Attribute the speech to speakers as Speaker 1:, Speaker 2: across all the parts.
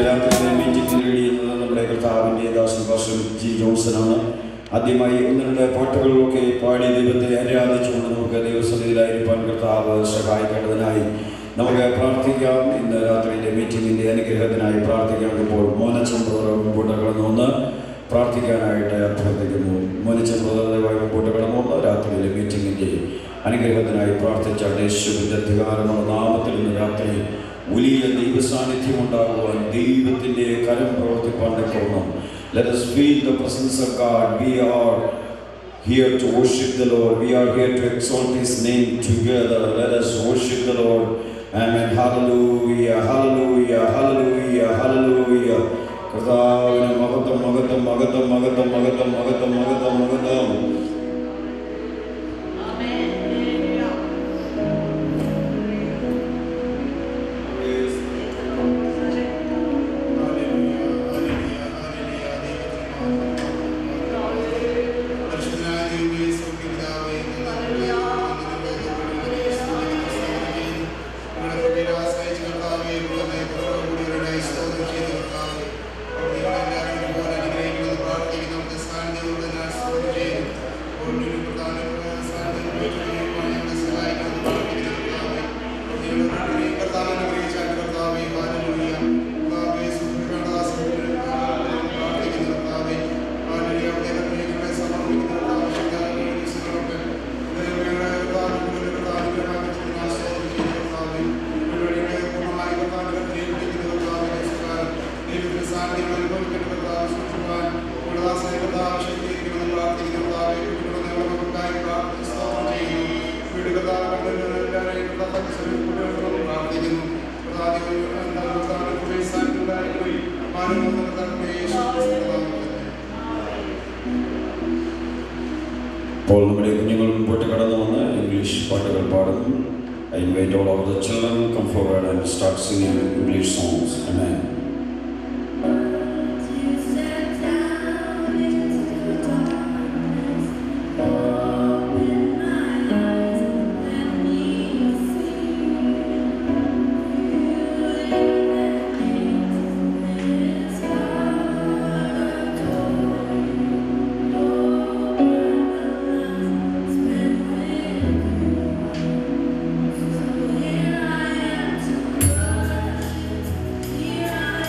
Speaker 1: രാത്രിയിലെ മീറ്റിംഗിൽ കഴിയുന്നത് നമ്മുടെ കർത്താവിൻ്റെ ദാസൻ പാസ്റ്റർ ജി ജോൺസനാണ് ആദ്യമായി ഒന്ന് രണ്ട് പാട്ടുകളിലൊക്കെ പാടി ദൈവത്തെ ആരാധിച്ചുകൊണ്ട് നമുക്ക് ദൈവസന്നിധിയിലായിരിക്കാൻ കർത്താവ് സഹായിക്കേണ്ടതിനായി നമുക്ക് പ്രാർത്ഥിക്കാം ഇന്ന് രാത്രിയിലെ മീറ്റിംഗിൻ്റെ അനുഗ്രഹത്തിനായി പ്രാർത്ഥിക്കാമ്പോൾ മോനച്ചൻ ബ്രദർ മുമ്പോട്ട് കടന്നു വന്ന് പ്രാർത്ഥിക്കാനായിട്ട് അഭ്യർത്ഥിക്കുന്നു മോനച്ചൻ ബ്രദർ ദയവായി മുമ്പോട്ട് കടന്നു വന്ന് രാത്രിയിലെ മീറ്റിംഗിൻ്റെ അനുഗ്രഹത്തിനായി പ്രാർത്ഥിച്ച യേശുവിൻ്റെ അധികാരമുള്ള നാമത്തിൽ ഇന്ന് രാത്രി വലിയ ദൈവസാന്നിധ്യം ഉണ്ടാകുവാൻ ദൈവത്തിൻ്റെ കരം പ്രവർത്തിപ്പാൻ തക്കവണ്ണം Let us feel the presence of God. We are here to worship the Lord. We are here to exalt His name together. Let us worship the Lord. Amen. Hallelujah. Hallelujah. Hallelujah. Hallelujah. കർത്താവിന് മഹത്വം മഹത്വം മഹത്വം മഹത്വം മഹത്വം മഹത്വം മഹത്വം മഹത്വം ഇപ്പോൾ നമ്മുടെ കുഞ്ഞുങ്ങൾ മുമ്പോട്ട് കടന്നു വന്ന് ഇംഗ്ലീഷ് പാട്ടുകൾ പാടുന്നു I invite all of the children come forward and start singing English songs. Amen.
Speaker 2: Here I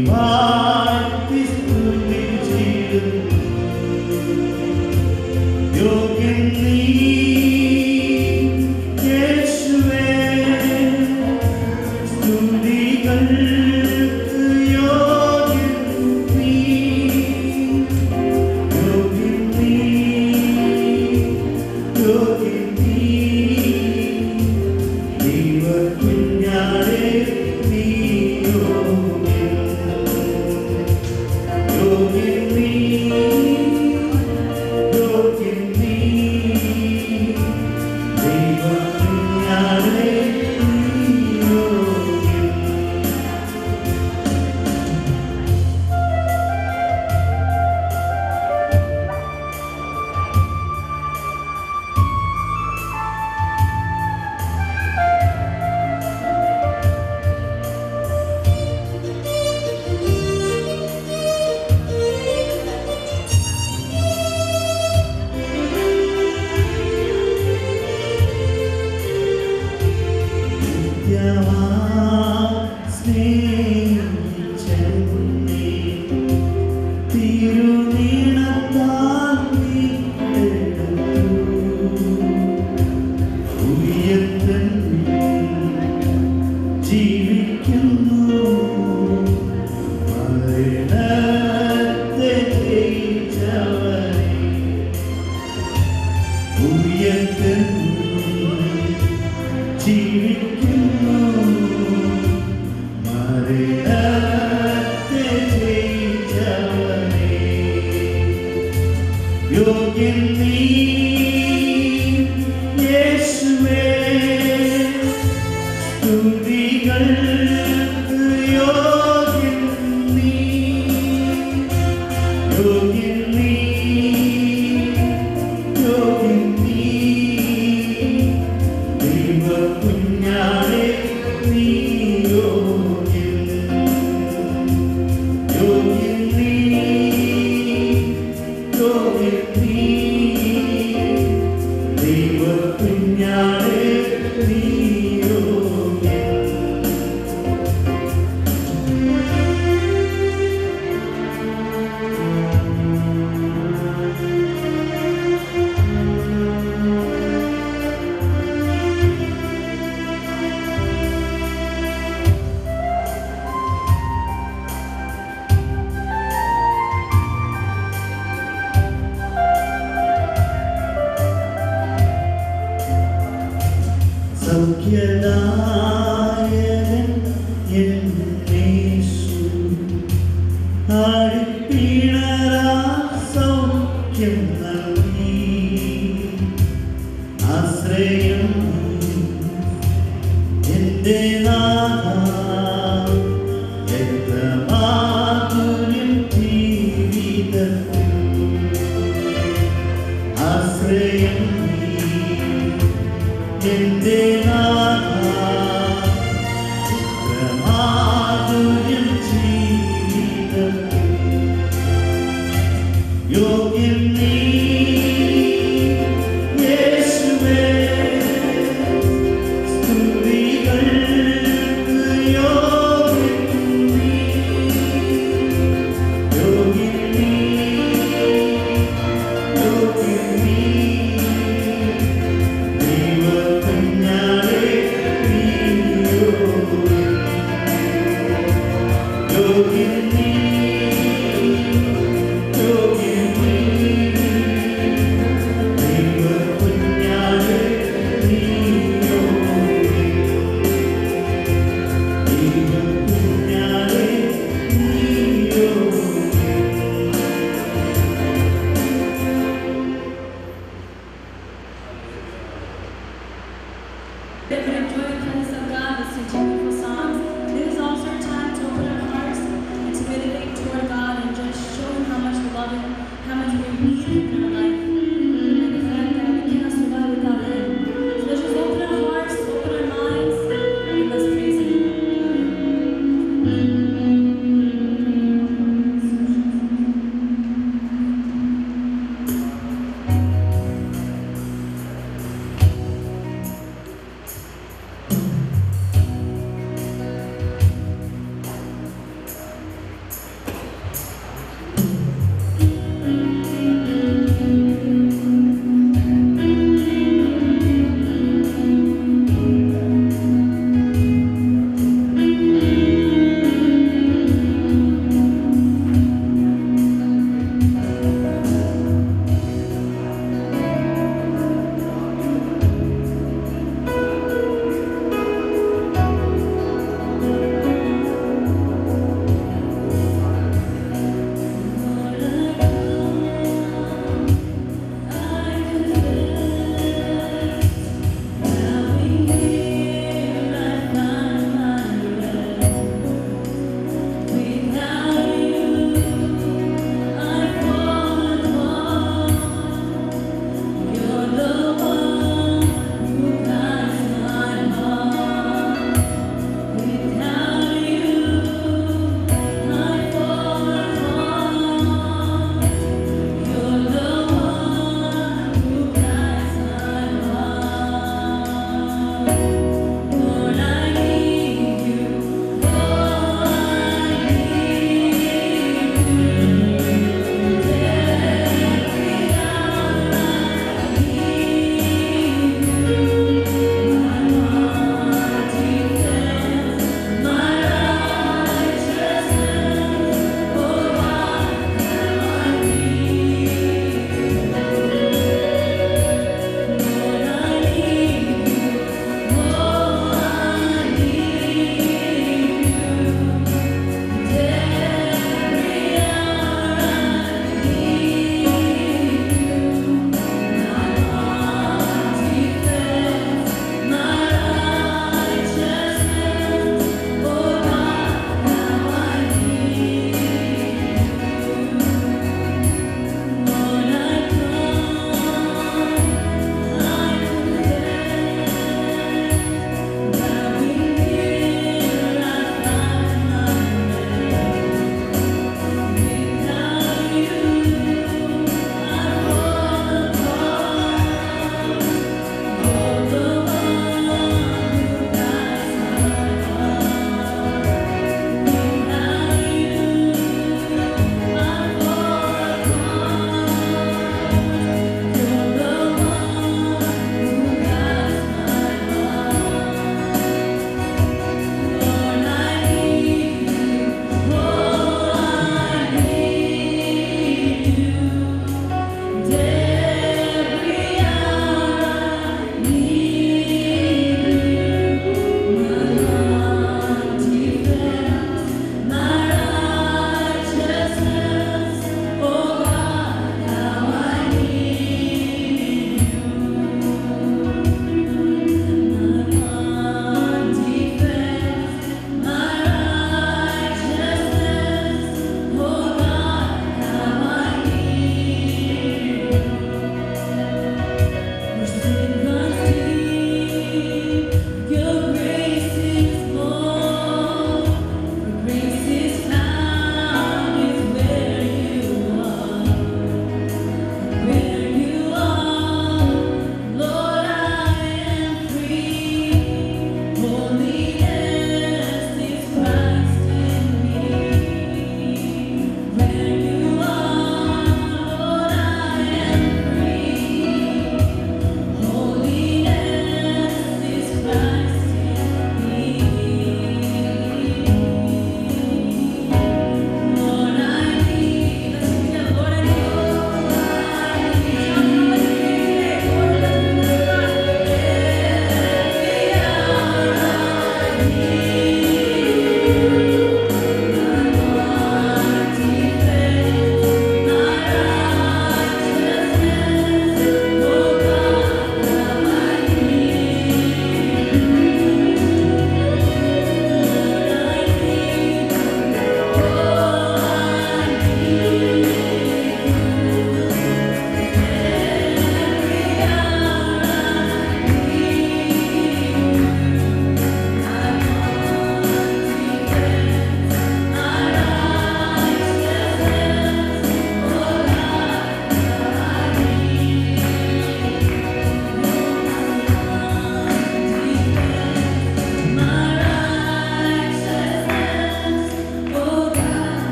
Speaker 2: വാഴ്ത്തി സ്തുതിച്ചിടുന്നു. യോഗ്യൻ നീ, യേശുവേ. സ്തുതികൾക്ക് യോഗ്യൻ നീ. യോഗ്യൻ നീ, യോഗ്യൻ നീ. ദൈവകുഞ്ഞാടേ നീ യോഗ്യൻ. യോഗ്യൻ നീ, യോഗ്യൻ നീ. ദൈവകുഞ്ഞാടേ നീ യോഗ്യൻ. ജീവിക്കുന്നു മരണത്തെ ജയിച്ചവനെ ഉയർത്തുന്നു ജീവിക്കുന്നു മരണത്തെ ജയിച്ചവനെ യോഗ്യൻ നീ യേശുവേ സ്തുതികൾക്ക് യോഗ്യൻ നീ യോഗ്യൻ നീ യോഗ്യൻ നീ ദൈവകുഞ്ഞാടേ നീ യോഗ്യൻ യോഗ്യൻ നീ യോഗ്യൻ നീ ദൈവകുഞ്ഞാടേ നീ യോഗ്യൻ സൗഖ്യദായകൻ എന്നേശു ആഴിപ്പീണരാ സൗഖ്യം നൽകി ആശ്രയം എന്റെ നാഥ രക്തമാധുര്യം ജീവിതത്തിൽ ആശ്രയം നീ എന്റെ നാഥ മാധുര്യം ജീവിതത്തിൽ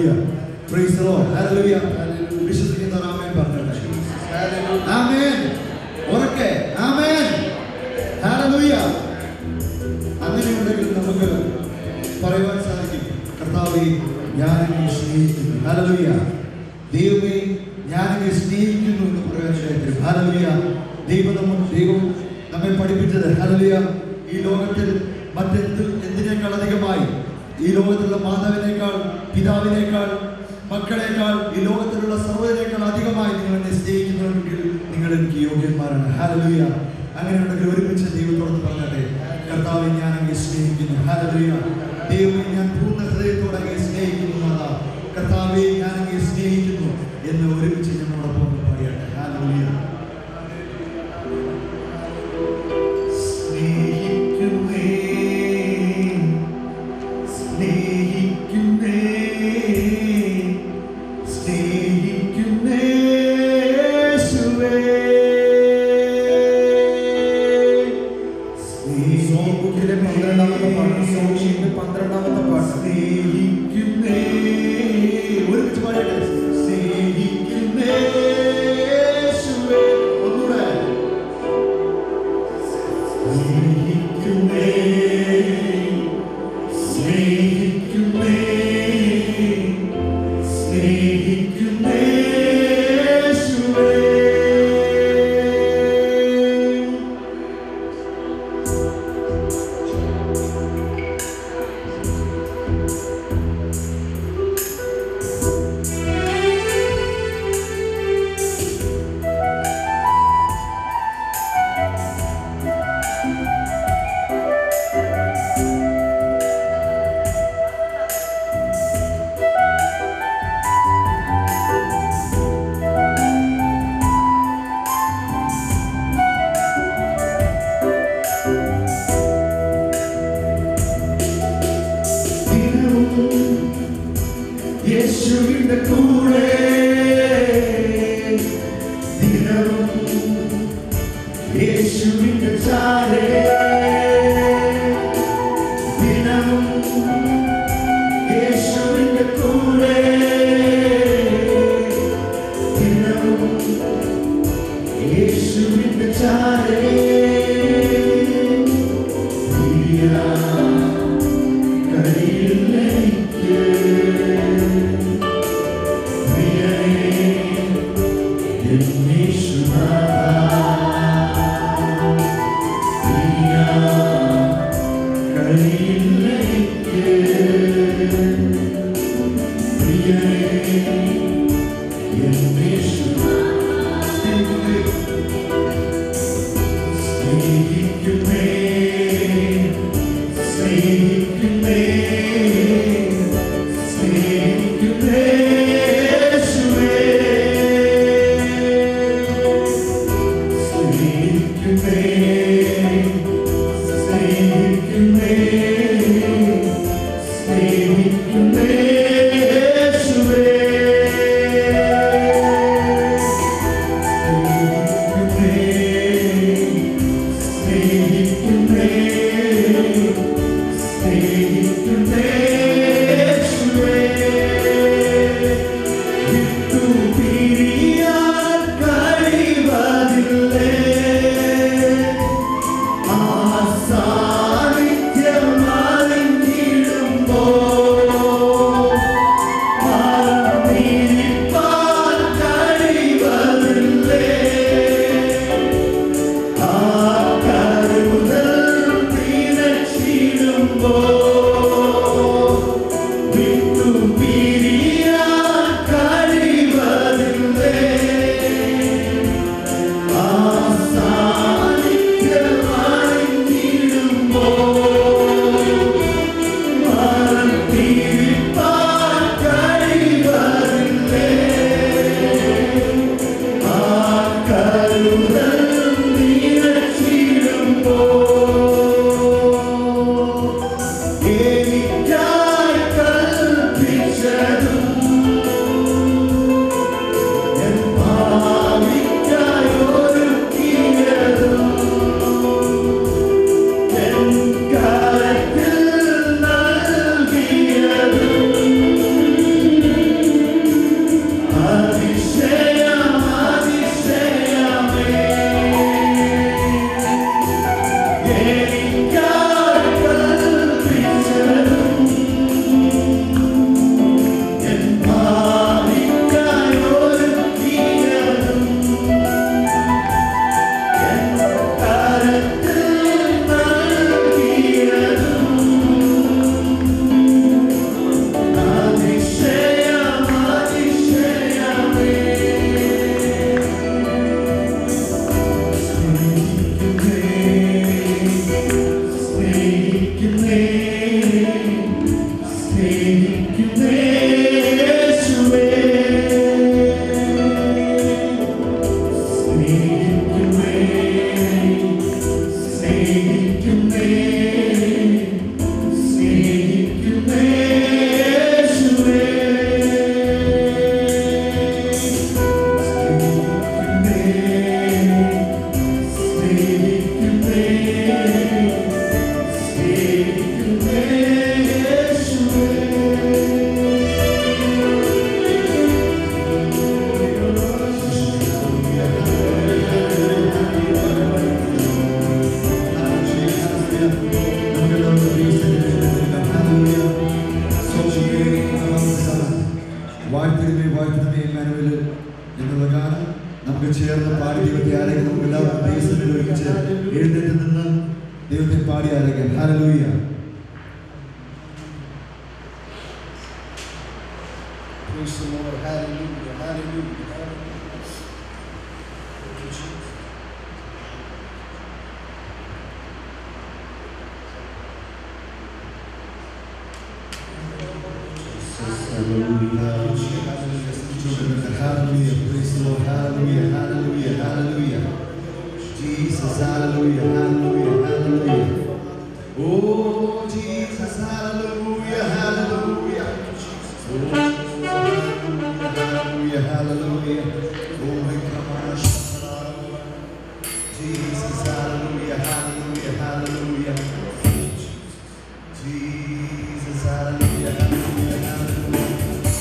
Speaker 3: Hallelujah. Praise the Lord. Hallelujah. വിശ്വസിക്കുന്നവർ ആമേൻ പറഞ്ഞോട്ടെ. ആമേൻ. ഉറക്കെ. ആമേൻ. Hallelujah. അങ്ങനെയുണ്ടെങ്കിൽ നമുക്ക് പറയുവാൻ സാധിക്കും കർത്താവെ ഞാൻ എന്നെ സ്നേഹിക്കുന്നു ഹല്ലേലൂയ ദൈവമേ ഞാൻ എന്നെ സ്നേഹിക്കുന്നു എന്ന് പറയാൻ സാധിക്കും ഹല്ലേലൂയ ദൈവം നമ്മൾ ദൈവം നമ്മെ പഠിപ്പിച്ചത് ഹല്ലേലൂയ ഈ ലോകത്തിൽ മറ്റെന്ത് എന്തിനേക്കാൾ അധികമായി ഈ ലോകത്തിലുള്ള മാതാവിനേക്കാൾ പിതാവിനേക്കാൾ മക്കളെക്കാൾ ഈ ലോകത്തിലുള്ള സർവ്വതിനേക്കാൾ അധികമായി നിങ്ങൾ എന്നെ സ്നേഹിക്കുന്നുവെങ്കിൽ നിങ്ങൾ എനിക്ക് യോഗ്യന്മാരാണ് ഹല്ലേലൂയ അങ്ങനെയുണ്ടെങ്കിൽ ഒരുമിച്ച് ദൈവത്തോട് പറഞ്ഞാട്ടെ കർത്താവെ ഞാൻ അങ്ങേ സ്നേഹിക്കുന്നു ഹല്ലേലൂയ ദൈവമേ ഞാൻ പൂർണ്ണ ഹൃദയത്തോടെ അങ്ങേ സ്നേഹിക്കുന്നു നാഥാ. കർത്താവെ ഞാൻ അങ്ങേ സ്നേഹിക്കുന്നു എന്ന് ഒരുമിച്ച് ഞങ്ങളോടൊപ്പം ഒന്ന് പറയട്ടെ ഹല്ലേലൂയ
Speaker 2: സ്നേഹിക്കുന്നേ സ്നേഹിക്കുന്നേ സ്നേഹിക്കുന്നേ യേശുവേ
Speaker 3: സോബുക്കിലെ പന്ത്രണ്ടാമത്തെ പാട്ട് സോഷിന്റെ പന്ത്രണ്ടാമത്തെ പാട്ട്
Speaker 2: സ്നേഹിക്കുന്നേ
Speaker 3: ഒരുമിച്ച് പാടട്ടെ
Speaker 2: സ്നേഹിക്കുന്നേ യേശുവേ ഒന്നുകൂടെ സ്നേഹിക്കുന്നേ സ്നേഹിക്കുന്നേ സ്നേഹിക്കുന്നേ യേശുവേ ദിനവും യേശുവിന്റെ കൂടെ ദിനവും യേശുവിന്റെ ചാരേ ദിനവും യേശുവിന്റെ കൂടെ ദിനവും യേശുവിന്റെ ചാരേ പ്രിയ കഴിയില്ലെനിക്ക് പ്രിയനേ എന്നീശുനാഥാ. പ്രിയ കഴിയില്ലെനിക്ക് പ്രിയനേ എന്നീശുനാഥാ. സ്നേഹിക്കുന്നേ സ്നേഹിക്കുന്നേ സ്നേഹിക്കുന്നേ യേശുവേ സ്നേഹിക്കുന്നേ സ്നേഹിക്കുന്നേ സ്നേഹിക്കുന്നേ യേശുവേ സ്നേഹിക്കുന്നേ സ്നേഹിക്കുന്നേ യേശുവേ വിട്ടു പിരിയാൻ കഴിവതില്ലേ ആ സാന്നിധ്യം അറിഞ്ഞിടുമ്പോ മറന്നിരിപ്പാൻ കഴിവതില്ലേ ആ കരുതൽ തിരച്ചിടുമ്പോ
Speaker 3: നമുക്ക് ചേർന്ന് പാടി ദൈവത്തെ ആരാധിക്കാം നമുക്ക് എല്ലാവർക്കും ദൈവസന്നിധിയിൽ ഒരുമിച്ച് എഴുന്നേറ്റ് നിന്ന് ദൈവത്തെ പാടി ആരാധിക്കാം hallelujah
Speaker 4: Praise the Lord. Hallelujah. Hallelujah. Hallelujah. Thank you, Jesus.
Speaker 3: Hallelujah. Praise the Lord. Hallelujah. Hallelujah. Hallelujah. Jesus. Hallelujah. Hallelujah. Hallelujah. Oh, Jesus. Hallelujah. Hallelujah. Oh, Hallelujah. Hallelujah. Oh, come on. Jesus. Hallelujah. Hallelujah. Hallelujah. Jesus. Hallelujah. Hallelujah. Hallelujah.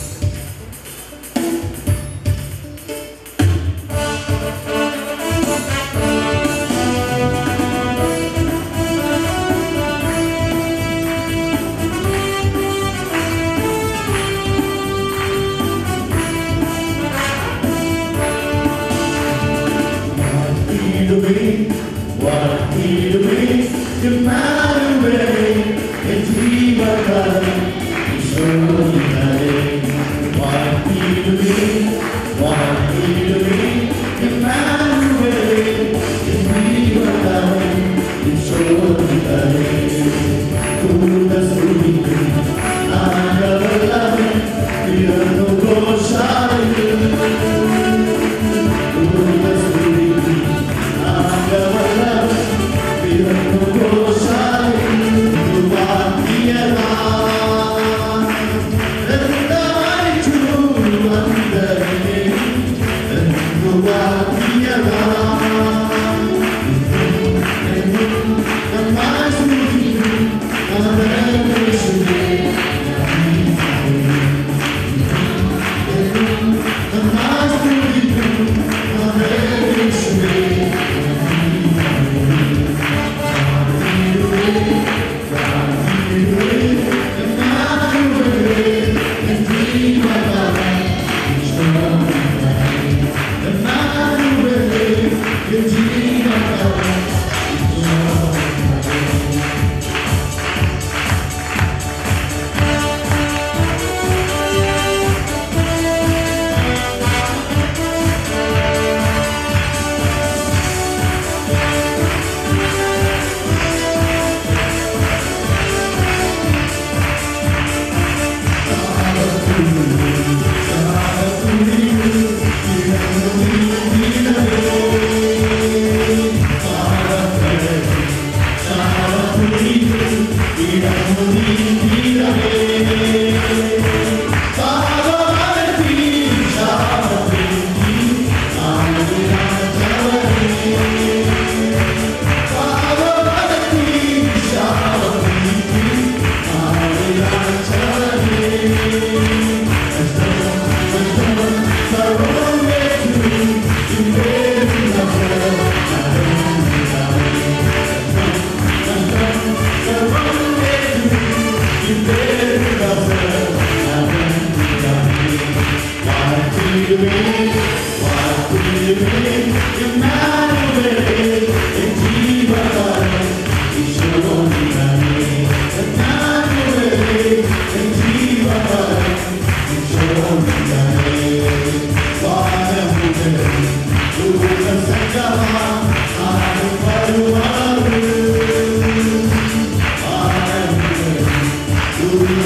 Speaker 2: വാഴ്ത്തിയിടുവേ, വാഴ്ത്തിയിടുവേ, ഇമ്മാനുവേലേ, എൻ ജീവകാലം ഈശോയിനാലേ. വാഴ്ത്തിയിടുവേ, വാഴ്ത്തിയിടുവേ, ഇമ്മാനുവേലേ, എൻ ജീവകാലം ഈശോയിനാലേ. കൂടസ്തുതിക്കും ആരവലാമേ, ഉയർന്നു ഘോഷാലയം
Speaker 3: Hallelujah.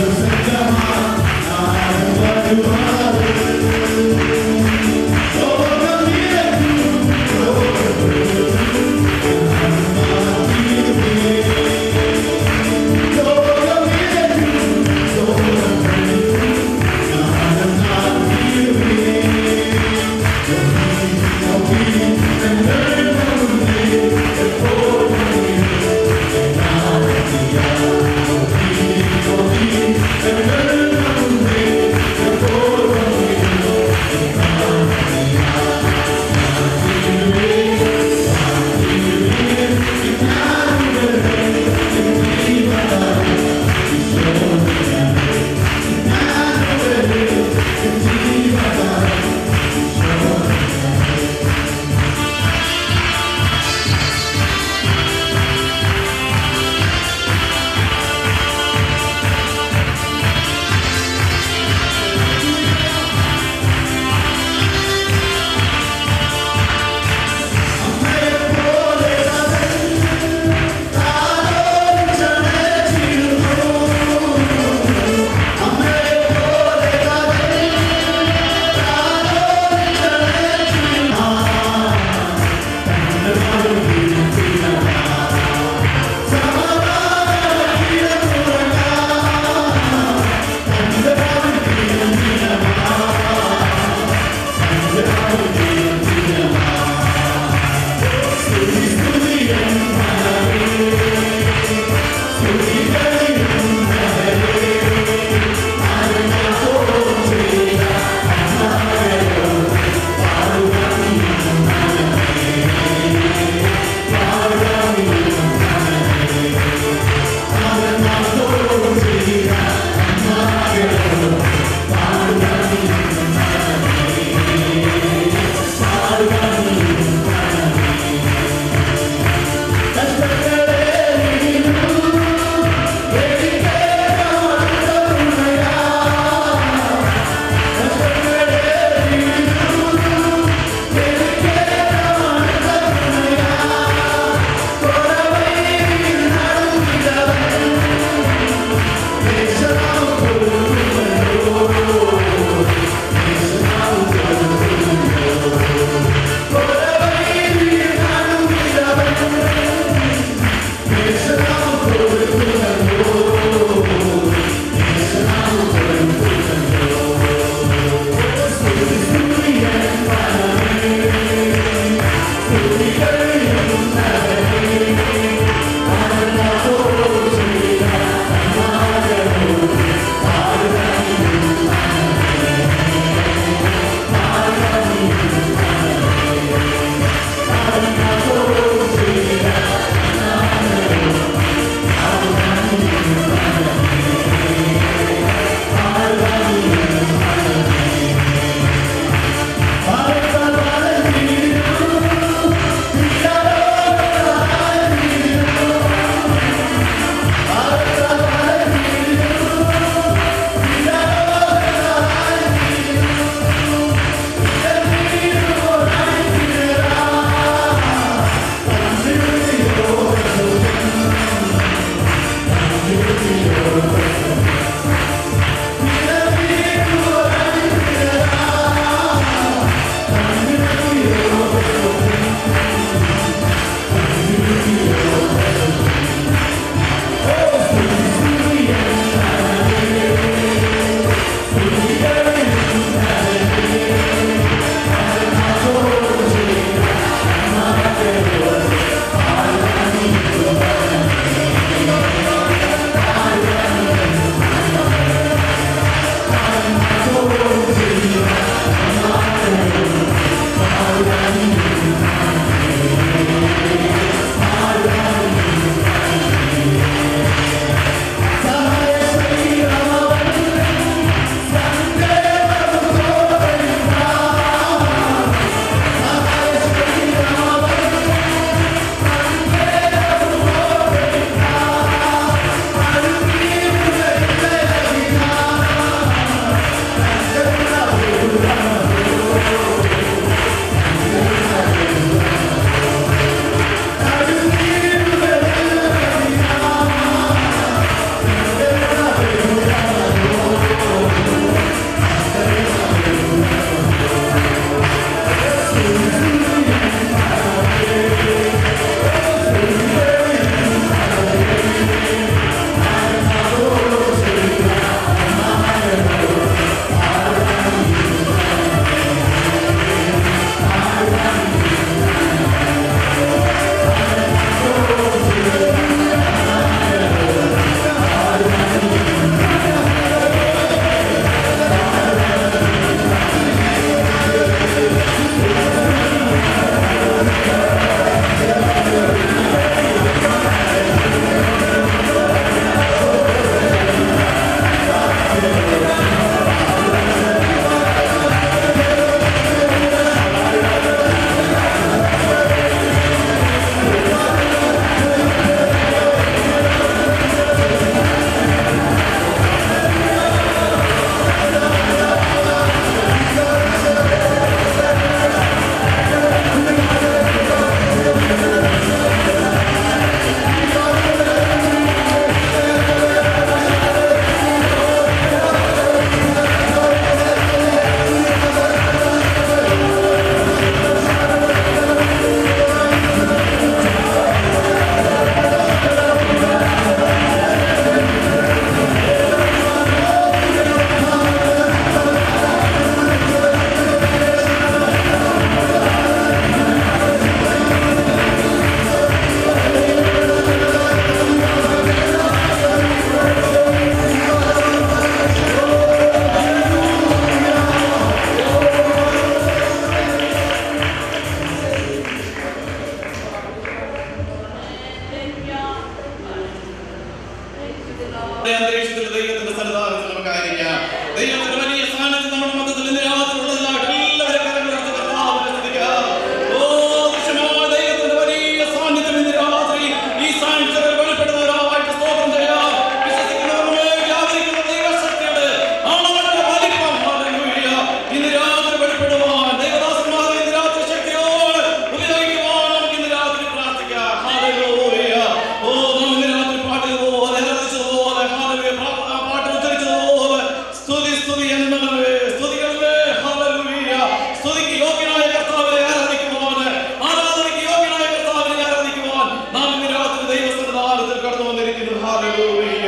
Speaker 5: ദൈവത്തിന്റെ വലിയ സാന്നിധ്യം നമ്മുടെ മധ്യത്തിൽ ഇന്ന് രാത്രി ഉള്ളതിനായിട്ട് എല്ലാവരും കരങ്ങളുയർത്തി കർത്താവിനെ സ്തുതിക്കാം. ഓ, ദൃശ്യമായ ദൈവത്തിന്റെ വലിയ സാന്നിധ്യം ഇന്ന് രാത്രി ഈ സാന്നിധ്യത്തിൽ വെളിപ്പെടുന്നതിനായിട്ട് സ്തോത്രം ചെയ്യാം. വിശ്വസിക്കുന്നവരുടെ മേൽ വ്യാപരിക്കുന്ന ദൈവശക്തിയുടെ ആളവന്റെ വലിപ്പം. ഹല്ലേലൂയ. ഇന്ന് രാത്രി വെളിപ്പെടുവാൻ ദൈവദാസന്മാരെ ഇന്ന് രാത്രി ശക്തിയോടെ ഉപയോഗിക്കുവാൻ നമുക്ക് ഇന്ന് രാത്രി പ്രാർത്ഥിക്കാം. ഹല്ലേലൂയ. ഓ, നാം ഇന്ന് രാത്രി പാടിയതുപോലെ, ആരാധിച്ചതുപോലെ, ഹല്ലേലൂയ, പാ- ആ പാട്ട് ഉദ്ധരിച്ചതുപോലെ, സ്തുതി, സ്തുതി എന്നവനെ, സ്തുതികളെ, ഹല്ലേലൂയ. സ്തുതിക്ക് യോഗ്യനായ കർത്താവിനെ ആരാധിക്കുവാൻ, ആരാധനയ്ക്ക് യോഗ്യനായ കർത്താവിനെ ആരാധിക്കുവാൻ നാം ഇന്ന് രാത്രി ദൈവസന്നിധാനത്തിൽ കടന്നു വന്നിരിക്കുന്നു. ഹല്ലേലൂയ.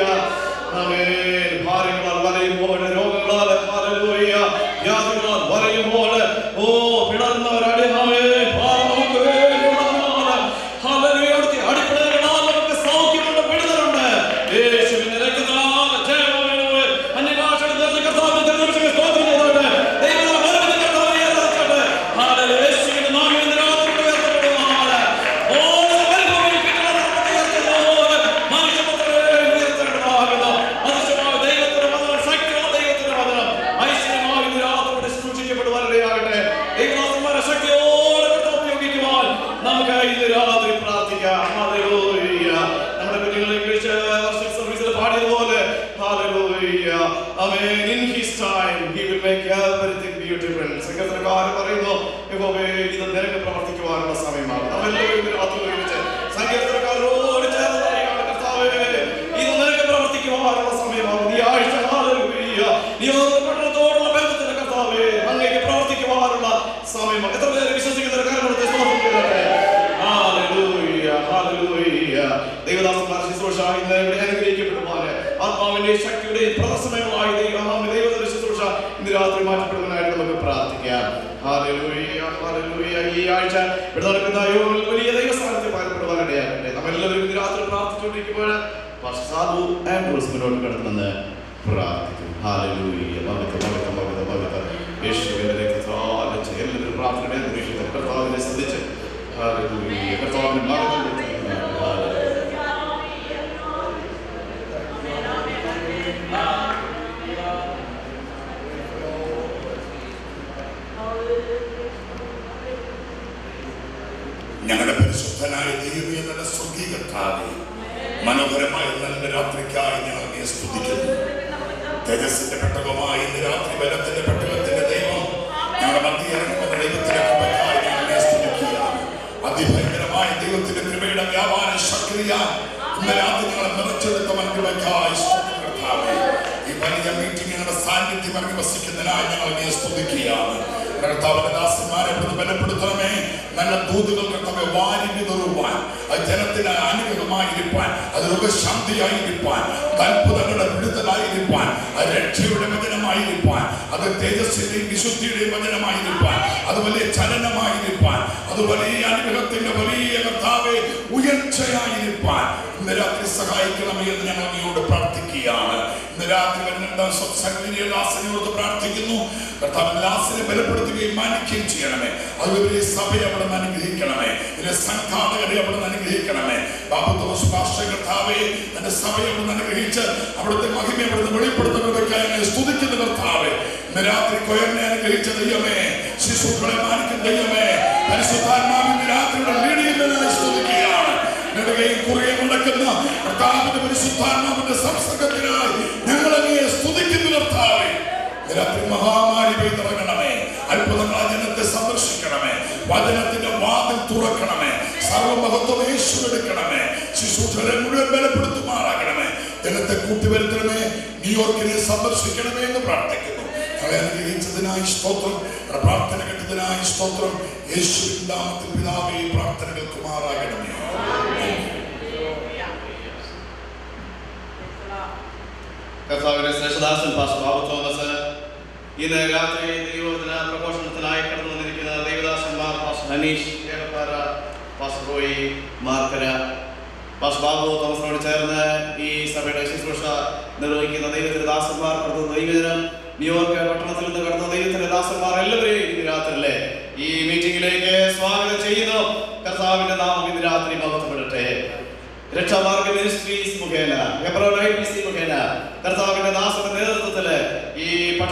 Speaker 5: ആമേൻ. ഭാര്യകളാൽ വലയുമ്പോൾ, രോഗങ്ങളാൽ, ഹല്ലേലൂയ, വ്യാധികളാൽ വലയുമ്പോൾ, ഓ പിളർന്നവരടി, ആമേൻ. ഭാരം നമുക്ക് വേണ്ടിയുള്ളതാണ്. ഹല്ലേലൂയ. അവിടുത്തെ അടിപ്പിണരുകളാൽ നമുക്ക് സൗഖ്യമുണ്ട്, വിടുതലുണ്ട്. യേശുവിന്റെ രക്തത്താൽ ജയമാമേനോവേ. അന്യഭാഷകളിൽ നിറഞ്ഞ കർത്താവിനെ തിരുനിമിഷങ്ങൾ സ്തോത്രം ചെയ്തോട്ടെ. ദൈവത്തിന്റെ വരവിന്റെ കർത്താവിനെ ആരാധിച്ചോട്ടെ. ഹല്ലേലൂയ. യേശുവിന്റെ നാമം ഇന്ന് രാത്രി ഉയർത്തപ്പെടുവാണ്. ഓരോ മരുഭൂമിയിൽ പിതാവിനെ ഉയർത്തുന്നതുപോലെ മനുഷ്യപുത്രനെ ഉയർത്തേണ്ടതാകുന്നു. അതിശയമായ ദൈവത്തിന്റെ വചനം, ശക്തിയുള്ള ദൈവത്തിന്റെ വചനം, ഐശ്വര്യമായി ഇന്ന് രാത്രി ഇവിടെ സൂക്ഷിക്കപ്പെടുവാനിടയാകട്ടെ. ദൈവദാസന്മാരെ ശക്തിയോടെ കർത്താവ് ഉപയോഗിക്കുവാൻ നമുക്ക് ഇന്ന് രാത്രി പ്രാർത്ഥിക്കാം. ഹല്ലേലൂയ. നമ്മുടെ കുഞ്ഞുങ്ങളെ കുറിച്ച് വർഷിപ്പ് സർവീസിൽ പാടിയതുപോലെ hallelujah. Amen. In his time he will make everything beautiful. സങ്കീർത്തനക്കാരൻ പറയുന്നു യഹോവേ ഇത് നിനക്ക് പ്രവർത്തിക്കുവാനുള്ള സമയമാണ് നമ്മെല്ലാവരും ഇന്ന് രാത്രി ഒരുമിച്ച് സങ്കീർത്തനക്കാരോട് ചേർന്ന് പറയുകയാണ് കർത്താവേ ഇത് നിനക്ക് പ്രവർത്തിക്കുവാനുള്ള സമയമാണ് ഈ ആഴ്ച ഹല്ലേലൂയ. നീ ഓരോ പട്ടണത്തോടുള്ള ബന്ധത്തിന്റെ കർത്താവേ അങ്ങേക്ക് പ്രവർത്തിക്കുവാനുള്ള സമയമാണ് എത്ര പേര് വിശ്വസിക്കുന്ന കാരണത്തെ സ്തോത്രം ചെയ്യട്ടെ ഹല്ലേലൂയ, ഹല്ലേലൂയ. ദൈവദാസന്മാർ ശുശ്രൂഷ ഇന്ന് ഇവിടെ അനുഗ്രഹിക്കപ്പെടുവാന് ആത്മാവിന്റെ ശക്തിയുടെ പ്രദർശനങ്ങളായി ദൈവമാമ ദൈവത്തിന്റെ ശുശ്രൂഷ ഇന്ന് രാത്രി മാറ്റപ്പെടുവാനായിട്ട് നമുക്ക് പ്രാർത്ഥിക്കാം ഹല്ലേലൂയ, ഹല്ലേലൂയ. ഈ ആഴ്ച ഇവിടെ നടക്കുന്ന യോഗങ്ങളിൽ വലിയ ദൈവസ്ഥാനത്തെ പാലപ്പെടുവാനിടയാകട്ടെ നമ്മെല്ലാവരും ഇന്ന് രാത്രി പ്രാർത്ഥിച്ചുകൊണ്ടിരിക്കുമ്പോൾ പാസ്റ്റർ സാധു ആൻഡ്രൂസ് മുന്നോട്ട് കടന്നെന്ന് പ്രാർത്ഥിക്കും ഹാലലൂയ മകത്ത മകത്ത മകത്ത മകത്ത യേശുവിന്റെ രക്തത്താൽ എല്ലാവരും പ്രാർത്ഥനയുടെ അന്തരീക്ഷത്തിൽ കർത്താവിനെ ശ്രദ്ധിച്ച് ഹാലലൂയ കർത്താവിന്റെ മകത്തിൽ
Speaker 6: ഞങ്ങളുടെ പരിശുദ്ധനായ ദൈവമേ നല്ല സ്വർഗീയ കർത്താവേ മനോഹരമായ നല്ല രാത്രിക്കായി ഞങ്ങൾ നീ സ്തുതിക്കുന്നു തേജസ്സിന്റെ പെട്ടകമായി ഇന്ന് രാത്രി ബലത്തിന്റെ പെട്ടകത്തിന്റെ ദൈവം ഞങ്ങളുടെ മധ്യ ഇറങ്ങുന്ന ദൈവത്തിന്റെ കൃപയ്ക്കായി ഞങ്ങൾ നീ സ്തുതിക്കുകയാണ് അതിഭയങ്കരമായ ദൈവത്തിന്റെ കൃപയുടെ വ്യാപാര ശക്തിയാൽ ഇന്ന് രാത്രി ഞങ്ങളെ നിറച്ചെടുത്തവൻ കൃപയ്ക്കായി സ്തോത്രം കർത്താവേ ഈ വലിയ മീറ്റിംഗ് ഞങ്ങളുടെ സാന്നിധ്യം ഇറങ്ങി വസിക്കുന്നതിനായി ഞങ്ങൾ നീ സ്തുതിക്കുകയാണ് കർത്താവിന്റെ ദാസന്മാരെ ഇവിടുന്ന് ബലപ്പെടുത്തണമേ നല്ല ദൂതുകൾ കർത്താവെ വാരി വിതറുവാൻ അത് ജനത്തിന് അനുഗ്രഹമായിരിക്കാൻ അത് രോഗശാന്തിയായിരിക്കാൻ അത്ഭുതങ്ങളുടെ വിടുതലായിരിക്കാൻ അത് രക്ഷയുടെ വചനമായിരിക്കാൻ അത് തേജസ്സിന്റെയും വിശുദ്ധിയുടെയും വചനമായിരിക്കാൻ അത് വലിയ ചലനമായിരിക്കാൻ അത് വലിയ അനുഗ്രഹത്തിന്റെ വലിയ കർത്താവെ ഉയർച്ചയായിരിക്കാൻ ഇന്ന് രാത്രി സഹായിക്കണമേ എന്ന് ഞങ്ങൾ നീയോട് പ്രാർത്ഥിക്കുകയാണ് ഇന്ന് രാത്രി വരുന്ന ദാസനയോട് പ്രാർത്ഥിക്കുന്നു കർത്താവ് ദാസനെ ബലപ്പെടുത്തുകയും മാനിക്കുകയും ചെയ്യണമേ അതുപോലെ ഈ സഭയെ അവിടെ നിന്ന് അനുഗ്രഹിക്കണമേ ഇതിലെ സംഘാടകരെ അവിടെ നിന്ന് അനുഗ്രഹിക്കണമേ ബാബു തോമസ് പാസ്റ്റർ കർത്താവെ തന്റെ സഭയെ അവിടെ നിന്ന് അനുഗ്രഹിച്ച് അവിടുത്തെ മഹിമ അവിടെ നിന്ന് വെളിപ്പെടുത്തുന്നവർക്കായി ഞങ്ങളെ സ്തുതിക്കുന്ന കർത്താവെ ഇന്ന് രാത്രി കൊയറിനെ അനുഗ്രഹിച്ച ദൈവമേ ശിശുക്കളെ മാനിക്കുന്ന ദൈവമേ പരിശുദ്ധാത്മാവിന്റെ രാത്രിയുടെ ലീഡിയുന്നതിനായി സ്തുതിക്കുകയാണ് നെടുകയും കുറയും നടക്കുന്ന കർത്താവിന്റെ പരിശുദ്ധാത്മാവിന്റെ സംസർഗത്തിനായി ഞങ്ങൾ അങ്ങയെ സ്തുതിക്കുന്നു കർത്താവേ രാത്രി മഹാമാരി പെയ്തിറങ്ങണമേ അത്ഭുതങ്ങൾ ആ ജനത്തെ സന്ദർശിക്കണമേ വചനത്തിന്റെ വാതിൽ തുറക്കണമേ സർവമഹത്വം യേശുവെടുക്കണമേ ശിശുക്കളെ മുഴുവൻ ബലപ്പെടുത്തുമാറാകണമേ ജനത്തെ കൂട്ടിവരുത്തണമേ ന്യൂയോർക്കിനെ സന്ദർശിക്കണമേ എന്ന് പ്രാർത്ഥിക്കുന്നു ഞങ്ങളെ അനുഗ്രഹിച്ചതിനായി സ്തോത്രം ഞങ്ങളുടെ പ്രാർത്ഥന കേട്ടതിനായി സ്തോത്രം യേശുവിൻ നാമത്തിൽ പിതാവേ പ്രാർത്ഥന കേൾക്കുമാറാകണമേ
Speaker 5: കർത്താവിന്റെ ശ്രേഷ്ഠദാസൻ പാസ്റ്റർ ബാബു തോമസ് ഇന്ന് രാത്രി ദൈവദിന പ്രഘോഷണത്തിനായി കടന്നു വന്നിരിക്കുന്ന ദൈവദാസന്മാർ pastor Haneesh Elappara pastor Roy Markara pastor Babu തോമസിനോട് ചേർന്ന് ഈ സഭയുടെ ശുശ്രൂഷ നിർവഹിക്കുന്ന ദൈവത്തിന്റെ ദാസന്മാർ കടന്ന ദൈവജനം ന്യൂയോർക്ക് പട്ടണത്തിൽ നിന്ന് കടന്ന ദൈവത്തിന്റെ ദാസന്മാർ എല്ലാവരെയും ഇന്ന് രാത്രിയിലെ ഈ മീറ്റിംഗിലേക്ക് സ്വാഗതം ചെയ്യുന്നു കർത്താവിന്റെ നാമം ഇന്ന് രാത്രി മഹത്വപ്പെടട്ടെ രക്ഷാമാർഗ മിനിസ്ട്രീസ് മുഖേന ഹെബ്രോൻ ഐ പി സി മുഖേന കർത്താവിന്റെ ദാസന്റെ നേതൃത്വത്തില് ഈ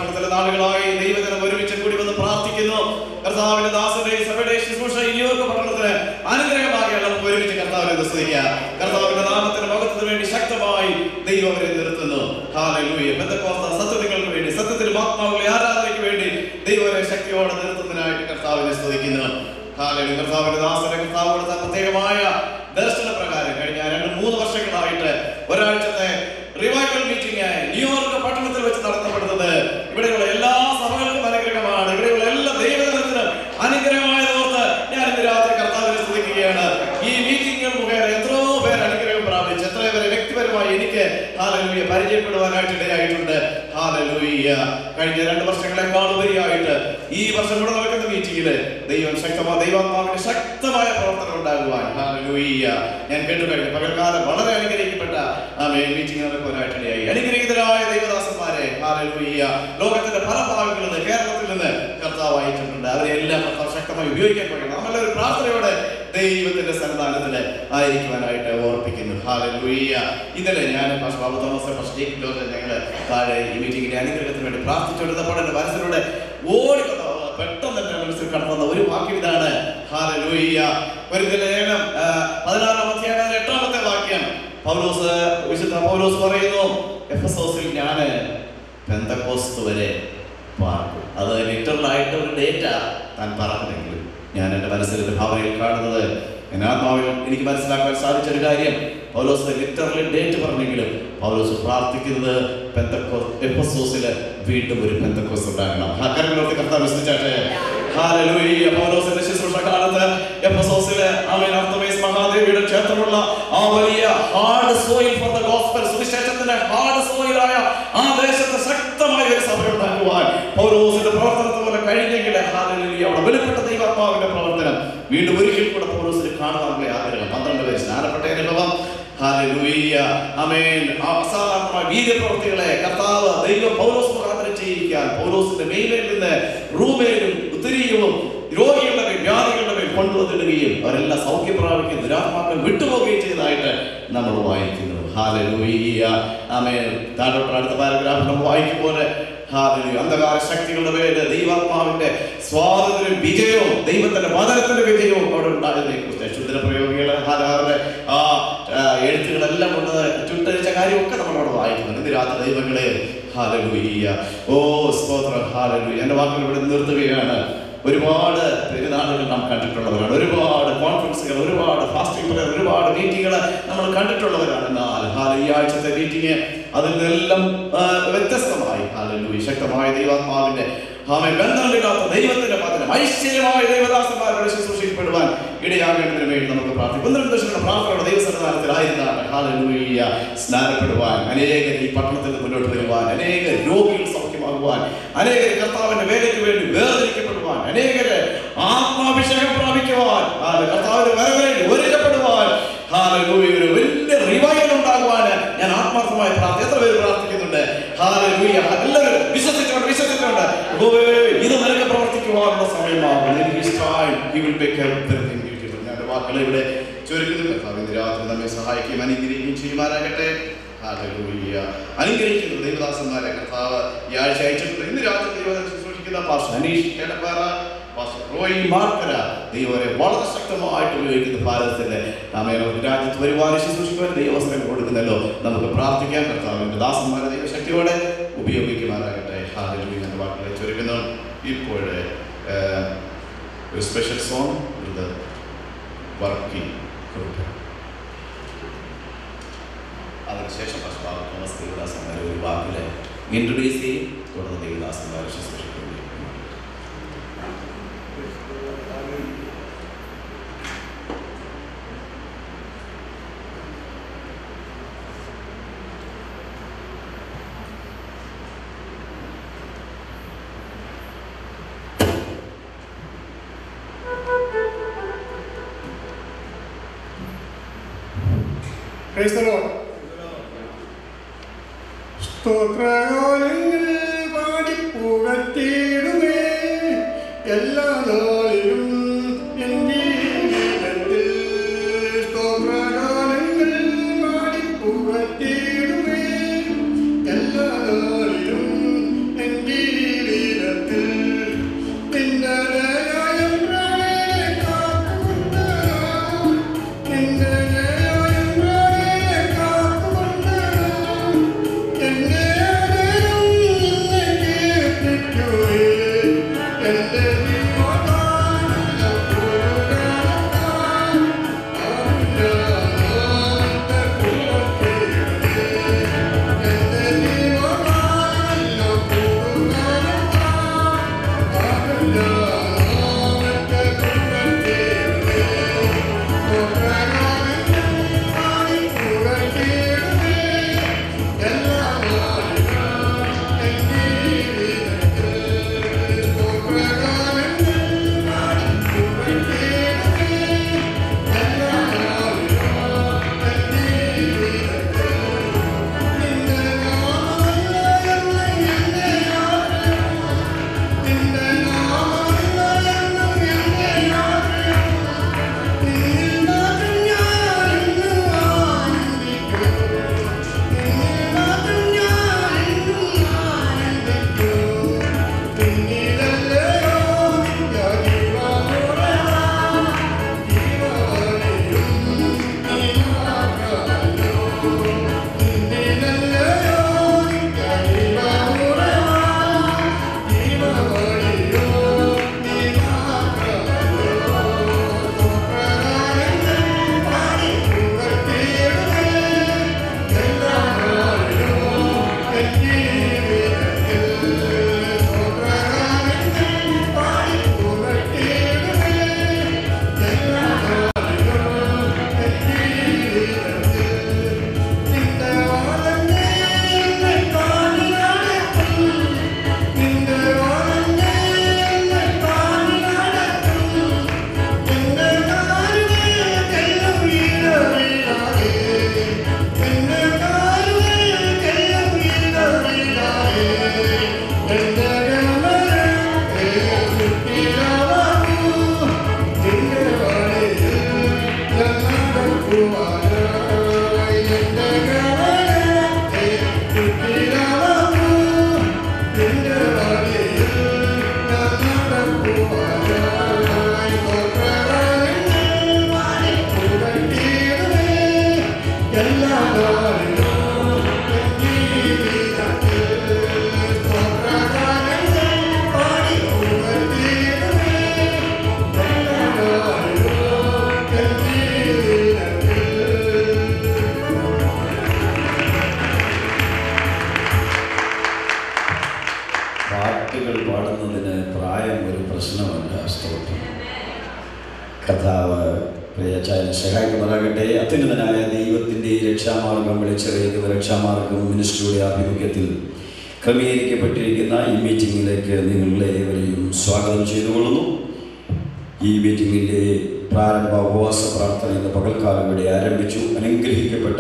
Speaker 5: പട്ടണത്തിലെ നാളുകളായി ദൈവജനം ഒരുമിച്ച് കൂടി വന്ന് പ്രാർത്ഥിക്കുന്നു കർത്താവിന്റെ ദാസന്റെ സഭയുടെ ശുശ്രൂഷ ഇനിയൊക്കെ പട്ടണത്തിന് അനുഗ്രഹമാകിയ നമുക്ക് ഒരുമിച്ച് കർത്താവിനെ സ്തുതിക്കാം കർത്താവിന്റെ നാമത്തിന് മഹത്വത്തിന് വേണ്ടി ശക്തമായി ദൈവം അവരെ നിർത്തുന്നു ഹാലലൂയ ബന്ധക്കോസ്ത സത്യങ്ങൾക്ക് വേണ്ടി സത്യത്തിൽ ആത്മാവിലെ ആരാധനയ്ക്ക് വേണ്ടി ദൈവം അവരെ ശക്തിയോടെ നിർത്തുന്നതിനായിട്ട് കർത്താവിനെ സ്തുതിക്കുന്നു ഹാലലൂയ കർത്താവിന്റെ ദാസന്റെ കർത്താവോട് പ്രത്യേകമായ ദർശന പ്രകാരം കഴിഞ്ഞ രണ്ട് മൂന്ന് വർഷങ്ങളായിട്ട് ഒരാഴ്ചത്തെ റിവൈവൽ മീറ്റിംഗ് ന്യൂയോർക്ക് പട്ടണത്തിൽ വെച്ച് നടത്തപ്പെടുന്നത് ഇവിടെയുള്ള എല്ലാ സഭകൾക്കും അനുഗ്രഹമാണ് ഇവിടെയുള്ള എല്ലാ ദൈവജനത്തിനും അനുഗ്രഹമായതോർത്ത് ഞാൻ ഇന്ന് രാത്രി കർത്താവിനെ സ്തുതിക്കുകയാണ് ഈ മീറ്റിംഗുകൾ മുഖേന എത്രയോ പേർ അനുഗ്രഹം പ്രാപിച്ചു എത്രയോ പേരെ വ്യക്തിപരമായി എനിക്ക് ഹാലലൂയ പരിചയപ്പെടുവാനായിട്ട് ഇടയായിട്ടുണ്ട് ഹാലലൂയ കഴിഞ്ഞ രണ്ട് വർഷങ്ങളെക്കാൾ ഉപരിയായിട്ട് ഈ വർഷം കൂടെ നടക്കുന്ന മീറ്റിംഗില് ദൈവം ശക്തമായ ദൈവാത്മാവിന്റെ ശക്തമായ പ്രവർത്തനം ഉണ്ടാകുവാൻ ഹാലലൂയ ഞാൻ കേട്ടു കഴിഞ്ഞു പകൽക്കാലം വളരെ അനുഗ്രഹിക്കപ്പെട്ട ആ മീറ്റിംഗ് നടക്കുവാനായിട്ട് ഇടയായി അനുഗ്രഹീതരായ ദൈവദാസന്മാരെ ഹാലലൂയ ലോകത്തിന്റെ പല ഭാഗങ്ങളിൽ നിന്ന് കേരളത്തിൽ നിന്ന് കർത്താവ് അയച്ചിട്ടുണ്ട് അവരെ എല്ലാം കർത്താവ് ശക്തമായി ഉപയോഗിക്കാൻ കഴിയണം നമ്മളൊരു പ്രാർത്ഥനയോടെ ദൈവത്തിന്റെ സന്നിധാനത്തിൽ ആയിരിക്കുവാനായിട്ട് ഓർപ്പിക്കുന്നു ഹാലലൂയ ഇന്നലെ ഞാൻ pastor Babu Thomas pastor Jake George ഞങ്ങള് താഴെ ഈ മീറ്റിംഗിന്റെ അനുഗ്രഹത്തിന് വേണ്ടി പ്രാർത്ഥിച്ചുകൊണ്ടിരുന്നപ്പോൾ എന്റെ മനസ്സിലൂടെ ഓടി വന്ന, പെട്ടെന്ന് എന്റെ മനസ്സിൽ കടന്നു വന്ന ഒരു വാക്യം ഇതാണ് ഹാലലൂയ ഒരു ലേഖനം ആ, പതിനാറാം അധ്യായം എട്ടാമത്തെ വാക്യം പൗലോസ് വിശുദ്ധ പൗലോസ് പറയുന്നു എഫസോസിൽ ഞാന് പെന്തക്കോസ്ത് വരെ പാർക്കും അത് ലിറ്ററലായിട്ട് ഒരു ഡേറ്റ താൻ പറഞ്ഞെങ്കിലും ഞാൻ എൻ്റെ മനസ്സിൽ എൻ്റെ ഭാവനയിൽ കാണുന്നത് എൻ്റെ ആത്മാവിൽ എനിക്ക് മനസ്സിലാക്കാൻ സാധിച്ച ഒരു കാര്യം പൗലോസ് ലിറ്ററലി ഡേറ്റ് പറഞ്ഞെങ്കിലും പൗലോസ് പ്രാർത്ഥിക്കുന്നത് പെന്തക്കോസ് എഫസോസിൽ വീണ്ടും ഒരു പെന്തക്കോസ് ഉണ്ടാകണം ആ കരങ്ങളോർത്ത് കർത്താവ് വിശ്വസിച്ചാട്ടെ ഹാലലൂയ പൗലോസിന്റെ ശുശ്രൂഷ കാലത്ത് എഫസോസിലെ അവൻ അർത്തമേസ് മഹാദേവിയുടെ ക്ഷേത്രമുള്ള ആ വലിയ hard soil for the gospel സുവിശേഷത്തിന്റെ ഹാർഡ് സോയിലായ ആ ദേശത്ത് ശക്തമായ ഒരു സഭ ഉണ്ടാക്കുവാൻ പൗലോസിന്റെ പ്രവർത്തനത്തെ പോലെ കഴിഞ്ഞെങ്കിൽ ഹാലലൂയ അവിടെ വെളിപ്പെട്ട ദൈവാത്മാവിന്റെ പ്രവർത്തനം വീണ്ടും ഒരിക്കൽ കൂടെ പൗലോസിന് കാണുവാനുള്ള ആഗ്രഹം പന്ത്രണ്ട് പേര് സ്നാനപ്പെട്ട അനുഭവം ഹാലലൂയ ആമേൻ അസാധാരണമായ വീര്യപ്രവൃത്തികളെ കർത്താവ് ദൈവം പൗലോസ് മുഖാന്തരം ചെയ്യിക്കാൻ പൗലോസിന്റെ മേലിൽ നിന്ന് റൂമേലും ഉത്തരീയവും രോഗികളുടെ മേൽ വ്യാധികളുടെ മേൽ കൊണ്ടുവന്നിടുകയും അവരെല്ലാം സൗഖ്യം പ്രാപിക്കുകയും ദുരാത്മാക്കൾ വിട്ടുപോവുകയും ചെയ്തതായിട്ട് നമ്മൾ വായിക്കുന്നു ഹാലലൂയ ആമേൻ താഴോട്ട് അടുത്ത പാരഗ്രാഫ് നമ്മൾ വായിക്കുമ്പോൾ ഹാലലൂയ അന്ധകാര ശക്തികളുടെ പേര് ദൈവാത്മാവിന്റെ സ്വാതന്ത്ര്യം വിജയവും ദൈവത്തിന്റെ വചനത്തിന്റെ വിജയവും അവിടെ ഉണ്ടായതിനെ കുറിച്ച് ക്ഷുദ്ര പ്രയോഗികള് ഹാലാറുടെ ആ ആ, എഴുത്തുകളെല്ലാം കൊണ്ട് ചുട്ടരിച്ച കാര്യമൊക്കെ നമ്മൾ അവിടെ വായിക്കുന്നുണ്ട് ഇന്ന് രാത്രി ദൈവങ്ങളെ ഹാലലൂയ ഓ സ്തോത്രം ഹാലലൂയ എന്റെ വാക്കുകൾ ഇവിടെ നിർത്തുകയാണ് ഒരുപാട് പെരുന്നാളുകൾ നാം കണ്ടിട്ടുള്ളവരാണ് ഒരുപാട് കോൺഫറൻസുകൾ ഒരുപാട് ഫാസ്റ്റിംഗ് പ്രയർ ഒരുപാട് മീറ്റിങ്ങുകൾ നമ്മൾ കണ്ടിട്ടുള്ളവരാണ് എന്നാൽ ഹാല ഈ ആഴ്ചത്തെ മീറ്റിംഗ് അതിൽ നിന്നെല്ലാം ആ, വ്യത്യസ്തമായി ഹാലലൂയ ശക്തമായ ദൈവാത്മാവിന്റെ ആമേ ബന്ധമില്ലാത്ത ദൈവത്തിന്റെ പതനം ഐശ്വര്യമായ ദൈവദാസന്മാരുടെ ശുശ്രൂഷിക്കപ്പെടുവാൻ ഇടയാകേണ്ടതിന് വേണ്ടി നമുക്ക് പ്രാർത്ഥിക്കും ഒന്ന് രണ്ട് ദിവസങ്ങളുടെ പ്രാർത്ഥനയുടെ ദൈവസന്നിധാനത്തിലായിരുന്നാണ് ഹാലലൂയ സ്നാനപ്പെടുവാൻ അനേകർ ഈ പട്ടണത്തിൽ നിന്ന് മുന്നോട്ട് വരുവാൻ അനേക രോഗികൾ സൗഖ്യമാകുവാൻ അനേകർ കർത്താവിന്റെ വേലയ്ക്ക് വേണ്ടി വേർതിരിക്കപ്പെടുവാൻ അനേകര് ആത്മാഭിഷേകം പ്രാപിക്കുവാൻ ഹാല കർത്താവിന്റെ വരവേണ്ടി ഒരുക്കപ്പെടുവാൻ ഹാലലൂയ ഒരു വലിയ റിവൈവൽ ഉണ്ടാകുവാൻ ഞാൻ ആത്മാർത്ഥമായി പ്രാർത്ഥി എത്ര പേര് പ്രാർത്ഥിക്കുന്നുണ്ട് ഹാലലൂയ എല്ലാവരും വിശ്വസിച്ചുകൊണ്ട് വിശ്വസിച്ചുകൊണ്ട് യഹോവേ, ഇത് നിനക്ക് പ്രവർത്തിക്കുവാനുള്ള സമയമാകും ഞാൻ എൻ്റെ വാക്കുകളെ ഇവിടെ ചുരുക്കുന്നു കർത്താവിന്റെ രാത്രി നമ്മെ സഹായിക്കുകയും അനുഗ്രഹിക്കുകയും ചെയ്യുമാറാകട്ടെ ഹാലലൂയ അനുഗ്രഹിക്കുന്നു ദൈവദാസന്മാരെ കർത്താവ് ഈ ആഴ്ച അയച്ചിട്ടുണ്ട് ഇന്ന് രാത്രി ദൈവം ശുശ്രൂഷിക്കുന്ന പാസ്റ്റർ അനീഷ് കേടപ്പാറ പാസ്റ്റർ റോയി മാർക്കര ദൈവരെ വളരെ ശക്തമായിട്ട് ഉപയോഗിക്കുന്ന ഭാരതത്തിന്റെ നാമേ നമുക്ക് രാജ്യത്ത് വരുവാനും ശുശ്രൂഷിക്കുവാൻ ദൈവവസരം കൊടുക്കുന്നല്ലോ നമുക്ക് പ്രാർത്ഥിക്കാൻ കർത്താവിന്റെ ദാസന്മാരെ ദൈവശക്തിയോടെ ഉപയോഗിക്കുമാറാകട്ടെ ഹാലലൂയ എന്ന വാക്കുകളെ ചുരുക്കുന്നു ഇപ്പോൾ ഒരു സ്പെഷ്യൽ സോങ് ഇത് വർക്കിംഗ് അതിനുശേഷം പശുപാവ തോമസ് ദേവദാസന്മാരെ ഒരു വാക്കിൽ ഇൻട്രൊഡ്യൂസ് ചെയ്യും തുടർന്ന് ദേവദാസന്മാരെ ശുശ്രൂഷിക്കുകയും
Speaker 7: Praise the Lord. സ്തോത്രഗാനങ്ങൾ പാടിപ്പുകത്തിടുമേ എല്ലാ നാളിലും എൻ ജീവിതത്തിൽ സ്തോത്രഗാനങ്ങൾ പാടിപ്പുകത്തിടുമേ എല്ലാ നാളിലും എൻ ജീവിതത്തിൽ
Speaker 1: പാട്ടുകൾ പാടുന്നതിന് പ്രായം ഒരു പ്രശ്നമല്ല സ്തോത്രം കർത്താവ് പ്രിയച്ചായനെ സഹായിക്കുമാറാകട്ടെ അത്യുന്നതനായ ദൈവത്തിൻ്റെ രക്ഷാമാർഗം വിളിച്ചറിയിക്കുന്ന രക്ഷാമാർഗം മിനിസ്ട്രിയുടെ ആഭിമുഖ്യത്തിൽ ക്രമീകരിക്കപ്പെട്ടിരിക്കുന്ന ഈ മീറ്റിങ്ങിലേക്ക് നിങ്ങളെ ഏവരെയും സ്വാഗതം ചെയ്തുകൊള്ളുന്നു ഈ മീറ്റിങ്ങിൻ്റെ പ്രാരംഭ ഉപവാസ പ്രാർത്ഥന ഇന്ന് പകൽക്കാലം ഇവിടെ ആരംഭിച്ചു അനുഗ്രഹിക്കപ്പെട്ട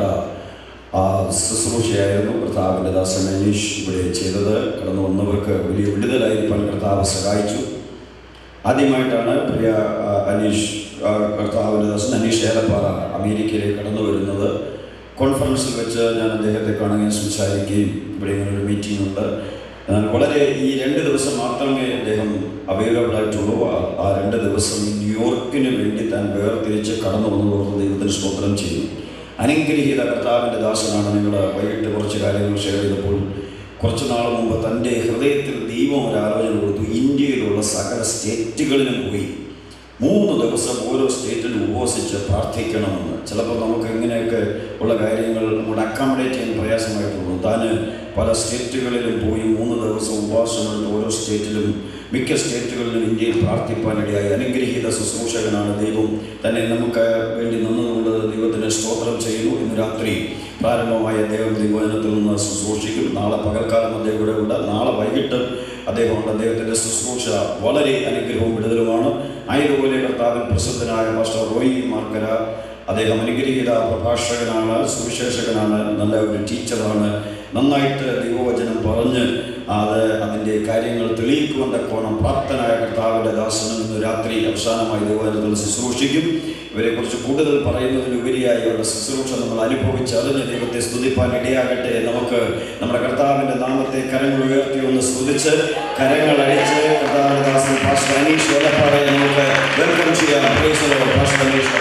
Speaker 1: ആ ശുശ്രൂഷയായിരുന്നു കർത്താവിൻ്റെ ദാസൻ അനീഷ് ഇവിടെ ചെയ്തത് കടന്നു വന്നവർക്ക് വലിയ വിടുതലായിരിക്കാൻ കർത്താവ് സഹായിച്ചു ആദ്യമായിട്ടാണ് പ്രിയ ആ, അനീഷ് ആ, കർത്താവിൻ്റെ ദാസൻ അനീഷ് ഏലപ്പാറ അമേരിക്കയിലേക്ക് കടന്നു വരുന്നത് കോൺഫറൻസിൽ വെച്ച് ഞാൻ അദ്ദേഹത്തെ കാണുകയും സംസാരിക്കുകയും ഇവിടെ ഇങ്ങനെ ഒരു മീറ്റിംഗ് ഉണ്ട് എന്നാൽ വളരെ ഈ രണ്ട് ദിവസം മാത്രമേ അദ്ദേഹം അവൈലബിൾ ആയിട്ടുള്ളൂ ആ- ആ രണ്ട് ദിവസം ന്യൂയോർക്കിന് വേണ്ടി താൻ വേർതിരിച്ച് കടന്നു വന്നതോർത്ത് ദൈവത്തിന് സ്തോത്രം ചെയ്യുന്നു അനുഗ്രഹീത കർത്താവിൻ്റെ ദാസനാണ് നിങ്ങൾ വൈകിട്ട് കുറച്ച് കാര്യങ്ങൾ ഷെയർ ചെയ്തപ്പോൾ കുറച്ച് നാൾ മുമ്പ് തൻ്റെ ഹൃദയത്തിൽ ദൈവം ഒരു ആലോചന കൊടുത്തു ഇന്ത്യയിലുള്ള സകല സ്റ്റേറ്റുകളിലും പോയി മൂന്ന് ദിവസം ഓരോ സ്റ്റേറ്റിലും ഉപവസിച്ച് പ്രാർത്ഥിക്കണമെന്ന് ചിലപ്പോൾ നമുക്ക് ഇങ്ങനെയൊക്കെ ഉള്ള കാര്യങ്ങൾ നമ്മുടെ അക്കോമഡേറ്റ് ചെയ്യാൻ പ്രയാസമായിട്ട് തോന്നും താൻ പല സ്റ്റേറ്റുകളിലും പോയി മൂന്ന് ദിവസം ഉപവാസമെടുത്ത് ഓരോ സ്റ്റേറ്റിലും മിക്ക സ്റ്റേറ്റുകളിലും ഇന്ത്യയിൽ പ്രാർത്ഥിപ്പാനിടയായി അനുഗ്രഹീത ശുശ്രൂഷകനാണ് ദൈവം തന്നെ നമുക്ക് വേണ്ടി നിന്നതുകൊണ്ട് ദൈവത്തിന് സ്തോത്രം ചെയ്യുന്നു ഇന്ന് രാത്രി പ്രാരംഭമായ അദ്ദേഹം ദൈവജനത്തിൽ നിന്ന് ശുശ്രൂഷിക്കും നാളെ പകൽക്കാലം അദ്ദേഹം ഇവിടെ ഉണ്ട് നാളെ വൈകിട്ട് അദ്ദേഹമുണ്ട് അദ്ദേഹത്തിൻ്റെ ശുശ്രൂഷ വളരെ അനുഗ്രഹവും വിടുതലുമാണ് ആയതുപോലെ കർത്താവിൻ പ്രസിദ്ധനായ മാസ്റ്റർ റോയി മാർക്കര അദ്ദേഹം അനുഗ്രഹീത പ്രഭാഷകനാണ് സുവിശേഷകനാണ് നല്ല ഒരു ടീച്ചറാണ് നന്നായിട്ട് ദൈവവചനം പറഞ്ഞ് അത് അതിൻ്റെ കാര്യങ്ങൾ തെളിയിക്കുവാൻ തക്കോണം പ്രാപ്തനായ കർത്താവിൻ്റെ ദാസനം ഇന്ന് രാത്രി അവസാനമായി ദൈവവചനത്തിൽ ശുശ്രൂഷിക്കും ഇവരെക്കുറിച്ച് കൂടുതൽ പറയുന്നതിനുപരിയായി അവരുടെ ശുശ്രൂഷ നമ്മൾ അനുഭവിച്ചറിഞ്ഞ് ദൈവത്തെ സ്തുതിപ്പാൻ ഇടയാകട്ടെ നമുക്ക് നമ്മുടെ കർത്താവിൻ്റെ നാമത്തെ കരങ്ങൾ ഉയർത്തി ഒന്ന് സ്തുതിച്ച് കരങ്ങൾ അടിച്ച് കർത്താവിൻ്റെ ദാസൻ പാസ്റ്റർ അനീഷ് ഏലപ്പാറയെ നമുക്ക് വെൽക്കം ചെയ്യാം Praise the Lord. Pastor Aneesh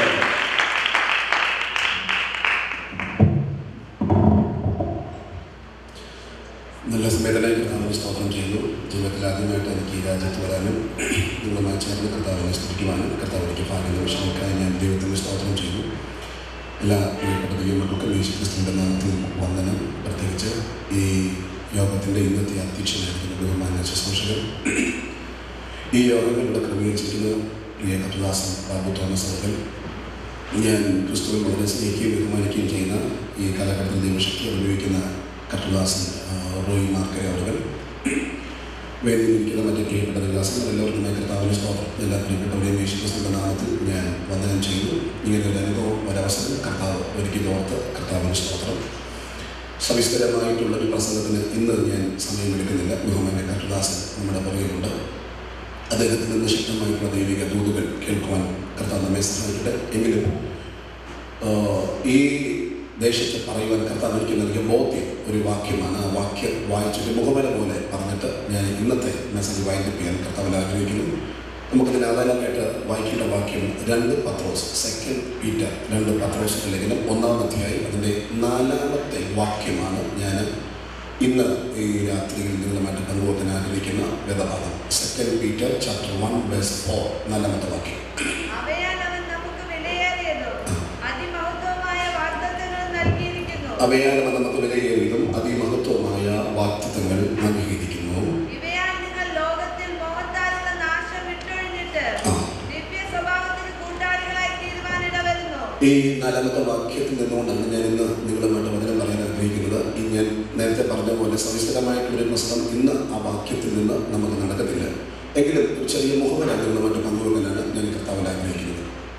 Speaker 8: നല്ല സമയത്തിലേക്ക് കർത്താവിനെ സ്തോത്രം ചെയ്യുന്നു ജീവിതത്തിൽ ആദ്യമായിട്ട് എനിക്ക് ഈ രാജ്യത്ത് വരാനും നിങ്ങളുമായി ചേർന്ന് കർത്താവിനെ സ്തുതിക്കുവാനും കർത്താവിലേക്ക് ഭാഗ്യ നിമിഷങ്ങൾക്കായി ഞാൻ ദൈവത്തിന് സ്തോത്രം ചെയ്യുന്നു എല്ലാ പ്രിയപ്പെട്ട ദൈവമക്കൾക്കും യേശു ക്രിസ്തുവിൻ്റെ നാമത്തിൽ വന്ദനം പ്രത്യേകിച്ച് ഈ യോഗത്തിൻ്റെ ഇന്നത്തെ അധ്യക്ഷനായിരിക്കുന്ന ബഹുമാന ശുശ്രൂഷകർ ഈ യോഗങ്ങൾ ഇവിടെ ക്രമീകരിച്ചിരിക്കുന്ന പ്രിയ കപിദാസൻ ബാബു തോമസ് അവർ ഞാൻ ക്രിസ്തുവിൽ വളരെ സ്നേഹിക്കുകയും ബഹുമാനിക്കുകയും ചെയ്യുന്ന ഈ കാലഘട്ടത്തിൽ ദൈവശക്തി ഉപയോഗിക്കുന്ന കട്ടുദാസൻ റോയി മാർക്കരെ അവർ വേദിയിലിരിക്കുന്ന മറ്റ് പ്രിയപ്പെട്ട ദൈവദാസന്മാർ എല്ലാവർക്കും ഞാൻ കർത്താവിൻ്റെ സ്തോത്രം എല്ലാ പ്രിയപ്പെട്ടവരെയും യേശുക്രിസ്തുവിൻ്റെ നാമത്തിൽ ഞാൻ വന്ദനം ചെയ്യുന്നു ഇങ്ങനെ ഒരു അനുഭവം ഒരവസരം കർത്താവ് ഒരുക്കി ഓർത്ത് കർത്താവിൻ്റെ സ്തോത്രം സവിസ്തരമായിട്ടുള്ളൊരു പ്രസംഗത്തിന് ഇന്ന് ഞാൻ സമയമെടുക്കുന്നില്ല ബഹുമാന്റെ കട്ടുദാസൻ നമ്മുടെ പുറകിലുണ്ട് അദ്ദേഹത്തിൽ നിന്ന് ശക്തമായിട്ടുള്ള ദൈവിക ദൂതുകൾ കേൾക്കുവാൻ കർത്താവ് നമ്മെ സഹായിക്കട്ടെ എങ്കിലും ആഹ്, ഈ ദേശത്ത് പറയുവാൻ കർത്താവ് എനിക്ക് നൽകിയ ബോധ്യം ഒരു വാക്യമാണ് ആ വാക്യം വായിച്ചൊരു മുഖമല പോലെ പറഞ്ഞിട്ട് ഞാൻ ഇന്നത്തെ മെസ്സേജ് വൈൻഡപ്പ് ചെയ്യാൻ കർത്താവിൽ ആഗ്രഹിക്കുന്നു നമുക്കതിന് ആധാരമായിട്ട് വായിക്കേണ്ട വാക്യം രണ്ട് പത്രോസ് സെക്കൻഡ് പീറ്റർ രണ്ട് പത്രോസിൻ്റെ ലേഖനം ഒന്നാം അധ്യായം അതിൻ്റെ നാലാമത്തെ വാക്യമാണ് ഞാൻ ഇന്ന് ഈ രാത്രിയിൽ നിങ്ങളുമായിട്ട് പങ്കുവെക്കാൻ ആഗ്രഹിക്കുന്ന വേദഭാഗം second Peter chapter one verse four നാലാമത്തെ വാക്യം
Speaker 9: അവയാൽ അവൻ നമുക്ക് വിലയേറിയതും അതിമഹത്വമായ വാഗ്ദത്തങ്ങളും നൽകിയിരിക്കുന്നു
Speaker 8: അവയാൽ അവൻ നമുക്ക് വിലയേറിയതും അതിമഹത്വമായ വാക്തത്വങ്ങൾ നൽകിയിരിക്കുന്നു
Speaker 9: ഇവയാൽ നിങ്ങൾ ലോകത്തിൽ മോഹത്താലുള്ള നാശം വിട്ടൊഴിഞ്ഞിട്ട്
Speaker 8: ആ.
Speaker 9: ദിവ്യ സ്വഭാവത്തിന് കൂട്ടാളികളായി തീരുവാനിട വരുന്നു
Speaker 8: ഈ നാലാമത്തെ വാക്യത്തിൽ നിന്നുകൊണ്ടാണ് ഞാൻ ഇന്ന് നിങ്ങളുമായിട്ട് വചനം പറയാൻ ആഗ്രഹിക്കുന്നത് ഈ ഞാൻ നേരത്തെ പറഞ്ഞ പോലെ സവിസ്തരമായിട്ടുള്ള ഒരു പ്രശ്നം ഇന്ന് ആ വാക്യത്തിൽ നിന്ന് നമുക്ക് നടക്കത്തില്ല എങ്കിലും ഒരു ചെറിയ മുഖമന നിങ്ങളുമായിട്ട് പങ്കുവെക്കാനാണ് ഞാൻ കർത്താവിൽ ആഗ്രഹിക്കുന്നത്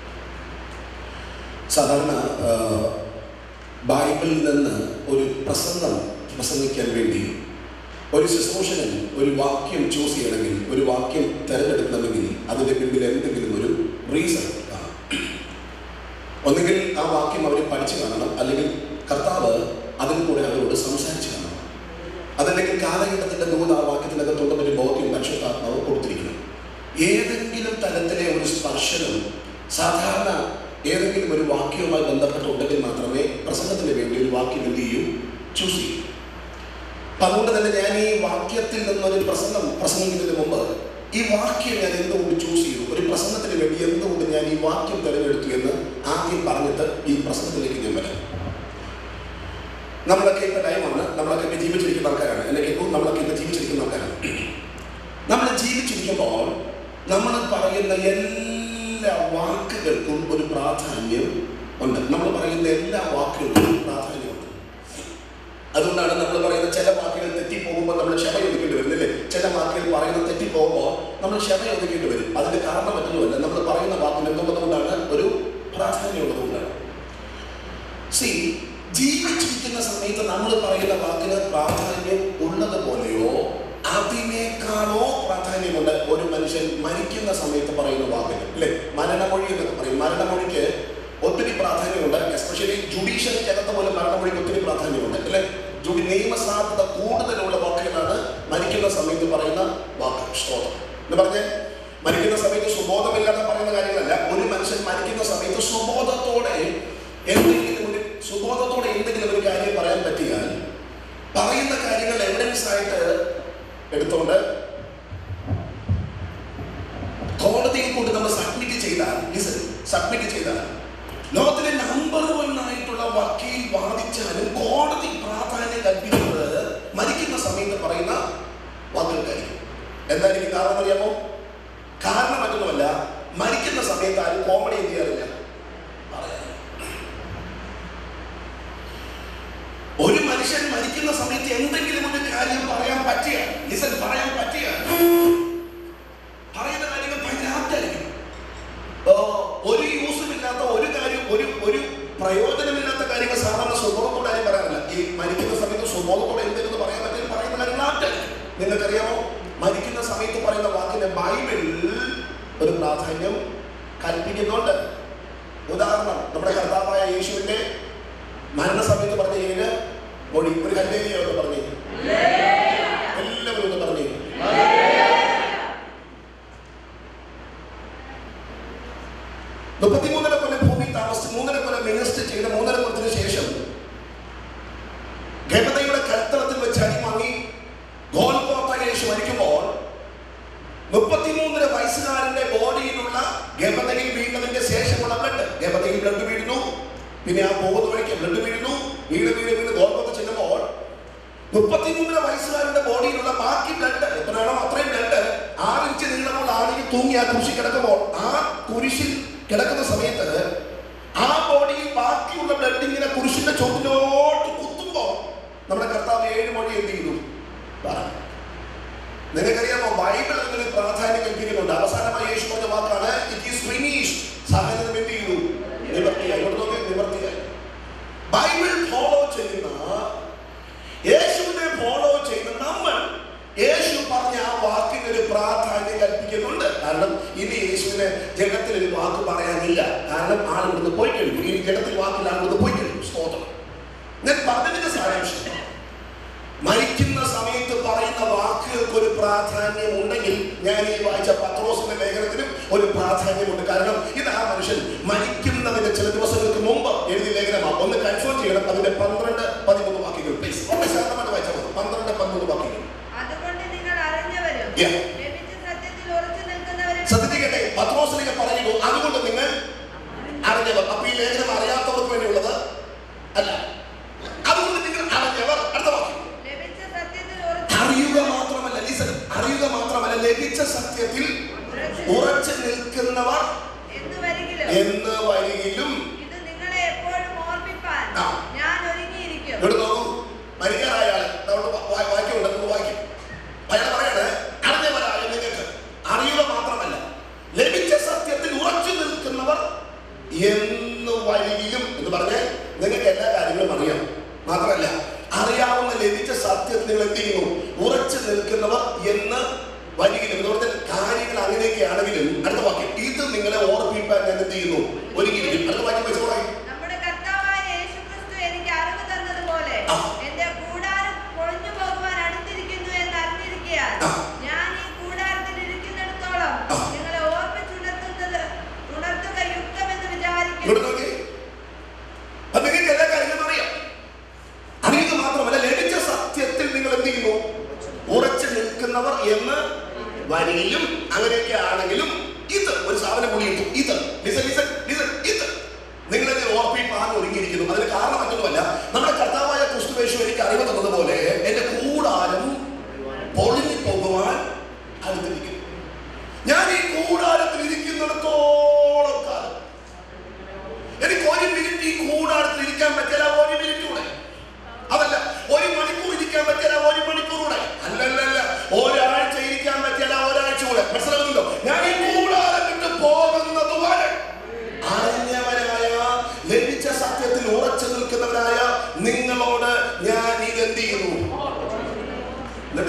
Speaker 8: സാധാരണ ആ, ബൈബിളിൽ നിന്ന് ഒരു പ്രസംഗം പ്രസംഗിക്കാൻ വേണ്ടി ഒരു ശുശ്രൂഷകൻ ഒരു വാക്യം ചൂസ് ചെയ്യണമെങ്കിൽ ഒരു വാക്യം തിരഞ്ഞെടുക്കണമെങ്കിൽ അതിൻ്റെ പിന്നിൽ എന്തെങ്കിലും ഒരു റീസൺ ഒന്നുകിൽ ആ വാക്യം അവർ പഠിച്ചു കാണണം അല്ലെങ്കിൽ കർത്താവ് അതിൽ കൂടെ അവരോട് സംസാരിച്ചു കാണണം അതല്ലെങ്കിൽ കാലഘട്ടത്തിന്റെ ദൂത് ആ വാക്യത്തിനകത്തുള്ള ഒരു ബോധ്യം പരിശുദ്ധാത്മാവ് കൊടുത്തിരിക്കണം ഏതെങ്കിലും തലത്തിലെ ഒരു സ്പർശനം സാധാരണ ഏതെങ്കിലും ഒരു വാക്യവുമായി ബന്ധപ്പെട്ടുണ്ടെങ്കിൽ മാത്രമേ പ്രസംഗത്തിന് വേണ്ടി ഒരു വാക്യം എന്ത് ചെയ്യൂ ചൂസ് ചെയ്യൂ അപ്പൊ അതുകൊണ്ട് തന്നെ ഞാൻ ഈ വാക്യത്തിൽ നിന്നൊരു പ്രസംഗം പ്രസംഗിക്കുന്നതിന് മുമ്പ് ഈ വാക്യം ഞാൻ എന്തുകൊണ്ട് ചൂസ് ചെയ്തു ഒരു പ്രസംഗത്തിന് വേണ്ടി എന്തുകൊണ്ട് ഞാൻ ഈ വാക്യം തിരഞ്ഞെടുത്തു എന്ന് ആദ്യം പറഞ്ഞിട്ട് ഈ പ്രസംഗത്തിലേക്ക് ഞാൻ വരാം നമ്മളൊക്കെ ഇപ്പൊ ടൈമാണ് നമ്മളൊക്കെ ഇപ്പൊ ജീവിച്ചിരിക്കുന്ന ആൾക്കാരാണ് എന്നെ കേൾക്കും നമ്മളൊക്കെ ഇപ്പൊ ജീവിച്ചിരിക്കുന്ന ആൾക്കാരാണ് ജീവിച്ചിരിക്കുമ്പോൾ നമ്മൾ പറയുന്ന എല്ലാ വാക്കുകൾക്കും ഒരു പ്രാധാന്യം ഉണ്ട് നമ്മൾ പറയുന്ന എല്ലാ വാക്കുകൾക്കും ഒരു പ്രാധാന്യമുണ്ട് അതുകൊണ്ടാണ് നമ്മൾ പറയുന്ന ചില വാക്കുകൾ തെറ്റിപ്പോകുമ്പോൾ നമ്മൾ ക്ഷമ ഒതുക്കേണ്ടി വരുന്നില്ലേ ചില വാക്കുകൾ പറയുന്നത് തെറ്റിപ്പോകുമ്പോൾ നമ്മൾ ക്ഷമ ഒതുക്കേണ്ടി വരും അതിന്റെ കാരണം മറ്റൊന്നുമല്ല നമ്മൾ പറയുന്ന വാക്കിന് എന്തുള്ളതുകൊണ്ടാണ് ഒരു പ്രാധാന്യമുള്ളതുകൊണ്ടാണ് സി ജീവിച്ചിരിക്കുന്ന സമയത്ത് നമ്മൾ പറയുന്ന വാക്കിന് പ്രാധാന്യം ഉള്ളതുപോലെയോ അതിനേക്കാളോ പ്രാധാന്യമുണ്ട് ഒരു മനുഷ്യൻ മരിക്കുന്ന സമയത്ത് പറയുന്ന വാക്കിന് അല്ലെ മരണമൊഴി എന്നൊക്കെ പറയും മരണമൊഴിക്ക് ഒത്തിരി പ്രാധാന്യമുണ്ട് എസ്പെഷ്യലി ജുഡീഷ്യറിക്കകത്ത് പോലും മരണമൊഴിക്ക് ഒത്തിരി പ്രാധാന്യമുണ്ട് അല്ലെ ജുഡി നിയമസാധ്യത കൂടുതലുള്ള വാക്കുകളാണ് മരിക്കുന്ന സമയത്ത് പറയുന്ന വാക്ക് സ്തോത്രം എന്ന് പറഞ്ഞേ മരിക്കുന്ന സമയത്ത് സുബോധമില്ലാതെ പറയുന്ന കാര്യങ്ങളല്ല ഒരു മനുഷ്യൻ മരിക്കുന്ന സമയത്ത് സുബോധത്തോടെ എന്തെങ്കിലും ഒരു സുബോധത്തോടെ എന്തെങ്കിലും ഒരു കാര്യം പറയാൻ പറ്റിയാൽ പറയുന്ന കാര്യങ്ങൾ എവിഡൻസ് ആയിട്ട് എടുത്തോണ്ട് കോടതിയിൽ കൊണ്ട് നമ്മൾ സബ്മിറ്റ് ചെയ്താൽ സബ്മിറ്റ് ചെയ്താൽ ലോകത്തിലെ നമ്പർ വൺ ആയിട്ടുള്ള വക്കീൽ വാദിച്ചാലും കോടതി പ്രാധാന്യം കൽപ്പിക്കുന്നത് മരിക്കുന്ന സമയത്ത് പറയുന്ന വാക്കുകൾക്കായിരിക്കും എന്തായിരിക്കും കാരണം അറിയാമോ കാരണം മറ്റൊന്നുമല്ല മരിക്കുന്ന സമയത്ത് ആരും കോമഡി എന്ത് ചെയ്യാറില്ല പറയാറില്ല. ഒരു മനുഷ്യൻ മരിക്കുന്ന സമയത്ത് എന്തെങ്കിലും ഒരു കാര്യം പറയാൻ പറ്റിയ ലിസൺ പറയാൻ പറ്റിയ പറയുന്ന കാര്യങ്ങൾ ഭയങ്കര ആപ്റ്റായിരിക്കും ഓ, ഒരു യൂസും ഇല്ലാത്ത ഒരു കാര്യം ഒരു ഒരു പ്രയോജനമില്ലാത്ത കാര്യങ്ങൾ സാധാരണ സ്വബോധത്തോടെ ആരും പറയാറില്ല ഈ മരിക്കുന്ന സമയത്ത് സ്വബോധത്തോടെ എന്തെങ്കിലും പറയാൻ പറ്റിയ പറയുന്ന കാര്യങ്ങൾ ആപ്റ്റായിരിക്കും നിങ്ങൾക്കറിയാമോ മരിക്കുന്ന സമയത്ത് പറയുന്ന വാക്കിന്റെ ബൈബിളിൽ ഒരു പ്രാധാന്യം കൽപ്പിക്കുന്നുണ്ട് ഉദാഹരണം നമ്മുടെ കർത്താവായ യേശുവിന്റെ മരണസമയത്ത് പറഞ്ഞ ഏഴ് മൊഴി ഒരു കല്ലേരിയൊക്കെ പറഞ്ഞു എല്ലാവരും ഒന്ന് പറഞ്ഞു മുപ്പത്തിമൂന്നര കൊല്ലം ഭൂമി താമസിച്ച് മൂന്നര കൊല്ലം മിനിസ്റ്റർ ചെയ്ത മൂന്നര കൊല്ലത്തിന് ശേഷം ഗണതയുടെ കൽത്തളത്തിൽ വെച്ച് അടിമാങ്ങി ഗോൽഗോത്ത യേശു മരിക്കുമ്പോൾ മുപ്പത്തിമൂന്നര വയസ്സുകാരന്റെ ബോഡിയിലുള്ള ഗമതയിൽ വീണതിന്റെ ശേഷമുള്ള ബ്ലഡ് ഗമതയിൽ ബ്ലഡ് വീഴുന്നു പിന്നെ ആ പോകുന്ന വഴിക്ക് ബ്ലഡ് വീഴുന്നു വീട് വീട് വീട് ഗോൽഗോത്ത ചെല്ലുമ്പോൾ മുപ്പത്തിമൂന്നര വയസ്സുകാരന്റെ ബോഡിയിലുള്ള ബാക്കി ബ്ലഡ് എത്രയാണോ അത്രയും ബ്ലഡ് ആറിഞ്ച് നീളമുള്ള ആണെങ്കിൽ തൂങ്ങി ആ കുരിശിൽ കിടക്കുമ്പോൾ ആ കുരിശിൽ കിടക്കുന്ന സമയത്ത് ആ ബോഡിയിൽ ബാക്കിയുള്ള ബ്ലഡ് ഇങ്ങനെ കുരിശിന്റെ ചുവട്ടിലോട്ട് കുത്തുമ്പോൾ നമ്മുടെ കർത്താവ് ഏഴ് മണി എന്ത് ചെയ്തു പറ നിങ്ങൾക്കറിയാമോ ബൈബിൾ അതിന് പ്രാധാന്യം കൽപ്പിക്കുന്നുണ്ട് അവസാനമായി യേശു പറഞ്ഞ വാക്കാണ് ഇറ്റ് ഈസ് ഫിനിഷ്ഡ് സാഹചര്യം എന്ത് ചെയ്തു നിവർത്തിയായി ഇവിടെ നോക്കി നിവർത്തിയായി ബൈബിൾ ഫോളോ ചെയ്യുന്ന യേശുവിനെ ഫോളോ ചെയ്യുന്ന നമ്മൾ യേശു പറഞ്ഞ ആ വാക്കിന് ഒരു പ്രാധാന്യം കൽപ്പിക്കുന്നുണ്ട് കാരണം ഇനി യേശുവിന് ജഗത്തിൽ ഒരു വാക്ക് പറയാനില്ല കാരണം ആൾ ഇവിടുന്ന് പോയി കഴിഞ്ഞു ഇനി ജഗത്തിൽ വാക്കിൽ ആൾ ഇവിടുന്ന് പോയി കഴിഞ്ഞു സ്തോത്രം ഞാൻ പറഞ്ഞതിന്റെ സാരാംശം മരിക്കുന്ന സമയത്ത് പറയുന്ന വാക്കുകൾക്ക് ഒരു പ്രാധാന്യം ഉണ്ടെങ്കിൽ ഞാൻ ഈ വായിച്ച പത്രോസിന്റെ ലേഖനത്തിനും ഒരു പ്രാധാന്യമുണ്ട് കാരണം ഇത് ആ മനുഷ്യൻ മരിക്കുന്നതിന്റെ ചില ദിവസങ്ങൾക്ക് മുമ്പ് എഴുതിയ ലേഖനമാണ് ഒന്ന് കൺഫേം ചെയ്യണം അതിന്റെ പന്ത്രണ്ട് പതിമൂന്ന് വാക്യങ്ങൾ പ്ലീസ് ഒന്ന് ശാന്തമായിട്ട് വായിച്ചാൽ മതി പന്ത്രണ്ട് പതിമൂന്ന് വാക്യങ്ങൾ
Speaker 9: അതുകൊണ്ട് നിങ്ങൾ അറിഞ്ഞവരും
Speaker 8: Yeah.
Speaker 9: ലഭിച്ച സത്യത്തിൽ ഉറച്ചു നിൽക്കുന്നവരും
Speaker 8: ശ്രദ്ധിക്കട്ടെ പത്രോസിലേക്ക് പറയുന്നു അതുകൊണ്ട് നിങ്ങൾ അറിഞ്ഞവർ അപ്പൊ ഈ ലേഖനം അറിയാത്തവർക്ക് വേണ്ടിയുള്ളത് അല്ല അതുകൊണ്ട് നിങ്ങൾ അറിഞ്ഞവർ അടുത്ത വാക്യം
Speaker 9: ലഭിച്ച സത്യത്തിൽ ഉറച്ചു
Speaker 8: അറിയുക മാത്രമല്ല ലിസൺ അറിയുക മാത്രമല്ല ലഭിച്ച സത്യത്തിൽ ഉറച്ചു നിൽക്കുന്നവർ
Speaker 9: എന്ന് വരികിലും
Speaker 8: എന്ന് വരികിലും
Speaker 9: ഇത് നിങ്ങളെ എപ്പോഴും ഓർമ്മിപ്പാൻ
Speaker 8: ആ.
Speaker 9: ഞാൻ ഒരുങ്ങിയിരിക്കും
Speaker 8: ഇവിടെ നോക്കൂ മരിക്കാറായ ആള് നമ്മുടെ വാ- വാക്യമുണ്ട് നമുക്ക് വായിക്കും അയാൾ പറയാണ് അറിഞ്ഞവരായ നിങ്ങൾക്ക് അറിയുക മാത്രമല്ല ലഭിച്ച സത്യത്തിൽ ഉറച്ചു നിൽക്കുന്നവർ എന്ന് വരികിലും എന്ന് പറഞ്ഞ് നിങ്ങൾക്ക് എല്ലാ കാര്യങ്ങളും അറിയാം മാത്രമല്ല അറിയാവുന്ന ലഭിച്ച സത്യത്തിൽ നിങ്ങൾ എന്ത് ചെയ്യുന്നു ഉറച്ചു നിൽക്കുന്നവർ എന്ന് വരികിലും എന്ന് പറഞ്ഞാൽ കാര്യങ്ങൾ അങ്ങനെയൊക്കെയാണെങ്കിലും അടുത്ത വാക്യം ഇത് നിങ്ങളെ ഓർപ്പിക്കാൻ ഞാൻ എന്ത് ചെയ്യുന്നു ഒരുങ്ങിയിരിക്കും അടുത്ത വാക്യം വെച്ച് പറയും
Speaker 9: നമ്മുടെ കർത്താവായ യേശുക്രിസ്തു എനിക്ക് അറിവ് തന്നതുപോലെ
Speaker 8: ആ.
Speaker 9: എന്റെ കൂടാരം പൊളിഞ്ഞു പോകുവാൻ അടുത്തിരിക്കുന്നു എന്ന് അറിഞ്ഞിരിക്കയാൽ
Speaker 8: ആ.
Speaker 9: ഞാൻ ഈ കൂടാരത്തിൽ ഇരിക്കുന്നിടത്തോളം
Speaker 8: ആ.
Speaker 9: നിങ്ങളെ ഓർമ്മിച്ചുണർത്തുന്നത് ഉണർത്തുക യുക്തമെന്ന് വിചാരിക്കുന്നു
Speaker 8: ഇവിടെ നോക്കി അപ്പൊ നിങ്ങൾക്ക് എല്ലാ കാര്യങ്ങളും അറിയാം അറിയുക മാത്രമല്ല ലഭിച്ച സത്യത്തിൽ നിങ്ങൾ എന്ത് ചെയ്യുന്നു ഉറച്ചു നിൽക്കുന്നവർ എന്ന് വരികയും അങ്ങനെയൊക്കെ ആണെങ്കിലും ഇത് ഒരു സാധനം കൂടി ഇട്ടു ഇത് ലിസൺ ലിസൺ ലിസൺ ഇത് നിങ്ങളെ ഓർപ്പിപ്പാൻ ഒരുങ്ങിയിരിക്കുന്നു അതിന് കാരണം മറ്റൊന്നുമല്ല നമ്മുടെ കർത്താവായ ക്രിസ്തുവേശു എനിക്ക് അറിവ് തന്നതുപോലെ എന്റെ കൂടാരം പൊളിഞ്ഞു പോകുവാൻ അടുത്തിരിക്കുന്നു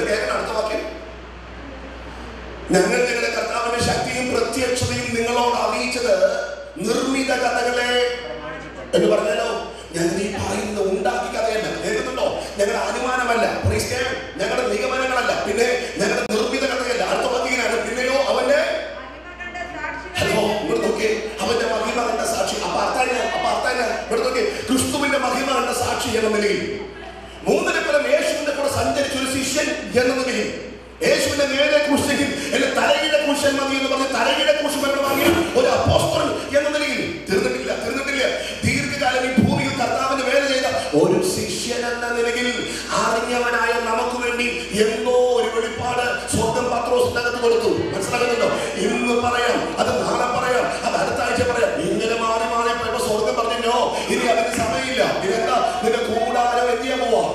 Speaker 6: കേൾക്കണം അടുത്ത വാക്യം ഞങ്ങൾ നിങ്ങളുടെ കർത്താവിന്റെ ശക്തിയും പ്രത്യക്ഷതയും നിങ്ങളോട് അറിയിച്ചത് നിർമ്മിത കഥകളെ എന്ന് പറഞ്ഞാലോ ഞങ്ങൾ ഈ പറയുന്നത് ഉണ്ടാക്കി കഥയല്ല കേൾക്കുന്നുണ്ടോ ഞങ്ങളുടെ അനുമാനമല്ല Praise God. ഞങ്ങളുടെ നിഗമനങ്ങളല്ല പിന്നെ ഞങ്ങളുടെ നിർമ്മിത കഥയല്ല അടുത്ത വാക്യത്തിനാണ് പിന്നെയോ അവന്റെ ഹലോ ഇവിടെ നോക്കിയേ അവന്റെ മഹിമ കണ്ട സാക്ഷി അപ്പൊ അർത്ഥാന അപ്പൊ അർത്ഥാന ഇവിടെ നോക്കിയേ ക്രിസ്തുവിന്റെ മഹിമ കണ്ട സാക്ഷി എന്ന നിലയിൽ മൂന്നര കൊല്ലം യേശുവിന്റെ കൂടെ സഞ്ചരിച്ച ഒരു ശിഷ്യൻ എന്ന നിലയിൽ യേശുവിന്റെ നേരെ കുറിച്ചെങ്കിൽ എന്റെ തലയുടെ കുറിച്ചൻ മതി എന്ന് പറഞ്ഞ് തലയുടെ കുറിച്ച് വേണം വാങ്ങിയ ഒരു അപ്പോസ്തലൻ എന്ന നിലയിൽ തീർന്നിട്ടില്ല തീർന്നിട്ടില്ല ദീർഘകാലം ഈ ഭൂമിയിൽ കർത്താവിന് വേല ചെയ്ത ഒരു ശിഷ്യൻ എന്ന നിലയിൽ അറിഞ്ഞവനായ നമുക്ക് വേണ്ടി എന്നോ ഒരു വെളിപ്പാട് സ്വന്തം പത്രോസിന്റെ അകത്ത് കൊടുത്തു മനസ്സിലാക്കുന്നുണ്ടോ ഇന്ന് പറയാം അത് നാളെ പറയാം അത് അടുത്ത ആഴ്ച പറയാം ഇങ്ങനെ മാറി മാറി പോയപ്പോ സ്വർഗം പറഞ്ഞോ ഇനി അതിന് സമയമില്ല ഇതെന്താ നിന്റെ കൂടാരം എന്ത് ചെയ്യാൻ പോവാ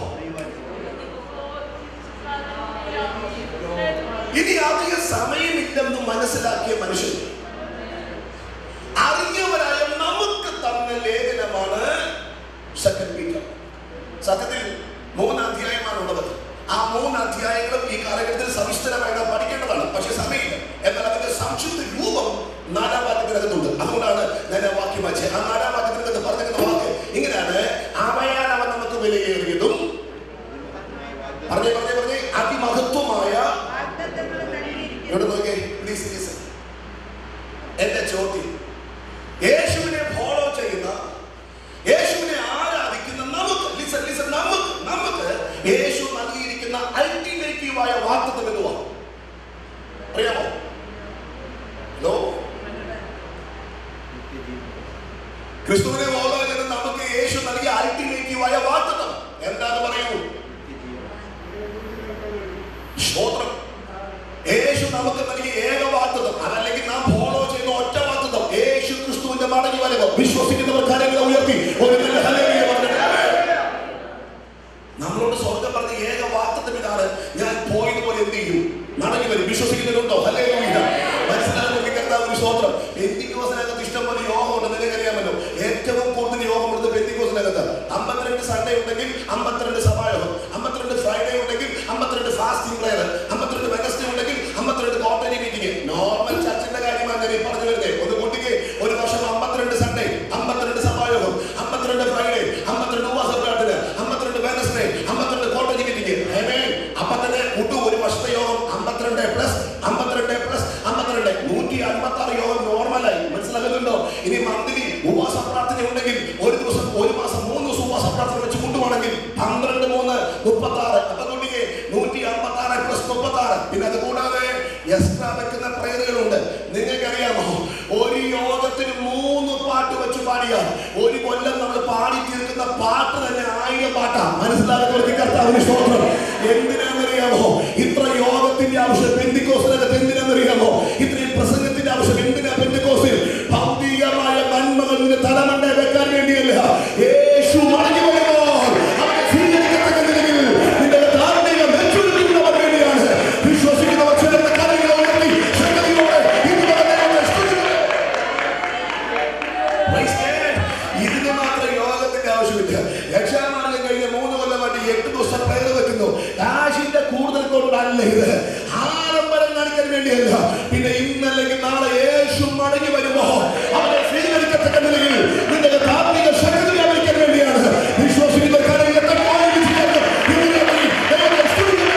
Speaker 6: ഇനി അധികം സമയമില്ലെന്ന് മനസ്സിലാക്കിയ മനുഷ്യൻ അറിഞ്ഞവരായ നമുക്ക് തന്ന ലേഖനമാണ് സെക്കൻഡ് പീറ്റർ സത്യത്തിൽ മൂന്ന് അധ്യായമാണുള്ളത് ആ മൂന്ന് അധ്യായങ്ങളും ഈ കാലഘട്ടത്തിൽ സവിസ്തരമായി നാം പഠിക്കേണ്ടതാണ് പക്ഷെ സമയമില്ല എന്നാൽ അതിന്റെ സംക്ഷിപ്ത രൂപം നാലാം വാക്യത്തിനകത്തുണ്ട് അതുകൊണ്ടാണ് ഞാൻ ആ വാക്യം വായിച്ചത് ആ നാലാം വാക്യത്തിനകത്ത് പറഞ്ഞിരിക്കുന്ന വാക്ക് ഇങ്ങനെയാണ് അവയാൽ അവൻ നമുക്ക് വിലയേറിയതും പറഞ്ഞേ പറഞ്ഞേ പറഞ്ഞേ അതിമഹത്വമായ ഇവിടെ നോക്കിയേ പ്ലീസ് ലിസൺ എന്റെ ചോദ്യം യേശുവിനെ ഫോളോ ചെയ്യുന്ന യേശുവിനെ ആരാധിക്കുന്ന നമുക്ക് ലിസൺ ലിസൺ നമുക്ക് നമുക്ക് യേശു നൽകിയിരിക്കുന്ന അൾട്ടിമേറ്റീവായ വാക്തത്വം എന്തുവാ അറിയാമോ ഹലോ ക്രിസ്തുവിനെ ഫോളോ ചെയ്യുന്ന നമുക്ക് യേശു നൽകിയ അൾട്ടിമേറ്റീവായ വാക്തത്വം എന്താന്ന് പറയൂ സ്തോത്രം യേശു നമുക്ക് നൽകിയ ഏക വാക്തത്വം അതല്ലെങ്കിൽ നാം ഫോളോ ചെയ്യുന്ന ഒറ്റ വാക്തത്വം യേശു ക്രിസ്തുവിന്റെ മടങ്ങി വരവ് വിശ്വസിക്കുന്നവർ കരങ്ങളെ ഉയർത്തി ഒരു നല്ല ഹല്ലേലൂയ പറഞ്ഞിട്ട് നമ്മളോട് സ്വർഗം പറഞ്ഞ ഏക വാക്തത്വം ഇതാണ് ഞാൻ പോയതുപോലെ എന്ത് ചെയ്യും മടങ്ങി വരും വിശ്വസിക്കുന്നുണ്ടോ ഹല്ലേലൂയ മനസ്സിലാക്കി കർത്താവിന് സ്തോത്രം പെന്തിക്കോസിനകത്ത് ഇഷ്ടം പോലെ യോഗമുണ്ട് നിങ്ങൾക്ക് അറിയാമല്ലോ ഏറ്റവും കൂടുതൽ യോഗമുള്ളത് പെന്തിക്കോസിനകത്ത് അമ്പത്തിരണ്ട് സൺഡേ ഉണ്ടെങ്കിൽ അമ്പത്തിരണ്ട് സഭായോഗം അമ്പത്തിരണ്ട് ഫ്രൈഡേ ഉണ്ടെങ്കിൽ അമ്പത്തിരണ്ട് ഫാസ്റ്റിംഗ് പ്രയർ അമ്പത്തിരണ്ട് വെനസ്ഡേ ഉണ്ടെങ്കിൽ അമ്പത്തിരണ്ട് കോട്ടനി മീറ്റിംഗ് നോർമൽ ചർച്ചിന്റെ കാര്യമാണ് ഞാൻ ഈ പറഞ്ഞു വരുന്നത് ഒന്ന് കൂട്ടിക്ക് ഒരു വർഷം അമ്പത്തിരണ്ട് സൺഡേ അമ്പത്തിരണ്ട് സഭായോഗം അമ്പത്തിരണ്ട് ഫ്രൈഡേ അമ്പത്തിരണ്ട് ഉപവാസ പ്രാർത്ഥന അമ്പത്തിരണ്ട് വെനസ്ഡേ അമ്പത്തിരണ്ട് കോട്ടനി മീറ്റിംഗ് അപ്പൊ തന്നെ കൂട്ടു ഒരു വർഷത്തെ യോഗം അമ്പത്തിരണ്ട് പ്ലസ് അമ്പത്തിരണ്ട് പ്ലസ് അമ്പത്തിരണ്ട് നൂറ്റി അമ്പത്തി ആറ് യോഗം നോർമലായി മനസ്സിലാക്കുന്നുണ്ടോ ഇനി മന്ത്ലി ഉപവാസ പ്രാർത്ഥന ഉണ്ടെങ്കിൽ ഒരു ദിവസം ഒരു മാസം മൂന്ന് ദിവസം ഉപവാസ പ്രാർത്ഥന വെച്ച് കൊണ്ടുപോകണമെങ്കിൽ പന്ത്രണ്ട് മൂന്ന് മുപ്പത്തി ആറ് അപ്പൊ നോക്കിക്കേ നൂറ്റി അമ്പത്തി ആറ് പ്ലസ് മുപ്പത്തി ആറ് പിന്നെ അത് കൂടാതെ എക്സ്ട്രാ വെക്കുന്ന പ്രേതകളുണ്ട് നിങ്ങൾക്കറിയാമോ ഒരു യോഗത്തിന് മൂന്ന് പാട്ട് വെച്ച് പാടിയാൽ ഒരു കൊല്ലം നമ്മൾ പാടി തീർക്കുന്ന പാട്ട് തന്നെ ആയിരം പാട്ടാ മനസ്സിലാക്കുന്നവർക്ക് കർത്താവിന് സ്തോത്രം എന്തിനാണെന്നറിയാമോ ഇത്ര യോഗത്തിന്റെ ആവശ്യം പെന്തിക്കോസിനകത്ത് എന്തിനാണെന്നറിയാമോ ഇത്രയും പ്രസംഗത്തിന്റെ ആവശ്യം എന്തിനാ പെന്തിക്കോസിൽ ഭൗതികമായ നന്മകൾ നിന്റെ തലമണ്ട വെക്കാൻ വേണ്ടിയല്ല യേശു മടങ്ങി വരുമ്പോൾ അവനെ സ്വീകരിക്കത്തക്ക നിലയിൽ നിന്റെ ധാർമ്മിക മെച്ചൂരിറ്റിയുള്ളവർ വേണ്ടിയാണ് വിശ്വസിക്കുന്നവർ ചേർന്ന കരങ്ങളെ ഉയർത്തി ശക്തിയോടെ ഇതുപോലെ ദൈവത്തെ സ്തുതിക്കുന്നു. Praise God. ഇതിന് മാത്രം യോഗത്തിന്റെ ആവശ്യമില്ല രക്ഷാമാർഗം കഴിഞ്ഞ മൂന്ന് കൊല്ലമായിട്ട് എട്ട് ദിവസം പ്രേത വെക്കുന്നു കാശിന്റെ കൂടുതൽ കൊണ്ടല്ല ഇത് ആഡംബരം കാണിക്കാൻ വേണ്ടിയല്ല പിന്നെ ഇന്നല്ലെങ്കിൽ നാളെ യേശു മടങ്ങി വരുമ്പോ അവനെ സ്വീകരിക്കത്തക്ക നിലയിൽ നിന്റെ ധാർമ്മിക ശക്തി അറിയിക്കാൻ വേണ്ടിയാണ് വിശ്വസിക്കുന്ന കരങ്ങളെ തട്ടി ചേർത്ത് ഇതിനെ വഴി ദൈവത്തെ സ്തുതിക്കുന്നു.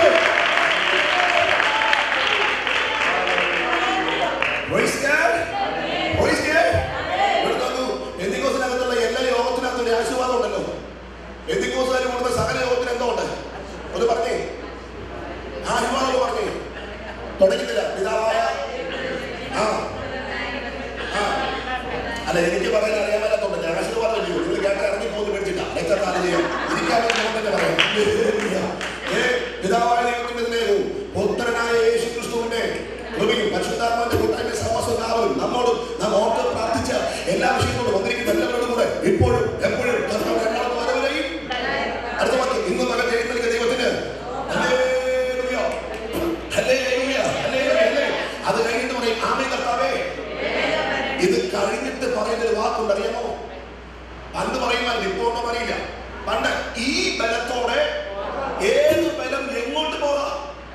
Speaker 6: Praise God. Praise God. ഇവിടെ നോക്കൂ, പെന്തിക്കോസിനകത്തുള്ള എല്ലാ യോഗത്തിനകത്തും ഒരു ആശീർവാദം ഉണ്ടല്ലോ പെന്തിക്കോസുകാർ കൂടുന്ന സകല യോഗത്തിന് എന്തോ ഉണ്ട് ഒന്ന് പറഞ്ഞേ ആ ആശീർവാദം പറഞ്ഞേ തുടങ്ങുന്നില്ല പിതാവായ ആ ആ അല്ല എനിക്ക് പറയാൻ അറിയാൻ മേലാത്തോണ്ട് ഞാൻ ആശീർവാദം ഇല്ലയോ നിങ്ങൾ കേട്ട ഇറങ്ങി പോകുന്ന മേടിച്ചിട്ടാ ലെക്ചർ താരം ചെയ്യാം എനിക്കത് ഞാൻ തന്നെ പറയാം ഏ പിതാവായ ദൈവത്തിന്റെ സ്നേഹവും പുത്രനായ യേശു ക്രിസ്തുവിന്റെ കൃപയും പരിശുദ്ധാത്മാവിന്റെ കൂട്ടായ്മ സഹവാസവും കാവലും നമ്മോടും നാം ഓർത്ത് പ്രാർത്ഥിച്ച എല്ലാ വിഷയത്തോടും വന്നിരിക്കുന്ന എല്ലാവരോടും കൂടെ ഇപ്പോഴും എപ്പോഴും കർത്താവ് രണ്ടാമത് വരവരെയും അടുത്ത വാക്യം ഇന്ന് മകൻ ചെയ്യുന്ന ദൈവത്തിന് ഹല്ലേലൂയ. ഹല്ലേലൂയ. ഹല്ലേലൂയ. ഹല്ലേ. അത് കഴിഞ്ഞിട്ട് പറയും ആമേ കർത്താവേ ഇത് കഴിഞ്ഞിട്ട് പറയുന്ന ഒരു വാക്കുണ്ട് അറിയാമോ പണ്ട് പറയുമായിരുന്നു ഇപ്പൊ ഒന്നും അറിയില്ല പണ്ട് ഈ ബലത്തോടെ ഏത് ബലം എങ്ങോട്ട് പോകാം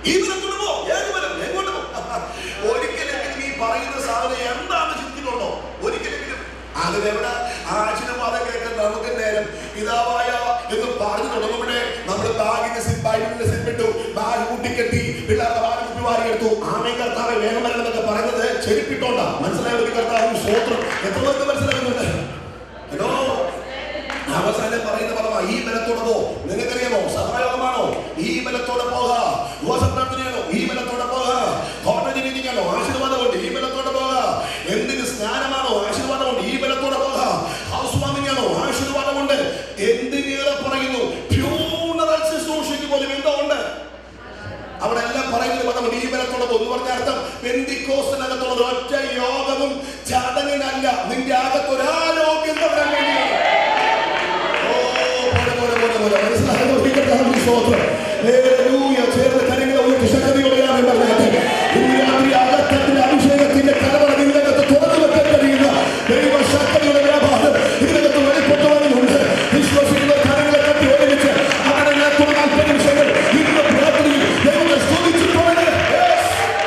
Speaker 10: ഈ ബലത്തോട് പോ ഏത് ബലം എങ്ങോട്ട് പോ ഒരിക്കലെങ്കിലും ഈ പറയുന്ന സാധനം എന്താണെന്ന് ചിന്തിക്കുന്നുണ്ടോ ഒരിക്കലെങ്കിലും അതിനെവിടെ ആശീർവാദം കേൾക്കാൻ നമുക്ക് നേരം പിതാവായ എന്ന് പറഞ്ഞു തുടങ്ങുമ്പോഴേ നമ്മൾ ബാഗിന്റെ സിപ്പ് ബൈബിളിന്റെ സിപ്പ് ഇട്ടു ബാഗ് കൂട്ടിക്കെട്ടി പിള്ളേരുടെ ബാഗ് കുപ്പി വാരി എടുത്തു ആമേ കർത്താവ് വേഗം വരണം എന്നൊക്കെ പറയുന്നത് ചെരുപ്പിട്ടോണ്ടാ മനസ്സിലായ ഒരു കർത്താവ് സ്വോത്രം എത്ര പേർക്ക് മനസ്സിലാകുന്നുണ്ട് കേട്ടോ അവസാനം പറയുന്ന പദമാ ഈ ബലത്തോടെ പോ നിങ്ങൾക്കറിയാമോ സഹായകമാണോ ഈ ബലത്തോടെ പോക ഉപവാസപ്രാർത്ഥനയാണോ ഈ ബലത്തോടെ പോക കോട്ടേജ് മീറ്റിംഗ് ആണോ ആശീർവാദമുണ്ട് ഈ ബലത്തോടെ പോക എന്തിന് സ്നാനമാണോ ആശീർവാദമുണ്ട് ഈ ബലത്തോടെ പോക ഹൗസ് വാമിംഗ് ആണോ ആശീർവാദമുണ്ട് എന്തിനേറെ പറയുന്നു ഫ്യൂണറൽ ശുശ്രൂഷയ്ക്ക് പോലും എന്തോ ഉണ്ട് അവിടെ എല്ലാം പറയുന്നത് പദമുണ്ട് ഈ ബലത്തോടെ പോകും എന്ന് പറഞ്ഞ അർത്ഥം പെന്തിക്കോസിനകത്തുള്ളത് ഒറ്റ യോഗവും ചടങ്ങിനല്ല നിന്റെ അകത്ത് ഒരാരോഗ്യം തരാൻ വേണ്ടിയാണ് ഓ, പോലെ, പോലെ, പോലെ, പോലെ. മനസ്സിലായോ? ഈ കർത്താവിന്റെ സ്തോത്രം. ഹല്ലേലൂയ. ചേർന്ന് കരങ്ങളെ ഉയർത്തി ശക്തിയോടെ ഞാൻ പറഞ്ഞത്. ഈ രാത്രി അകത്തത്തിന്റെ അഭിഷേകത്തിന്റെ കലവറ ഇതിനകത്ത് തുറന്നു വെക്കാൻ കഴിയുന്ന ദൈവശക്തിയുടെ വ്യാപാരം ഇതിനകത്ത് വെളിപ്പെട്ടു വരുന്നുണ്ട്. വിശ്വസിക്കുന്ന കരങ്ങളെ തട്ടി ഒരുമിച്ച് അതിനകത്തുള്ള നാൽപ്പത് നിമിഷങ്ങൾ ഇന്ന് രാത്രി ദൈവത്തെ സ്തുതിച്ചു തുടങ്ങ്. Yes.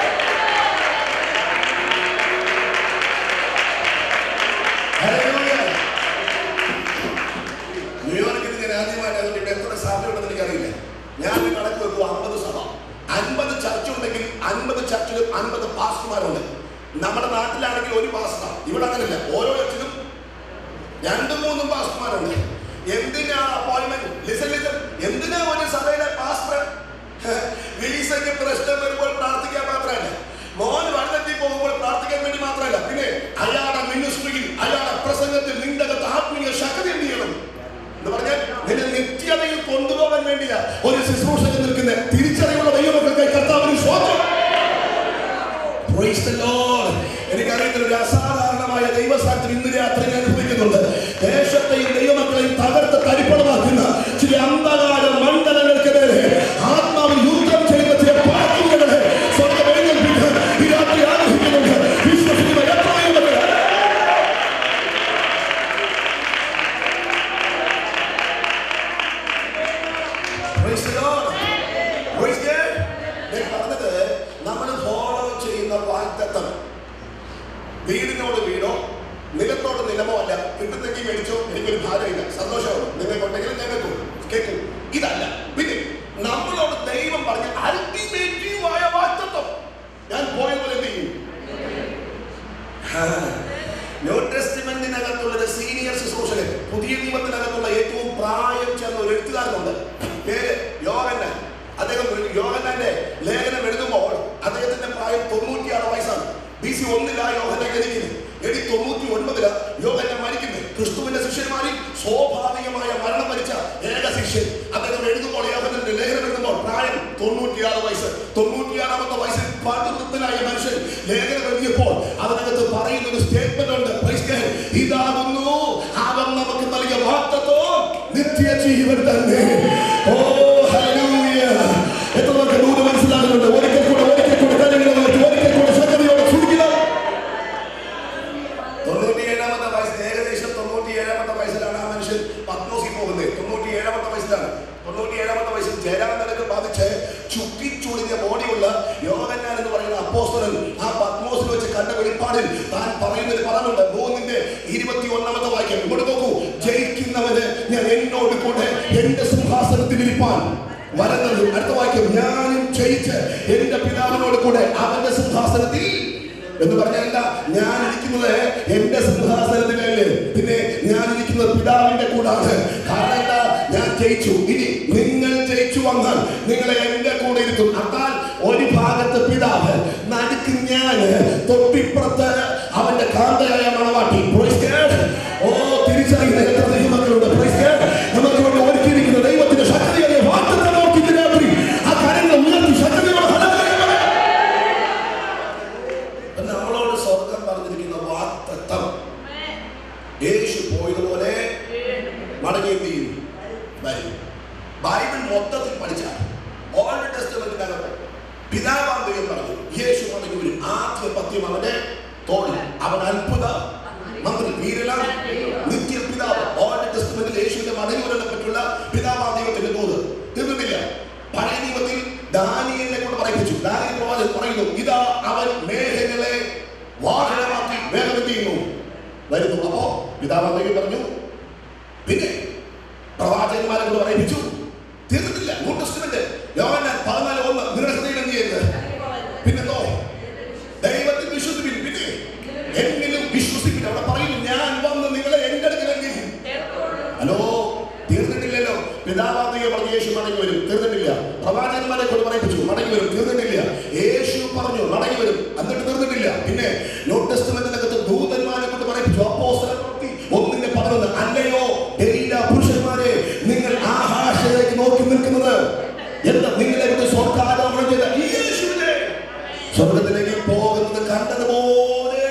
Speaker 10: Hallelujah. ന്യൂയോർക്കിൽ ഞാൻ ആദ്യമായിട്ട് അതുകൊണ്ട് ഇവിടെ എത്ര സഭയുണ്ടെന്ന് എനിക്കറിയില്ല ഞാൻ ഒരു കണക്ക് വെക്കും അമ്പത് സഭ അൻപത് ചർച്ച് ഉണ്ടെങ്കിൽ അൻപത് ചർച്ചിലും അൻപത് പാസ്റ്റർമാരുണ്ട് നമ്മുടെ നാട്ടിലാണെങ്കിൽ ഒരു പാസ്റ്റർ ഇവിടെ അങ്ങനെയല്ല ഓരോ ചർച്ചിലും രണ്ടും മൂന്നും പാസ്റ്റർമാരുണ്ട് എന്തിനാ അപ്പോയിന്റ്മെന്റ് ലിസൺ ലിസൺ എന്തിനാ ഒരു സഭയിലെ പാസ്റ്റർ വിലീസയ്ക്ക് പ്രശ്നം വരുമ്പോൾ പ്രാർത്ഥിക്കാൻ മാത്രമല്ല മോൻ വഴിതെറ്റി പോകുമ്പോൾ പ്രാർത്ഥിക്കാൻ വേണ്ടി മാത്രമല്ല പിന്നെ അയാളുടെ മിനിസ്ട്രിയിൽ അയാളുടെ പ്രസംഗത്തിൽ നിന്റെ അകത്ത് ആത്മീയ ശക്തി എന്ത് ചെയ്യണം എന്ന് പറഞ്ഞാൽ നിന്നെ നിത്യതയിൽ കൊണ്ടുപോകാൻ വേണ്ടിയാ ഒരു ശുശ്രൂഷകൻ നിൽക്കുന്ന തിരിച്ചറിവുള്ള ദൈവമക്കൾക്ക് കർത്താവിന് സ്വന്തം Praise the Lord. എനിക്കറിയത്തില്ല ഒരു അസാധാരണമായ ദൈവസാക്ഷ്യം ഇന്ന് രാത്രി ഞാൻ അനുഭവിക്കുന്നുണ്ട് ദേശത്തെയും ദൈവമക്കളെയും തകർത്ത് തരിപ്പണമാക്കുന്ന ചില അന്ധകാര മണ്ഡലങ്ങൾക്കെതിരെ ആത്മാവിൽ യുദ്ധം ചെയ്യുന്ന ചില പാർട്ടികളെ സ്വന്തം എഴുന്നേൽപ്പിക്കാൻ ഈ രാത്രി ആഗ്രഹിക്കുന്നുണ്ട് വിശ്വസിക്കുന്ന എത്രയും പേര് Praise the Lord. Praise God. ഞാൻ പറഞ്ഞത് നമ്മൾ ഫോളോ ചെയ്യുന്ന വാഗ്ദത്തം വീടിനോട് വീടോ നിലത്തോട് നിലമോ അല്ല കിട്ടുന്നെങ്കിൽ മേടിച്ചോ എനിക്കൊരു ഭാരമില്ല സന്തോഷമാണ് നിങ്ങൾക്കുണ്ടെങ്കിലും ഞങ്ങൾക്കും കേൾക്കും ഇതല്ല പിന്നെ നമ്മളോട് ദൈവം പറഞ്ഞ അൾട്ടിമേറ്റീവായ വാഗ്ദത്തം ഞാൻ പോയതുപോലെ എന്ത് ചെയ്യും ന്യൂ ടെസ്റ്റ്മെന്റിനകത്തുള്ള ഒരു സീനിയർ ശുശ്രൂഷകൻ പുതിയ നിയമത്തിനകത്തുള്ള ഏറ്റവും പ്രായം ചെന്ന ഒരു എഴുത്തുകാരനുണ്ട് പേര് യോഹന്നാൻ അദ്ദേഹം ഒരു യോഹന്നാന്റെ ലേഖനം എഴുതുമ്പോൾ അദ്ദേഹത്തിന്റെ പ്രായം തൊണ്ണൂറ്റിയാറ് വയസ്സാണ് ബി സി ഒന്നിലാ യോഹന്നാൻ ജനിക്കുന്നത് എടി തൊണ്ണൂറ്റി ഒൻപതില് യോഹന്നാൻ മരിക്കുന്നത് ക്രിസ്തുവിന്റെ ശിഷ്യന്മാരിൽ സ്വാഭാവികമായ മരണം മരിച്ച ഏക ശിഷ്യൻ അദ്ദേഹം എഴുതുമ്പോൾ യോഹന്നാന്റെ ലേഖനം എഴുതുമ്പോൾ പ്രായം തൊണ്ണൂറ്റിയാറ് വയസ്സ് തൊണ്ണൂറ്റിയാറാമത്തെ വയസ്സിൽ പാട്ടുവൃത്തനായ മനുഷ്യൻ ലേഖനം എഴുതിയപ്പോൾ അതിനകത്ത് പറയുന്ന ഒരു സ്റ്റേറ്റ്മെന്റ് ഉണ്ട് Praise God. ഇതാകുന്നു അവൻ നമുക്ക് നൽകിയ വാഗ്ദത്തം നിത്യജീവൻ തന്നെ ഓ ഹല്ലേലൂയ എത്ര പേർക്ക് ദൂരം മനസ്സിലാകുന്നുണ്ട് ഒരിക്കൽ കൂടെ ഒരിക്കൽ കൂടെ കരങ്ങൾ ഉയർത്തി, ഒരിക്കൽ കൂടെ ശക്തിയോടെ ചുരുക്കുക തൊണ്ണൂറ്റിയേഴാമത്തെ വയസ്സിൽ ഏകദേശം തൊണ്ണൂറ്റിയേഴാമത്തെ വയസ്സിലാണ് ആ മനുഷ്യൻ പത്മോസിൽ പോകുന്നത് തൊണ്ണൂറ്റിയേഴാമത്തെ വയസ്സിലാണ് തൊണ്ണൂറ്റിയേഴാമത്തെ വയസ്സിൽ ജയരാമനക്ക് ബാധിച്ച് ചുക്കിച്ചുളിഞ്ഞ ബോഡിയുള്ള യോഗന്നാൻ എന്ന് പറയുന്ന അപ്പോസ്തലൻ ആ പത്മോസിൽ വെച്ച് കണ്ട വെളിപ്പാടിൽ താൻ പറയുന്ന ഒരു പദമുണ്ട് മൂന്നിന്റെ ഇരുപത്തി ഒന്നാമത്തെ വാക്യം ഇങ്ങോട്ട് നോക്കൂ ജയിക്കുന്നവന് ഞാൻ എന്നോട് കൂടെ എന്റെ സിംഹാസനത്തിൽ ഇരിപ്പാൻ വരുന്നത് അടുത്ത വാക്യം ഞാനും ജയിച്ച് എന്റെ പിതാവിനോട് കൂടെ അവന്റെ സിംഹാസനത്തിൽ എന്ന് പറഞ്ഞാൽ എന്താ ഞാൻ ഇരിക്കുന്നത് എന്റെ സിംഹാസനത്തിലല്ലേ പിന്നെ ഞാൻ ഇരിക്കുന്നത് പിതാവിന്റെ കൂടാണ് കാരണം എന്താ ഞാൻ ജയിച്ചു ഇനി നിങ്ങൾ ജയിച്ചു വന്നാൽ നിങ്ങളെ എന്റെ കൂടെ ഇരുത്തും എന്നാൽ ഒരു ഭാഗത്ത് പിതാവ് നടുക്ക് ഞാൻ തൊട്ടിപ്പുറത്ത് അവന്റെ കാന്തയായ മണവാട്ടി Praise God. ഓ തിരിച്ചറിയുന്ന എത്ര ദൈവമക്കളുണ്ട് Praise God. നമുക്ക് വേണ്ടി ഒരുക്കിയിരിക്കുന്ന ദൈവത്തിന്റെ ശക്തിയെ വാർത്തത്തെ നോക്കി ഇന്ന് രാത്രി ആ കാര്യങ്ങൾ ഉയർത്തി ശക്തിയോടെ ഹല്ലേലൂയ പറയാം. നമ്മളോട് സ്വർഗം പറഞ്ഞിരിക്കുന്ന വാക്തത്വം യേശു പോയതുപോലെ മടങ്ങി എന്ത് ചെയ്യും വരും ബൈബിൾ മൊത്തത്തിൽ പഠിച്ചാൽ ഓൾഡ് ടെസ്റ്റമെന്റിനകത്ത് പിതാവാം ദൈവം പറഞ്ഞു യേശു മടങ്ങി വരും ആദ്യ പത്യം അവന്റെ തോളിൽ അവൻ അത്ഭുത മന്ത്രി വീരലാം നിത്യ പിതാവ് ഓൾഡ് ടെസ്റ്റമെന്റിൽ യേശുവിന്റെ മടങ്ങി വരനെ പറ്റിയുള്ള പിതാവാം ദൈവത്തിന്റെ തോത് തീർന്നിട്ടില്ല പഴയ നിയമത്തിൽ ദാനിയലിനെ കൊണ്ട് പറയിപ്പിച്ചു ദാനിയേൽ പ്രവാചകൻ പറയുന്നു ഇതാ അവൻ മേഘങ്ങളെ വാഹനമാക്കി വേഗം എന്ത് ചെയ്യുന്നു വരുന്നു അപ്പോ പിതാവ് പറഞ്ഞു പിന്നെ പ്രവാചകന്മാരെ കൊണ്ട് പറയിപ്പിച്ചു തീർന്നിട്ടില്ല ന്യൂ ടെസ്റ്റ്മെന്റ് യോഹന്നാൻ പതിനാല് ഒന്ന് നിങ്ങളുടെ ഹൃദയം എന്ത് ചെയ്യരുത് പിന്നെന്തോ ദൈവത്തിൽ വിശ്വസിപ്പിൻ പിന്നെ എന്നിലും വിശ്വസിപ്പിൻ അവിടെ പറയുന്നു ഞാൻ വന്ന് നിങ്ങളെ എന്റെ അടുക്കലെങ്കിൽ ഹലോ തീർന്നിട്ടില്ലല്ലോ പിതാവാദിക പറഞ്ഞ യേശു മടങ്ങി വരും തീർന്നിട്ടില്ല പ്രവാചകന്മാരെ കൊണ്ട് പറയിപ്പിച്ചു മടങ്ങി വരും തീർന്നിട്ടില്ല യേശു പറഞ്ഞു മടങ്ങി വരും എന്നിട്ട് തീർന്നിട്ടില്ല പിന്നെ ന്യൂ ടെസ്റ്റ്മെന്റിനകത്ത് ദൂതന്മാരെ കൊണ്ട് പറയിപ്പിച്ചു അപ്പോസ്തല പ്രവൃത്തി ഒന്നിന്റെ പതിനൊന്ന് അല്ലയോ ഡെലീല പുരുഷന്മാരെ നിങ്ങൾ ആകാശത്തേക്ക് നോക്കി നിൽക്കുന്നത് എന്താ നിങ്ങളെ കൊണ്ട് സ്വർഗാരോപണം ചെയ്ത ഈ യേശുവിനെ സ്വർഗത്തിലേക്ക് പോകുന്നത് കണ്ടതുപോലെ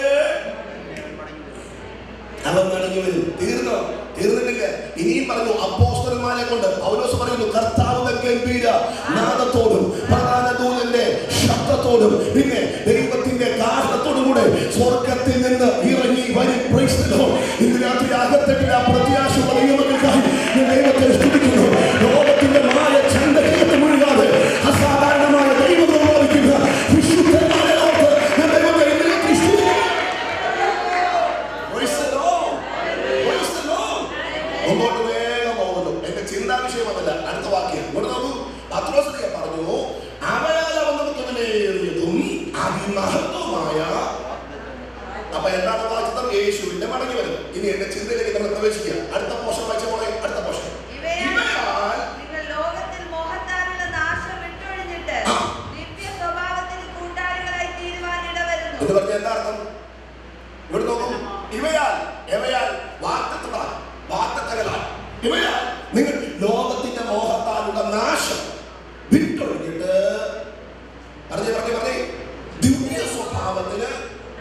Speaker 10: അവൻ മടങ്ങി വരും തീർന്നോ തീർന്നിട്ടില്ല ഇനിയും പറഞ്ഞു അപ്പോസ്തലന്മാരെ കൊണ്ട് പൗലോസ് പറയുന്നു കർത്താവിന്റെ ഗംഭീര നാദത്തോടും പ്രധാന ദൂതന്റെ ശബ്ദത്തോടും പിന്നെ ദൈവത്തിന്റെ കാരണത്തോടും കൂടെ സ്വർഗത്തിൽ നിന്ന് ഇറങ്ങി വരും Praise the Lord. ഇന്ന് രാത്രി അകത്തിട്ടില്ല പ്രത്യാശയുള്ള ദൈവങ്ങൾക്കായി ഞാൻ ദൈവത്തെ സ്തുതിക്കുന്നു ലോകത്തിന്റെ മായ ചന്തകത്ത് മുഴുകാതെ അസാധാരണമായ ദൈവം നിർവഹിക്കുന്ന വിശുദ്ധന്മാരെ ഓർത്ത് ഞാൻ ദൈവത്തെ ഇന്നലെ സ്തുതിക്കുന്നു Praise the Lord. Praise the Lord. മുമ്പോട്ട് വേഗം പോകുന്നു എന്റെ ചിന്താ വിഷയം അതല്ല അടുത്ത വാക്യം ഇവിടെ നോക്കൂ പത്രോസിനെ പറഞ്ഞു അവയാൽ അവൻ നമുക്ക് വിലയേറിയതും അതിമഹത്വമായ അപ്പൊ എന്താണ് വാക്യം യേശുവിന്റെ മടങ്ങി വരും ഇനി എന്റെ ചിന്തയിലേക്ക് നമ്മൾ പ്രവേശിക്കുക അടുത്ത പോഷൻ വായിച്ച പോലെ അടുത്ത പോഷൻ ഇവയാൽ
Speaker 9: നിങ്ങൾ ലോകത്തിൽ മോഹത്താലുള്ള നാശം വിട്ടൊഴിഞ്ഞിട്ട്
Speaker 10: ആ.
Speaker 9: ദിവ്യ സ്വഭാവത്തിന് കൂട്ടാളികളായി തീരുവാൻ ഇടവരുന്നു
Speaker 10: എന്ന് പറഞ്ഞ എന്താ അർത്ഥം ഇവിടെ നോക്കൂ ഇവയാൽ എവയാൽ വാക്തത്വങ്ങളാൽ വാക്തത്തകളാൽ ഇവയാൽ നിങ്ങൾ ലോകത്തിന്റെ മോഹത്താലുള്ള നാശം വിട്ടൊഴിഞ്ഞിട്ട് പറഞ്ഞേ പറഞ്ഞേ പറഞ്ഞേ ദിവ്യ സ്വഭാവത്തിന്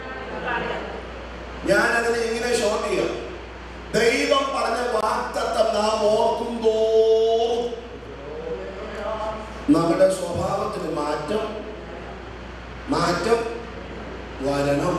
Speaker 10: ഞാൻ അതിനെ ഇങ്ങനെ ഷോർട്ട് ചെയ്യാം ദൈവം പറഞ്ഞ വാക്തത്വം നാം ഓർക്കും തോറും നമ്മുടെ സ്വഭാവത്തിന് മാറ്റം മാറ്റം വരണം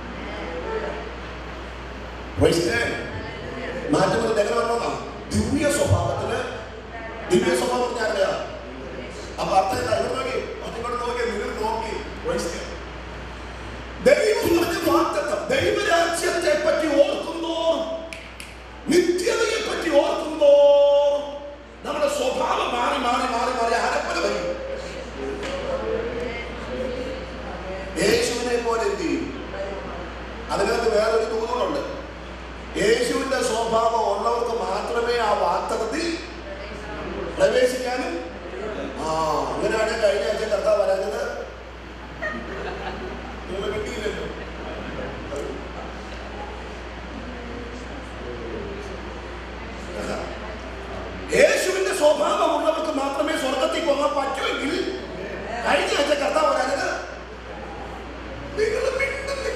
Speaker 10: Praise God. മാറ്റം വന്നിട്ട് എങ്ങനെ വരണമെന്നാണ് ദിവ്യ സ്വഭാവത്തിന് ദിവ്യ സ്വഭാവം ഞാൻ അറിയാം അപ്പൊ അർത്ഥം എന്താ ഇവിടെ നോക്കി അതിങ്ങോട്ട് നോക്കി നിങ്ങൾ നോക്കി Praise God. ദൈവം പറഞ്ഞ വാക്തത്വം ദൈവരാജ്യത്തെ പറ്റി ഓർക്കുന്തോറും നിത്യതയെ പറ്റി ഓർക്കുന്തോറും നമ്മുടെ സ്വഭാവം മാറി മാറി മാറി മാറി അരപ്പന വരും യേശുവിനെ പോലെ എന്ത് ചെയ്യും അതിനകത്ത് വേറൊരു തൂന്നുണ്ട് യേശുവിന്റെ സ്വഭാവം ഉള്ളവർക്ക് മാത്രമേ ആ വാസ്തവത്തിൽ പ്രവേശിക്കാനും ആ അങ്ങനെയാണ് കഴിഞ്ഞ ആഴ്ച കർത്താവ് വരാഞ്ഞത് നിങ്ങൾ കിട്ടിയില്ലല്ലോ യേശുവിന്റെ സ്വഭാവം ഉള്ളവർക്ക് മാത്രമേ സ്വർഗത്തിൽ പോകാൻ പറ്റുമെങ്കിൽ കഴിഞ്ഞ ആഴ്ച കർത്താവ് വരാഞ്ഞത് നിങ്ങൾ മിണ്ടുന്നില്ല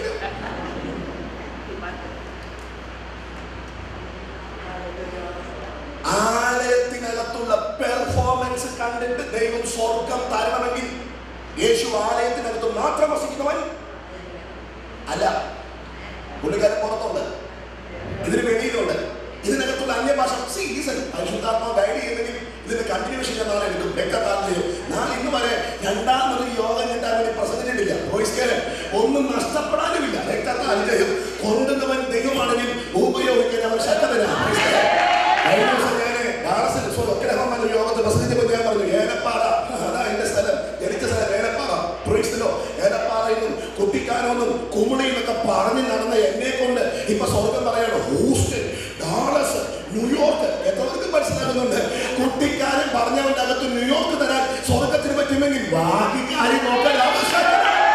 Speaker 10: ആലയത്തിനകത്തുള്ള പെർഫോമൻസ് കണ്ടിട്ട് ദൈവം സ്വർഗം തരണമെങ്കിൽ യേശു ആലയത്തിനകത്ത് മാത്രം വസിക്കുന്നവൻ അല്ല പുള്ളിക്കാരൻ പുറത്തുണ്ട് ഇതിന് വെളിയിലുണ്ട് ഇതിനകത്തുള്ള അന്യഭാഷ സി ലീസൺ പരിശുദ്ധാത്മാവ് ഗൈഡ് ചെയ്യുന്നെങ്കിൽ ഇതിന്റെ കണ്ടിന്യൂഷൻ ഞാൻ നാളെ എടുക്കും രക്തത്താലിലെയോ നാളെ ഇന്ന് വരെ രണ്ടാമതൊരു യോഗം കിട്ടാൻ വേണ്ടി പ്രസംഗിച്ചിട്ടില്ല വോയിസ്കേല് ഒന്നും നഷ്ടപ്പെടാനുമില്ല രക്തത്താലിലെയും കൊണ്ടുന്നവൻ ദൈവമാണെങ്കിൽ ഉപയോഗിക്കാൻ അവൻ ശക്തനാണ് കഴിഞ്ഞ ദിവസം ഞാൻ ഡാളസിൽ ഒക്കരഹമ്മൻ ഒരു യോഗത്തിൽ പ്രസംഗിച്ചപ്പോൾ ഞാൻ പറഞ്ഞു ഏലപ്പാറ അതാ എന്റെ സ്ഥലം ജനിച്ച സ്ഥലം ഏലപ്പാറ പ്രൊയിക്സിലോ ഏലപ്പാറയിലും കുട്ടിക്കാനൊന്നും കുമളിയിലൊക്കെ പറഞ്ഞു നടന്ന എന്നെ കൊണ്ട് ഇപ്പൊ സ്വർഗം പറയണം ഹൂസ്റ്റൺ ഡാളസ് ന്യൂയോർക്ക് എത്രവർക്കും മനസ്സിലാകുന്നുണ്ട് കുട്ടിക്കാരൻ പറഞ്ഞവന്റെ അകത്ത് ന്യൂയോർക്ക് തരാൻ സ്വർഗത്തിന് പറ്റുമെങ്കിൽ ബാക്കി കാര്യം നോക്കാൻ ആവശ്യമില്ല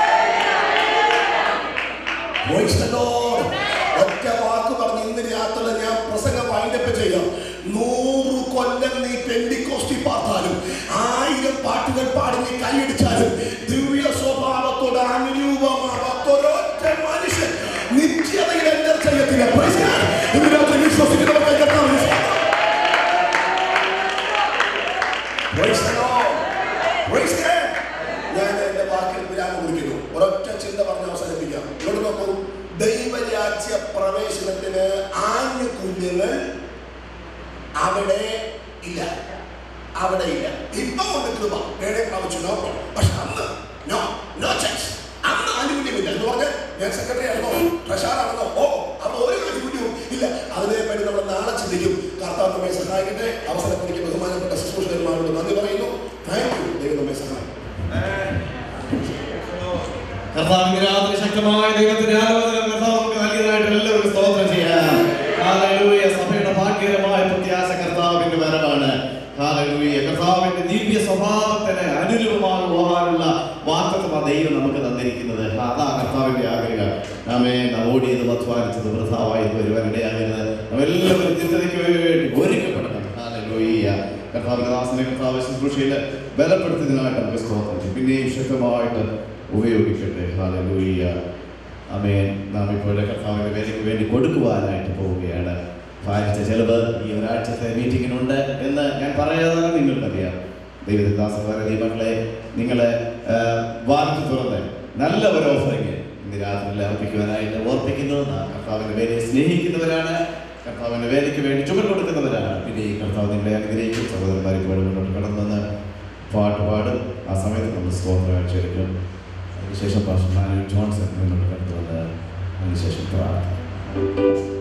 Speaker 10: Praise the Lord. ഒറ്റ വാക്ക് പറഞ്ഞ് ഇന്ന് രാത്രി ഞാൻ പ്രസംഗം വൈൻഡപ്പ് ചെയ്യാം നൂറ് കൊല്ലം നീ പെന്തിക്കോസ്റ്റി പാർത്താലും ആയിരം പാട്ടുകൾ പാടി നീ കൈയടിച്ചാലും ദിവ്യ സ്വഭാവത്തോട് അനുരൂപമാവാത്ത ഒരൊറ്റ മനുഷ്യൻ നിത്യതയിൽ എൻ്റർ ചെയ്യത്തില്ല Praise God. ഇന്ന് രാത്രി വിശ്വസിക്കുന്നവർക്ക് കർത്താവിന് സ്തോത്രം. Praise the Lord. Praise God. ഞാൻ എന്റെ വാക്കിൽ വിരാമം കുറിക്കുന്നു ഒരൊറ്റ ചിന്ത പറഞ്ഞ് അവസാനിപ്പിക്കാം ഇവിടെ നോക്കൂ ദൈവരാജ്യ പ്രവേശനത്തിന് ആഞ്ഞു കുഞ്ഞുങ്ങൾ അവിടെ ഇല്ല അവിടെ ഇല്ല ഇപ്പൊ കൊണ്ട് കൃപ വേണേ പ്രാപിച്ചു നോ പ്രോബ്ലം പക്ഷെ അന്ന് നോ നോ ചാൻസ് അന്ന് ആനുകൂല്യമില്ല എന്ന് പറഞ്ഞ് ഞാൻ സെക്രട്ടറി ആണെന്നോ ട്രഷാർ ആണെന്നോ ഓ അന്ന് ഒരു ആനുകൂല്യവും ഇല്ല അതിനെപ്പറ്റി നമ്മൾ നാളെ ചിന്തിക്കും കർത്താവ് നമ്മെ സഹായിക്കട്ടെ അവസരം എനിക്ക് ബഹുമാനപ്പെട്ട ശുശ്രൂഷകന്മാരോട് നന്ദി പറയുന്നു താങ്ക് യു ദൈവം നമ്മെ സഹായിക്കും
Speaker 11: കർത്താവിന്റെ രാത്രി ശക്തമായ ദൈവത്തിന്റെ ആലോചന കർത്താവ് നമുക്ക് നൽകിയതായിട്ട് എല്ലാവരും സ്തോത്രം ചെയ്യാം ഹാലലൂയ സഭയുടെ ഭാഗ്യകരമായ പ്രത്യാശ കർത്താവിന്റെ വരവാണ് ഹാലലൂയ കർത്താവിന്റെ ദിവ്യ സ്വഭാവത്തിന് അനുരൂപമാകുവാനുള്ള വാക്തത്വം ആ ദൈവം നമുക്ക് തന്നിരിക്കുന്നത് അതാ കർത്താവിന്റെ ആഗ്രഹം നാമേ നാം ഓടിയത് അധ്വാനിച്ചത് വൃഥാവായത് വരുവാനിടയാകരുത് നാം എല്ലാവരും ചിന്തയ്ക്ക് വേണ്ടി ഒരുക്കപ്പെടണം ഹാലലൂയ കർത്താവിന്റെ ദാസനെ കർത്താവ് ശുശ്രൂഷയിൽ ബലപ്പെടുത്തുന്നതിനായിട്ട് നമുക്ക് സ്തോത്രം ചെയ്യും പിന്നെയും ശക്തമായിട്ട് ഉപയോഗിക്കട്ടെ ഹാലലൂയ അമേൻ നാം ഇപ്പോൾ കർത്താവിൻ്റെ വേലയ്ക്ക് വേണ്ടി കൊടുക്കുവാനായിട്ട് പോവുകയാണ് ഭാരിച്ച ചെലവ് ഈ ഒരാഴ്ചത്തെ മീറ്റിങ്ങിനുണ്ട് എന്ന് ഞാൻ പറയാതെ നിങ്ങൾക്കറിയാം ദൈവദാസന്മാരെ ദൈവങ്ങളെ നിങ്ങളെ വാർത്ത തുറന്ന് നല്ല ഒരു ഓഫറിങ് ഇന്ന് രാത്രിയിൽ അർപ്പിക്കുവാനായിട്ട് ഓർപ്പിക്കുന്നു നാം കർത്താവിൻ്റെ വേലയെ സ്നേഹിക്കുന്നവരാണ് കർത്താവിൻ്റെ വേലയ്ക്ക് വേണ്ടി ചുമൽ കൊടുക്കുന്നവരാണ് പിന്നെ ഈ കർത്താവ് നിങ്ങളെ അനുഗ്രഹിക്കും സഹോദരന്മാരെ ഇപ്പോൾ മുന്നോട്ട് കടന്നു പാട്ട് പാടും ആ സമയത്ത് നമ്മൾ സ്തോത്രം കാഴ്ചയെടുക്കും അതിനുശേഷം പാസ്റ്റർ മാനുവൽ ജോൺസൺ മുന്നോട്ട് കടന്നു വന്ന് അതിനുശേഷം പ്രാർത്ഥന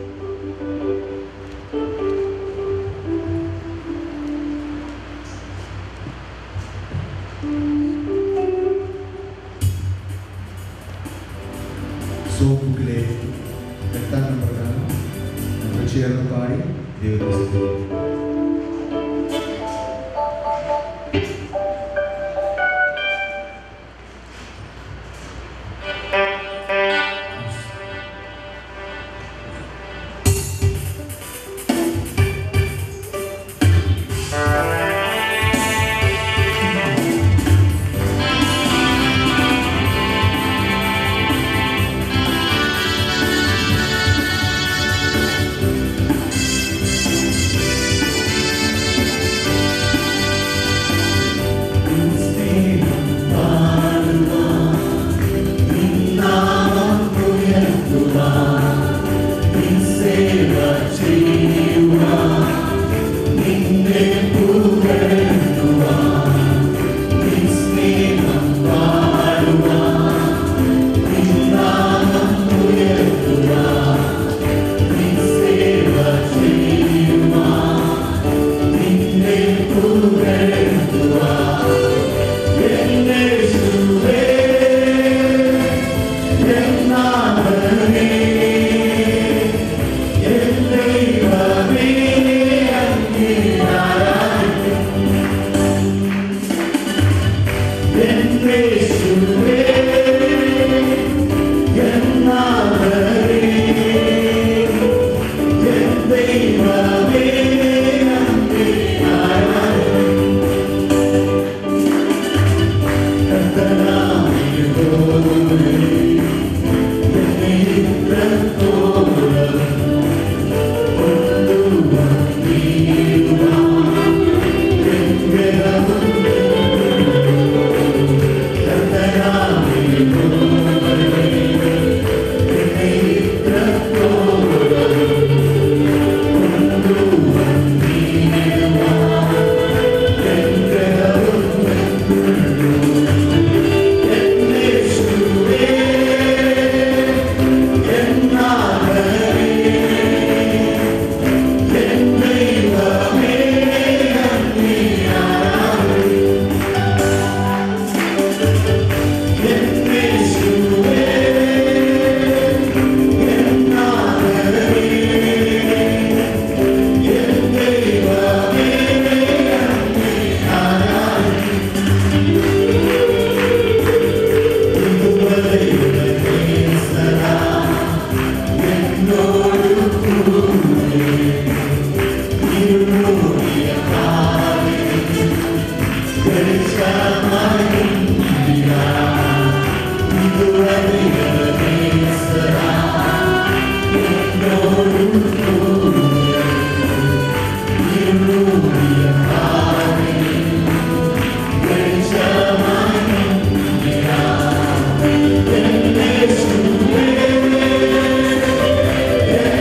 Speaker 3: സോബുക്കിലെ എട്ടാം നമ്പർ ഗാനം നമ്മൾ ചേർന്ന് പാടി ദൈവത്തെ സ്തുതിക്കും.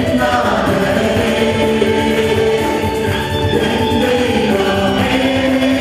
Speaker 2: Yeah.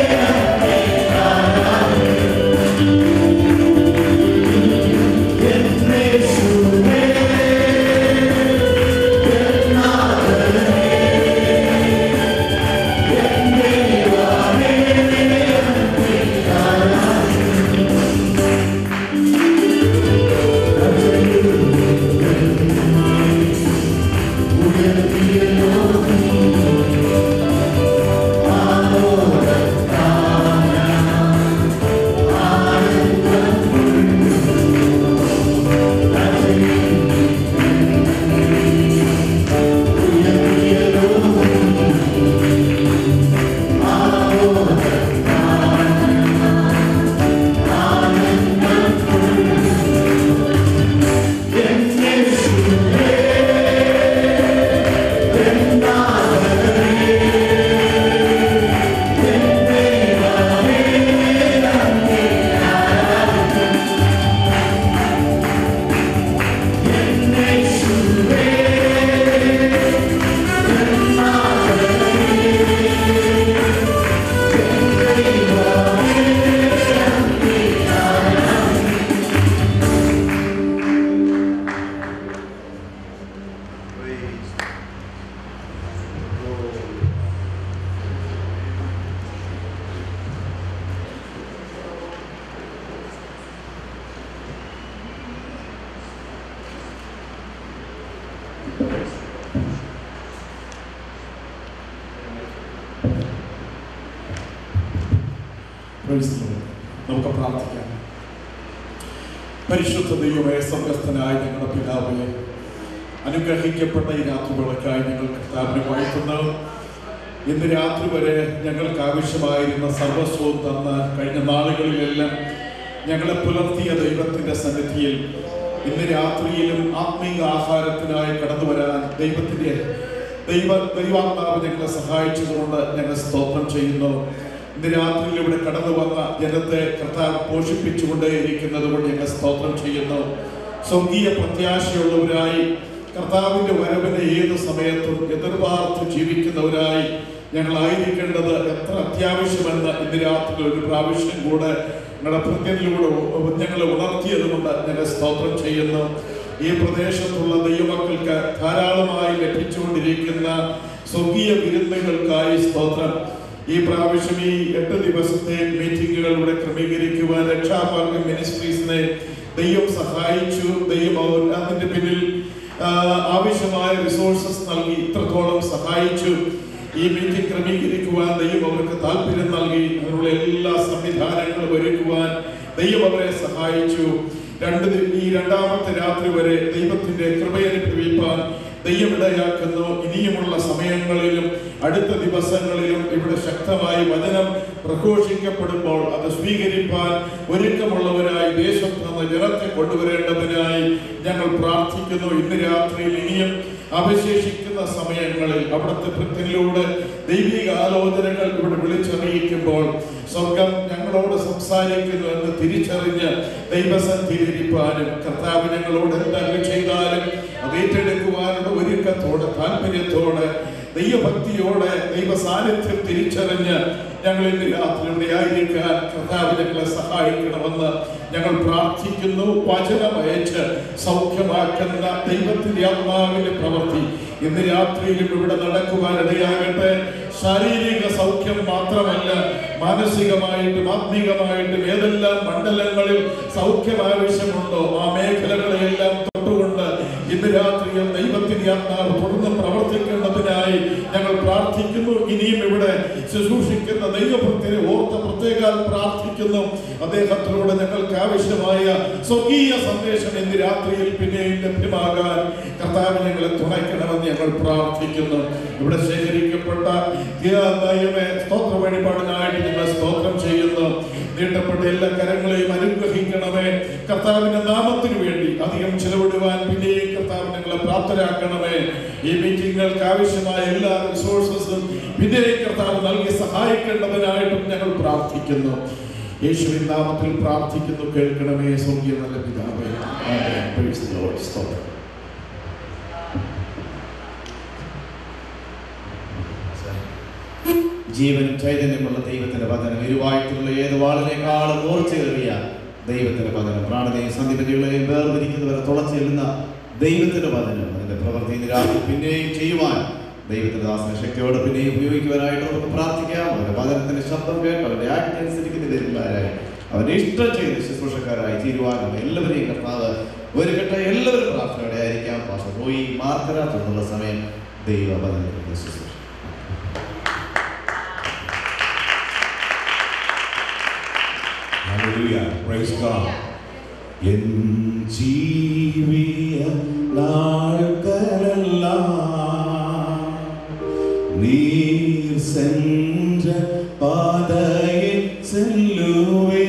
Speaker 12: Praise the Lord. നമുക്ക് പ്രാർത്ഥിക്കാം പരിശുദ്ധ ദൈവമേ സ്വർഗസ്ഥനായ ഞങ്ങളുടെ പിതാവേ അനുഗ്രഹിക്കപ്പെട്ട ഈ രാത്രിവേളക്കായി ഞങ്ങൾ കർത്താവിനെ വാഴ്ത്തുന്നു ഇന്ന് രാത്രി വരെ ഞങ്ങൾക്ക് ആവശ്യമായിരുന്ന സർവസ്വവും തന്ന കഴിഞ്ഞ നാളുകളിലെല്ലാം ഞങ്ങളെ പുലർത്തിയ ദൈവത്തിൻ്റെ സന്നിധിയിൽ ഇന്ന് രാത്രിയിലും ആത്മീയ ആഹാരത്തിനായി കടന്നു വരാൻ ദൈവത്തിൻ്റെ ദൈവ ദൈവാത്മാവ് ഞങ്ങളെ സഹായിച്ചതുകൊണ്ട് ഞങ്ങൾ സ്തോത്രം ചെയ്യുന്നു ഇന്ന് രാത്രിയിൽ ഇവിടെ കടന്നു വന്ന ജനത്തെ കർത്താവ് പോഷിപ്പിച്ചുകൊണ്ടേയിരിക്കുന്നത് കൊണ്ട് ഞങ്ങൾ സ്തോത്രം ചെയ്യുന്നു സ്വർഗീയ പ്രത്യാശയുള്ളവരായി കർത്താവിന്റെ വരവിനെ ഏത് സമയത്തും എതിർപാർത്ത് ജീവിക്കുന്നവരായി ഞങ്ങളായിരിക്കേണ്ടത് എത്ര അത്യാവശ്യമെന്ന് ഇന്ന് രാത്രി ഒരു പ്രാവശ്യം കൂടെ ഞങ്ങളുടെ ഭൃത്യനിലൂടെ ഞങ്ങളെ ഉണർത്തിയത് കൊണ്ട് ഞങ്ങൾ സ്തോത്രം ചെയ്യുന്നു ഈ പ്രദേശത്തുള്ള ദൈവമക്കൾക്ക് ധാരാളമായി ലഭിച്ചുകൊണ്ടിരിക്കുന്ന സ്വർഗീയ വിരുന്നുകൾക്കായി സ്തോത്രം ഈ പ്രാവശ്യം ഈ എട്ട് ദിവസത്തെ മീറ്റിംഗുകൾ ഇവിടെ ക്രമീകരിക്കുവാൻ രക്ഷാമാർഗം മിനിസ്ട്രീസിനെ ദൈവം സഹായിച്ചു ദൈവം അവർ അതിന്റെ പിന്നിൽ ആ, ആവശ്യമായ റിസോഴ്സസ് നൽകി ഇത്രത്തോളം സഹായിച്ചു ഈ മീറ്റിംഗ് ക്രമീകരിക്കുവാൻ ദൈവം അവർക്ക് താല്പര്യം നൽകി അതിനുള്ള എല്ലാ സംവിധാനങ്ങളും ഒരുക്കുവാൻ ദൈവം അവരെ സഹായിച്ചു രണ്ട് ദി- ഈ രണ്ടാമത്തെ രാത്രി വരെ ദൈവത്തിന്റെ കൃപയനുഭവിപ്പാൻ ദൈവം ഇടയാക്കുന്നു ഇനിയുമുള്ള സമയങ്ങളിലും അടുത്ത ദിവസങ്ങളിലും ഇവിടെ ശക്തമായി വചനം പ്രഘോഷിക്കപ്പെടുമ്പോൾ അത് സ്വീകരിപ്പാൻ ഒരുക്കമുള്ളവരായി ദേശത്ത് നിന്ന് ജനത്തെ കൊണ്ടുവരേണ്ടതിനായി ഞങ്ങൾ പ്രാർത്ഥിക്കുന്നു ഇന്ന് രാത്രിയിൽ ഇനിയും അവശേഷിക്കുന്ന സമയങ്ങളിൽ അവിടുത്തെ ഭക്തനിലൂടെ ദൈവിക ആലോചനകൾ ഇവിടെ വിളിച്ചറിയിക്കുമ്പോൾ സ്വർഗം ഞങ്ങളോട് സംസാരിക്കുന്നു എന്ന് തിരിച്ചറിഞ്ഞ് ദൈവസന്ധിരിപ്പാനും കർത്താവ് ഞങ്ങളോട് എന്തെങ്കിലും ചെയ്താലും അത് ഏറ്റെടുക്കുവാനുള്ള ഒരുക്കത്തോടെ താല്പര്യത്തോടെ ദൈവഭക്തിയോടെ ദൈവ സാന്നിധ്യം തിരിച്ചറിഞ്ഞ് ഞങ്ങൾ ഇന്ന് രാത്രി ഇവിടെ ആയിരിക്കാൻ കർത്താവ് ഞങ്ങളെ സഹായിക്കണമെന്ന് ഞങ്ങൾ പ്രാർത്ഥിക്കുന്നു വചനം അയച്ച് സൗഖ്യമാക്കുന്ന ദൈവത്തിന്റെ ആത്മാവിന്റെ പ്രവൃത്തി ഇന്ന് രാത്രിയിലും ഇവിടെ നടക്കുവാൻ ഇടയാകട്ടെ ശാരീരിക സൗഖ്യം മാത്രമല്ല മാനസികമായിട്ടും ആത്മീകമായിട്ടും ഏതെല്ലാം മണ്ഡലങ്ങളിൽ സൗഖ്യം ആവശ്യമുണ്ടോ ആ മേഖലകളെയെല്ലാം തൊട്ടുകൊണ്ട് ഇന്ന് രാത്രിയിൽ ദൈവത്തിന്റെ ആത്മാവ് തുടർന്ന് പ്രവർത്തിക്കേണ്ടതിനായി ഞങ്ങൾ പ്രാർത്ഥിക്കുന്നു ഇനിയും ഇവിടെ ശുശ്രൂഷിക്കുന്ന ദൈവഭക്തരെ ഓർത്ത് പ്രത്യേകം പ്രാർത്ഥിക്കുന്നു അദ്ദേഹത്തിലൂടെ ഞങ്ങൾക്ക് ആവശ്യമായ സ്വർഗീയ സന്ദേശം ഇന്ന് രാത്രിയിൽ പിന്നെയും ലഭ്യമാകാൻ കർത്താവ് ഞങ്ങളെ തുണയ്ക്കണമെന്ന് ഞങ്ങൾ പ്രാർത്ഥിക്കുന്നു ഇവിടെ ശേഖരിക്കപ്പെട്ട ദൈവമേ സ്തോത്ര വഴിപാടിനായിട്ട് ഞങ്ങൾ സ്തോത്രം ചെയ്യുന്നു നീട്ടപ്പെട്ട എല്ലാ കരങ്ങളെയും അനുഗ്രഹിക്കണമേ കർത്താവിന്റെ നാമത്തിന് വേണ്ടി അധികം ചിലവിടുവാൻ പിന്നെയും കർത്താവ് ഞങ്ങളെ പ്രാപ്തരാക്കണമേ ഈ മീറ്റിങ്ങുകൾക്ക് ആവശ്യമായ എല്ലാ റിസോഴ്സസും പിന്നെയും കർത്താവ് നൽകി സഹായിക്കേണ്ടതിനായിട്ടും ഞങ്ങൾ പ്രാർത്ഥിക്കുന്നു യേശുവിൻ നാമത്തിൽ പ്രാർത്ഥിക്കുന്നു കേൾക്കണമേ സ്വർഗീയ നല്ല പിതാവേ ആമേൻ. Praise the Lord. സ്തോത്രം
Speaker 11: ജീവനും ചൈതന്യമുള്ള ദൈവത്തിന്റെ വചനം ഇരുവായിട്ടുള്ള ഏത് വാളിനേക്കാളും ഓർച്ചയേറിയ ദൈവത്തിന്റെ വചനം പ്രാണനെയും സന്ധിപതികളെയും വേർതിരിക്കുന്നവരെ തുളച്ചു ചെല്ലുന്ന ദൈവത്തിന്റെ വചനം അതിന്റെ പ്രവൃത്തി ഇന്ന് രാത്രി പിന്നെയും ചെയ്യുവാൻ ദൈവത്തിന്റെ ദാസന ശക്തിയോടെ പിന്നെയും ഉപയോഗിക്കുവാനായിട്ട് നമുക്ക് പ്രാർത്ഥിക്കാം അവന്റെ വചനത്തിന്റെ ശബ്ദം കേട്ട് അവന്റെ ആജ്ഞ അനുസരിക്കുന്ന വരുന്നവരായി അവന്റെ ഇഷ്ടം ചെയ്ത് ശുശ്രൂഷക്കാരായി തീരുവാനും എല്ലാവരെയും കർത്താവ് ഒരു ഘട്ട എല്ലാവരും പ്രാർത്ഥനയോടെ ആയിരിക്കാം പാഷ പോയി മാർക്കര തുടർന്നുള്ള സമയം ദൈവ വചനത്തിന്റെ ശുശ്രൂഷ
Speaker 2: Hallelujah. Praise God. എൻ ജീവിയ നാൾകളെല്ലാം നീർ சென்ற பாதையில் செல்லுவே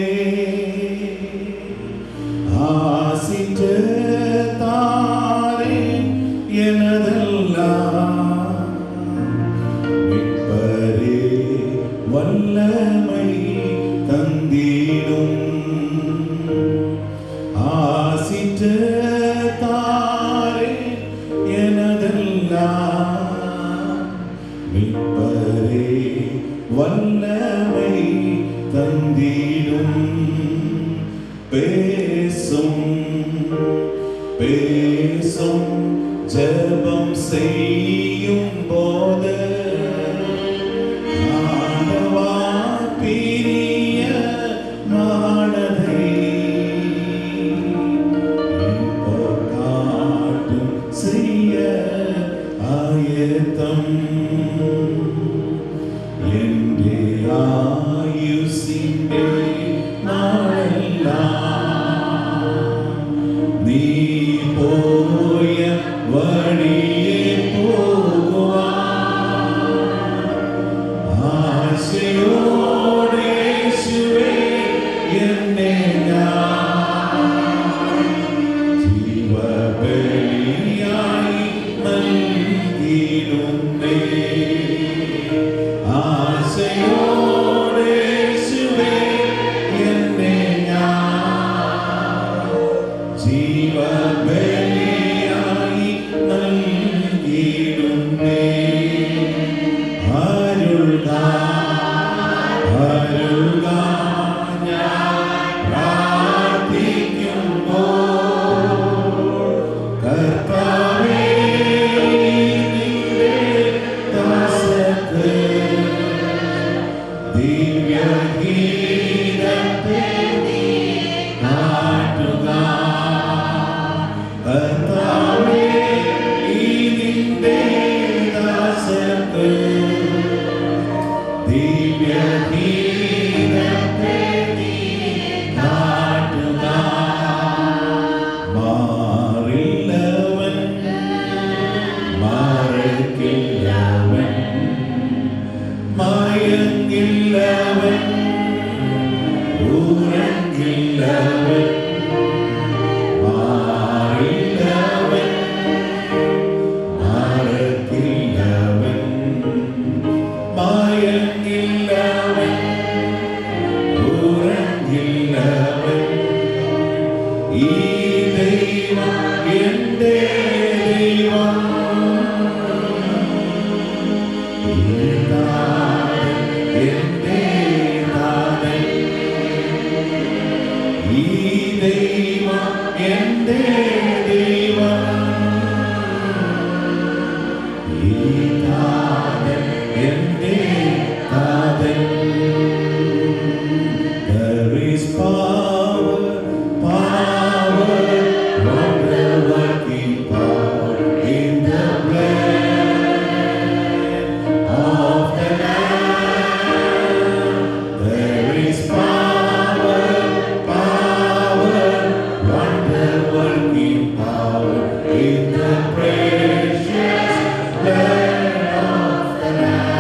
Speaker 2: ஆசிட்டு தாரே எனதெல்லாம் மீட்பரே வல்லமை தந்திடும் ஆசிட்டு தாரே எனதெல்லாம் மீட்பரே வல்லமை தந்திடும் பேசும் பேசும் ஜெபம் செய்யும் போது ஆண்டவா பிரிய மானதை இப்போ காட்டும் செய்ய ஆயத்தம் എന്റെ ആയുസിന്റെ ജീവബലിയായി നൽകിയിടുന്നേ. ആശയോടേശുവേ എന്നെ ഞാൻ ജീവബലിയായി നൽകിയിടുന്നേ. അരുൾക, അരുൾക, ഞാൻ പ്രാർത്ഥിക്കുമ്പോൾ കർത്താവേ, നിന്റെ ദാസർക്ക് ദിവ്യഗീതത്തെ നീ കാട്ടുക. കർത്താവേ, ഈ നിന്റെ ദാസർക്ക് ദിവ്യഗീതത്തെ നീ കാട്ടുക. മാറില്ലവൻ മറക്കില്ലവൻ മയങ്ങില്ലവൻ ഉറങ്ങില്ലവൻ മാറില്ലവൻ മറക്കില്ലവൻ മയങ്ങില്ലവൻ ഉറങ്ങില്ലവൻ ഈ ദൈവം എന്റെ ദൈവം എന്റെ നാഥൻ ഈ ദൈവം എന്റെ ദൈവം ഈ നാഥൻ എന്റെ നാഥൻ There is power, power, wonder-working power in the blood of the Lamb. There is power, power, wonder-working power in the precious blood of the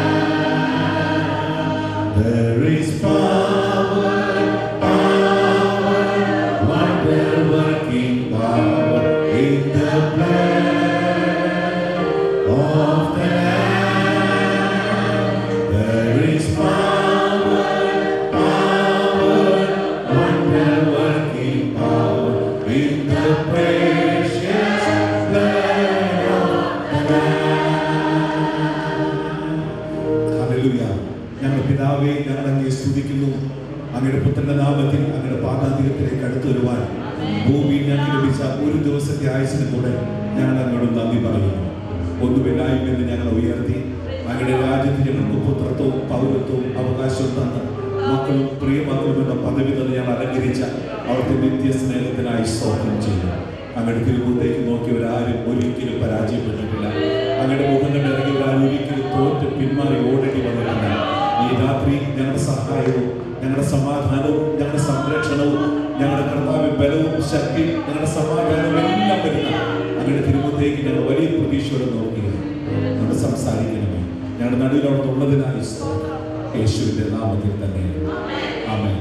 Speaker 2: Lamb. There is power, power, wonder-working power in the blood of the Lamb. There is power, power, wonder-working power in the precious blood of the
Speaker 12: hallelujah. ഞങ്ങളുടെ പിതാവേ ഞങ്ങൾ അങ്ങേ സ്തുതിക്കുന്നു അങ്ങയുടെ പുത്രന്റെ നാമത്തിൽ അങ്ങയുടെ പാതാന്തികത്തിലേക്ക് അടുത്തു വരുവാൻ ഭൂമിയിൽ ഞങ്ങൾക്ക് ലഭിച്ച ഒരു ദിവസത്തെ ആയുസിന് കൂടെ ഞങ്ങൾ അങ്ങോട്ട് നന്ദി പറയുന്നു ഒന്നുമില്ലായ്മയെന്ന് ഞങ്ങൾ ഉയർത്തി അങ്ങയുടെ രാജ്യത്ത് ഞങ്ങൾക്ക് പുത്രത്വവും പൗരത്വവും അവകാശവും തന്ന് മക്കളും പ്രിയമക്കളും എന്ന പദവി തന്നെ ഞങ്ങൾ അലങ്കരിച്ച അവിടുത്തെ നിത്യ സ്നേഹത്തിനായി സ്തോത്രം ചെയ്യുന്നു അങ്ങയുടെ തിരുമുഖത്തേക്ക് നോക്കിയവരാരും ഒരിക്കലും പരാജയപ്പെട്ടിട്ടില്ല അങ്ങയുടെ മുഖം കണ്ട് ഇറങ്ങിയവരാരും ഒരിക്കലും തോറ്റ് പിന്മാറി ഓടേണ്ടി വന്നിട്ടില്ല ഈ രാത്രി ഞങ്ങളുടെ സഹായവും ഞങ്ങളുടെ സമാധാനവും ഞങ്ങളുടെ സംരക്ഷണവും ഞങ്ങളുടെ കർത്താവ് ബലവും ശക്തിയും ഞങ്ങളുടെ സമാധാനവും എല്ലാം വരുന്ന അങ്ങയുടെ തിരുമുഖത്തേക്ക് ഞങ്ങൾ വലിയ പ്രതീക്ഷയോടെ നോക്കുകയാണ് നമ്മൾ സംസാരിക്കണമേ ഞങ്ങളുടെ നടുവിൽ അവിടെ ഉള്ളതിനായി സ്തോത്രം. യേശുവിന്റെ നാമത്തിൽ തന്നെ ആമേൻ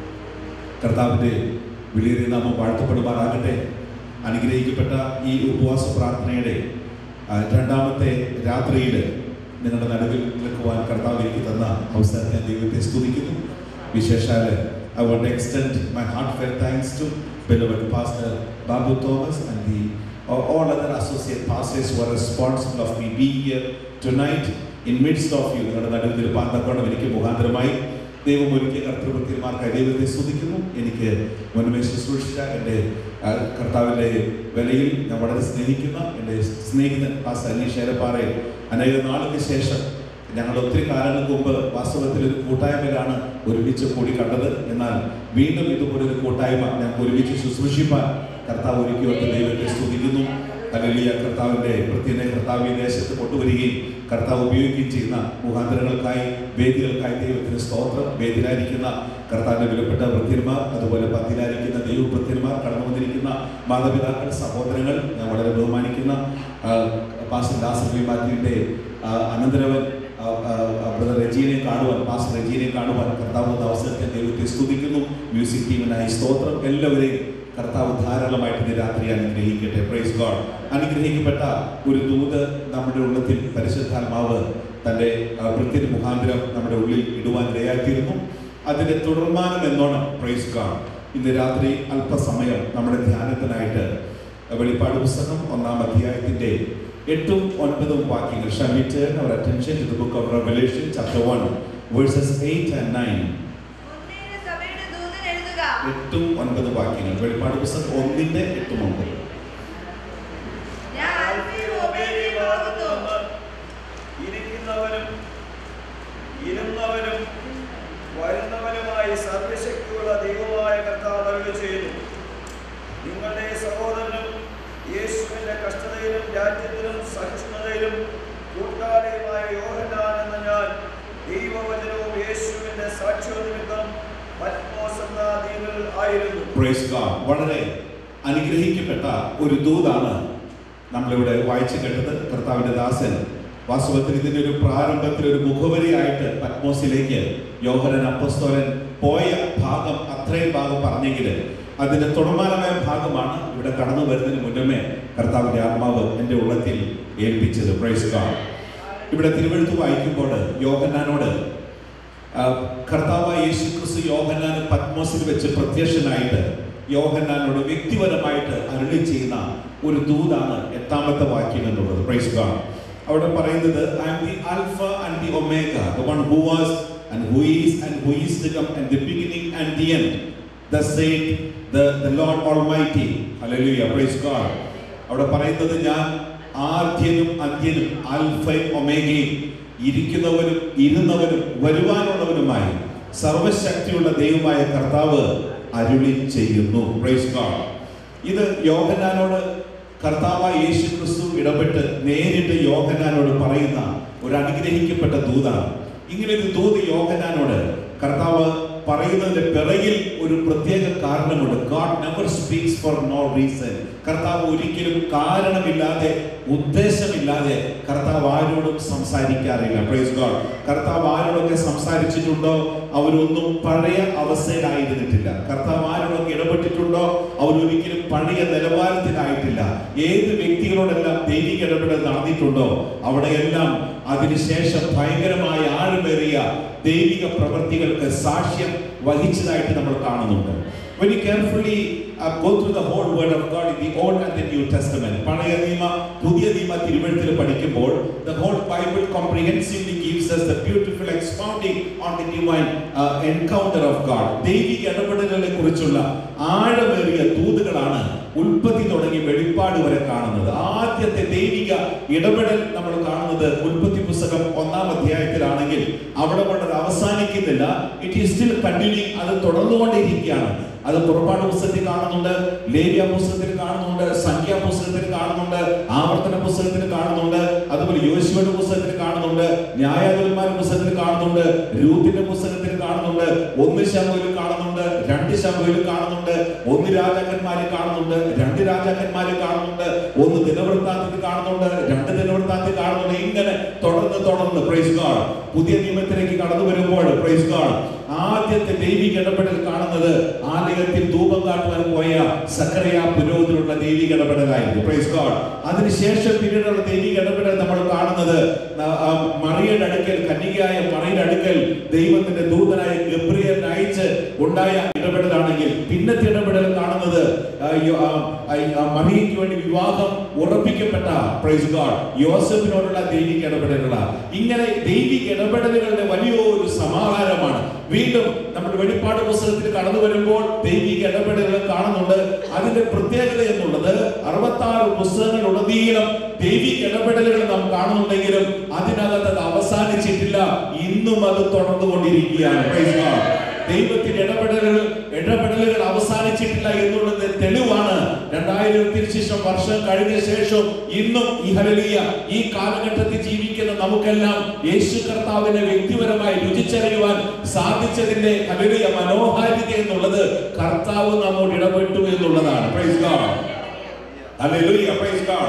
Speaker 12: കർത്താവിന്റെ വിലയേറിയ നാമം വാഴ്ത്തപ്പെടുമാറാകട്ടെ അനുഗ്രഹിക്കപ്പെട്ട ഈ ഉപവാസ പ്രാർത്ഥനയുടെ ആ, രണ്ടാമത്തെ രാത്രിയിൽ നിങ്ങളുടെ നടുവിൽ നിൽക്കുവാൻ കർത്താവ് എനിക്ക് തന്ന അവസരം ഞാൻ ദൈവത്തെ സ്തുതിക്കുന്നു വിശേഷാൽ I want extend my heartfelt thanks to beloved pastor Babu Thomas and the all other associate pastors who are responsible of me being here tonight in midst of you നിങ്ങളുടെ നടുവിൽ നിൽപ്പാൻ തക്കോണം എനിക്ക് മുഖാന്തരമായി ദൈവം ഒരുക്കിയ കർത്തൃവൃത്തിമാർക്കായി ദൈവത്തെ സ്തുതിക്കുന്നു എനിക്ക് മുൻപേ ശുശ്രൂഷിച്ച എൻ്റെ ആ, കർത്താവിൻ്റെ വിലയിൽ ഞാൻ വളരെ സ്നേഹിക്കുന്ന എൻ്റെ സ്നേഹിതൻ പാസ് അലി ശേരപ്പാറയെ അനേക നാളുകൾക്ക് ശേഷം ഞങ്ങൾ ഒത്തിരി കാലങ്ങൾക്ക് മുമ്പ് വാസ്തവത്തിൽ ഒരു കൂട്ടായ്മയിലാണ് ഒരുമിച്ച് കൂടി കണ്ടത് എന്നാൽ വീണ്ടും ഇതുപോലെ ഒരു കൂട്ടായ്മ ഞങ്ങൾക്ക് ഒരുമിച്ച് ശുശ്രൂഷിപ്പാൻ കർത്താവ് ഒരുക്കിയോർത്ത് ദൈവത്തെ സ്തുതിക്കുന്നു അല്ലെങ്കിൽ കർത്താവിൻ്റെ പ്രത്യേക കർത്താവ് ഈ ദേശത്ത് കൊണ്ടുവരികയും കർത്താവ് ഉപയോഗിക്കുകയും ചെയ്യുന്ന മുഖാന്തരങ്ങൾക്കായി വേദികൾക്കായി ദൈവത്തിന് സ്തോത്രം വേദിയിലായിരിക്കുന്ന കർത്താവിൻ്റെ വിലപ്പെട്ട വൃത്യന്മാർ അതുപോലെ പത്തിലായിരിക്കുന്ന ദൈവഭൃത്യന്മാർ കടന്നു വന്നിരിക്കുന്ന മാതാപിതാക്കൾ സഹോദരങ്ങൾ ഞാൻ വളരെ ബഹുമാനിക്കുന്ന ആ, പാസ്റ്റർ ദാസൻ വി മാത്യുവിൻ്റെ ആ, അനന്തരവൻ ആ, ബ്രദർ റെജീനെ കാണുവാൻ പാസ്റ്റർ റെജീനെ കാണുവാൻ കർത്താവ് തന്ന അവസരത്തെ ദൈവത്തെ സ്തുതിക്കുന്നു മ്യൂസിക് ടീമിനായി സ്തോത്രം എല്ലാവരെയും കർത്താവ് ധാരാളമായിട്ട് ഇന്ന് രാത്രി അനുഗ്രഹിക്കട്ടെ പ്രൈസ് ഗോഡ് അനുഗ്രഹിക്കപ്പെട്ട ഒരു ദൂത് നമ്മുടെ ഉള്ളത്തിൽ പരിശുദ്ധാത്മാവ് തൻ്റെ വൃത്തിന് മുഖാന്തരം നമ്മുടെ ഉള്ളിൽ ഇടുവാൻ ഇടയാക്കിയിരുന്നു അതിന്റെ തുടർമാനം എന്നോണം പ്രൈസ് ഗോഡ് ഇന്ന് രാത്രി അല്പസമയം നമ്മുടെ ധ്യാനത്തിനായിട്ട് വെളിപ്പാട് പുസ്തകം ഒന്നാം അധ്യായത്തിന്റെ എട്ടും ഒൻപതും വാക്യങ്ങൾ shall we turn our attention to the book of Revelation chapter 1 verses 8 and 9
Speaker 9: ഒന്നിന് സഭയുടെ ദൂതൻ എഴുതുക
Speaker 12: എട്ടും ഒൻപതും വാക്യങ്ങൾ വെളിപ്പാട് പുസ്തകം ഒന്നിന്റെ എട്ടും ഒമ്പതും
Speaker 9: ഞാൻ ആൽഫയും ഒമേഗയും ആകുന്നു
Speaker 13: ഇരിക്കുന്നവനും ഇരുന്നവനും വരുന്നവനുമായി സർവശക്തിയുള്ള ദൈവമായ കർത്താവ് അരുളി ചെയ്തു നിങ്ങളുടെ സഹോദരനും യേശുവിന്റെ കഷ്ടതയിലും രാജ്യത്തിലും സഹിഷ്ണുതയിലും കൂട്ടാളിയുമായ യോഹന്നാൻ എന്ന ഞാൻ ദൈവവചനവും യേശുവിന്റെ സാക്ഷ്യവും നിമിത്തം പത്മോസ് എന്ന ദ്വീപിൽ ആയിരുന്നു
Speaker 12: പ്രൈസ് ഗോഡ് വളരെ അനുഗ്രഹിക്കപ്പെട്ട ഒരു ദൂതാണ് നമ്മളിവിടെ വായിച്ചു കേട്ടത് കർത്താവിന്റെ ദാസൻ വാസ്തവത്തിൽ ഇതിന്റെ ഒരു പ്രാരംഭത്തിൽ ഒരു മുഖവരിയായിട്ട് പത്മോസിലേക്ക് യോഹനൻ അപ്പസ്തോലൻ പോയ ഭാഗം അത്രയും ഭാഗം പറഞ്ഞെങ്കിൽ അതിന്റെ തുടർമാനമായ ഭാഗമാണ് ഇവിടെ കടന്നു വരുന്നതിന് മുന്നമേ കർത്താവിന്റെ ആത്മാവ് എൻ്റെ ഉള്ളത്തിൽ ഏൽപ്പിച്ചത് പ്രൈസ് ഗോഡ് ഇവിടെ തിരുവഴുത്ത് വായിക്കുമ്പോൾ യോഹന്നാനോട് ആ, കർത്താവായ യേശു ക്രിസ്തു യോഹന്നാന് പത്മോസിൽ വെച്ച് പ്രത്യക്ഷനായിട്ട് യോഹന്നാനോട് വ്യക്തിപരമായിട്ട് അരുളി ചെയ്യുന്ന ഒരു ദൂതാണ് എട്ടാമത്തെ വാക്യം എന്നുള്ളത് പ്രൈസ് ഗോഡ് അവിടെ പറയുന്നത് I am the alpha and the omega the one who was and who is and who is to come and the beginning and the end the saint the the Lord almighty hallelujah praise God അവിടെ പറയുന്നത് ഞാൻ ആദ്യനും അന്ത്യനും ആൽഫയും ഒമേഗയും ഇരിക്കുന്നവരും ഇരുന്നവരും വരുവാനുള്ളവരുമായി സർവശക്തിയുള്ള ദൈവമായ കർത്താവ് അരുളി ചെയ്യുന്നു praise God ഇത് യോഹനാനോട് കർത്താവായ യേശു ക്രിസ്തു ഇടപെട്ട് നേരിട്ട് യോഹനാനോട് പറയുന്ന ഒരു അനുഗ്രഹിക്കപ്പെട്ട ദൂതാണ് ഇങ്ങനെ ഒരു ദൂത് യോഹനാനോട് കർത്താവ് പറയുന്നതിന്റെ പിറകിൽ ഒരു പ്രത്യേക കാരണമുണ്ട് God never speaks for no reason കർത്താവ് ഒരിക്കലും കാരണമില്ലാതെ ഉദ്ദേശമില്ലാതെ കർത്താവ് ആരോടും സംസാരിക്കാറില്ല പ്രൈസ് ഗോഡ് കർത്താവ് ആരോടൊക്കെ സംസാരിച്ചിട്ടുണ്ടോ അവരൊന്നും പഴയ അവസ്ഥയിലായിരുന്നിട്ടില്ല കർത്താവ് ആരോടൊക്കെ ഇടപെട്ടിട്ടുണ്ടോ അവരൊരിക്കലും പഴയ നിലവാരത്തിലായിട്ടില്ല ഏത് വ്യക്തികളോടെല്ലാം ദൈവിക ഇടപെടൽ നടന്നിട്ടുണ്ടോ അവിടെയെല്ലാം അതിനുശേഷം ഭയങ്കരമായ ആഴമേറിയ ദൈവിക പ്രവൃത്തികൾക്ക് സാക്ഷ്യം വഹിച്ചതായിട്ട് നമ്മൾ കാണുന്നുണ്ട് When you carefully uh, go through the whole word of God in the Old and the New Testament, പഴയ നിയമ പുതിയ നിയമ തിരുവഴുത്തിൽ പഠിക്കുമ്പോൾ the whole Bible comprehensively gives us the beautiful expounding on the divine uh, encounter of God. ദൈവിക ഇടപെടലുകളെ കുറിച്ചുള്ള ആഴമേറിയ തൂതുകളാണ് ഉൽപ്പത്തി തുടങ്ങി വെളിപ്പാട് വരെ കാണുന്നത് ആദ്യത്തെ ദൈവിക ഇടപെടൽ നമ്മൾ കാണുന്നത് ഉൽപ്പത്തി പുസ്തകം ഒന്നാം അധ്യായത്തിലാണെങ്കിൽ അവിടെ കൊണ്ടത് അവസാനിക്കുന്നില്ല ഇറ്റ് ഈസ് സ്റ്റിൽ കണ്ടിന്യൂങ് അത് തുടർന്നുകൊണ്ടിരിക്കുകയാണ് അത് പുറപ്പാട് പുസ്തകത്തിൽ കാണുന്നുണ്ട് ലേവ്യ പുസ്തകത്തിൽ കാണുന്നുണ്ട് സംഖ്യാ പുസ്തകത്തിൽ കാണുന്നുണ്ട് ആവർത്തന പുസ്തകത്തിൽ കാണുന്നുണ്ട് അതുപോലെ യോശുവയുടെ പുസ്തകത്തിൽ കാണുന്നുണ്ട് ന്യായാധിപന്മാരുടെ പുസ്തകത്തിൽ കാണുന്നുണ്ട് രൂത്തിന്റെ പുസ്തകത്തിൽ കാണുന്നുണ്ട് ഒന്ന് ശമുവിൽ കാണുന്നുണ്ട് രണ്ട് ശമുവിൽ കാണുന്നുണ്ട് ഒന്ന് രാജാക്കന്മാരിൽ കാണുന്നുണ്ട് രണ്ട് രാജാക്കന്മാരിൽ കാണുന്നുണ്ട് ഒന്ന് ദിനവൃത്താന്തത്തിൽ കാണുന്നുണ്ട് രണ്ട് ദിനവൃത്താന്തത്തിൽ കാണുന്നുണ്ട് ഇങ്ങനെ തുടർന്ന് തുടർന്ന് പ്രൈസ് ഗാഡ് പുതിയ നിയമത്തിലേക്ക് കടന്നു വരുമ്പോൾ പ്രൈസ് ഗാഡ് ആദ്യത്തെ ദൈവിക ഇടപെടൽ കാണുന്നത് ആലയത്തിൽ ധൂപം കാട്ടുവാൻ പോയ സക്കറിയ പുരോഹിതനുള്ള ദൈവിക ഇടപെടലായിരുന്നു പ്രൈസ് ഗോഡ് അതിനുശേഷം പിന്നീടുള്ള ദൈവിക ഇടപെടൽ നമ്മൾ കാണുന്നത് ആ, ആ, മറിയയുടെ അടുക്കൽ കന്യകയായ മറിയുടെ അടുക്കൽ ദൈവത്തിന്റെ ദൂതനായ ഗബ്രിയൽ അയച്ച് ഉണ്ടായ ഇടപെടലാണെങ്കിൽ പിന്നത്തെ ഇടപെടൽ കാണുന്നത് ആ, യോ- ആ, ആ, ആ, മറിയയ്ക്ക് വേണ്ടി വിവാഹം ഉറപ്പിക്കപ്പെട്ട പ്രൈസ് ഗോഡ് യോസഫിനോടുള്ള ദൈവിക ഇടപെടലുകളാണ് ഇങ്ങനെ ദൈവിക ഇടപെടലുകളുടെ വലിയൊരു സമാഹാരമാണ് വീണ്ടും നമ്മുടെ വെളിപ്പാട് പുസ്തകത്തിൽ കടന്നു വരുമ്പോൾ ദൈവിക ഇടപെടലുകൾ കാണുന്നുണ്ട് അതിന്റെ പ്രത്യേകത എന്നുള്ളത് അറുപത്തി ആറ് പുസ്തകങ്ങളുടനീളം ദൈവിക ഇടപെടലുകൾ നാം കാണുന്നുണ്ടെങ്കിലും അതിനകത്ത് അത് അവസാനിച്ചിട്ടില്ല ഇന്നും അത് തുടർന്നുകൊണ്ടിരിക്കുകയാണ് Praise God. ദൈവത്തിന്റെ ഇടപെടലുകൾ ഇടപെടലുകൾ അവസാനിച്ചിട്ടില്ല എന്നുള്ളത് തെളിവാണ് രണ്ടായിരത്തിന് ശേഷം വർഷം കഴിഞ്ഞ ശേഷം ഇന്നും ഈ ഹരലിയ ഈ കാലഘട്ടത്തിൽ ജീവിക്കുന്ന നമുക്കെല്ലാം യേശു കർത്താവിനെ വ്യക്തിപരമായി രുചിച്ചറിയുവാൻ സാധിച്ചതിന്റെ ഹരലിയ മനോഹാരിത എന്നുള്ളത് കർത്താവ് നമ്മോട് ഇടപെട്ടു എന്നുള്ളതാണ് Praise God. Hallelujah. Praise God.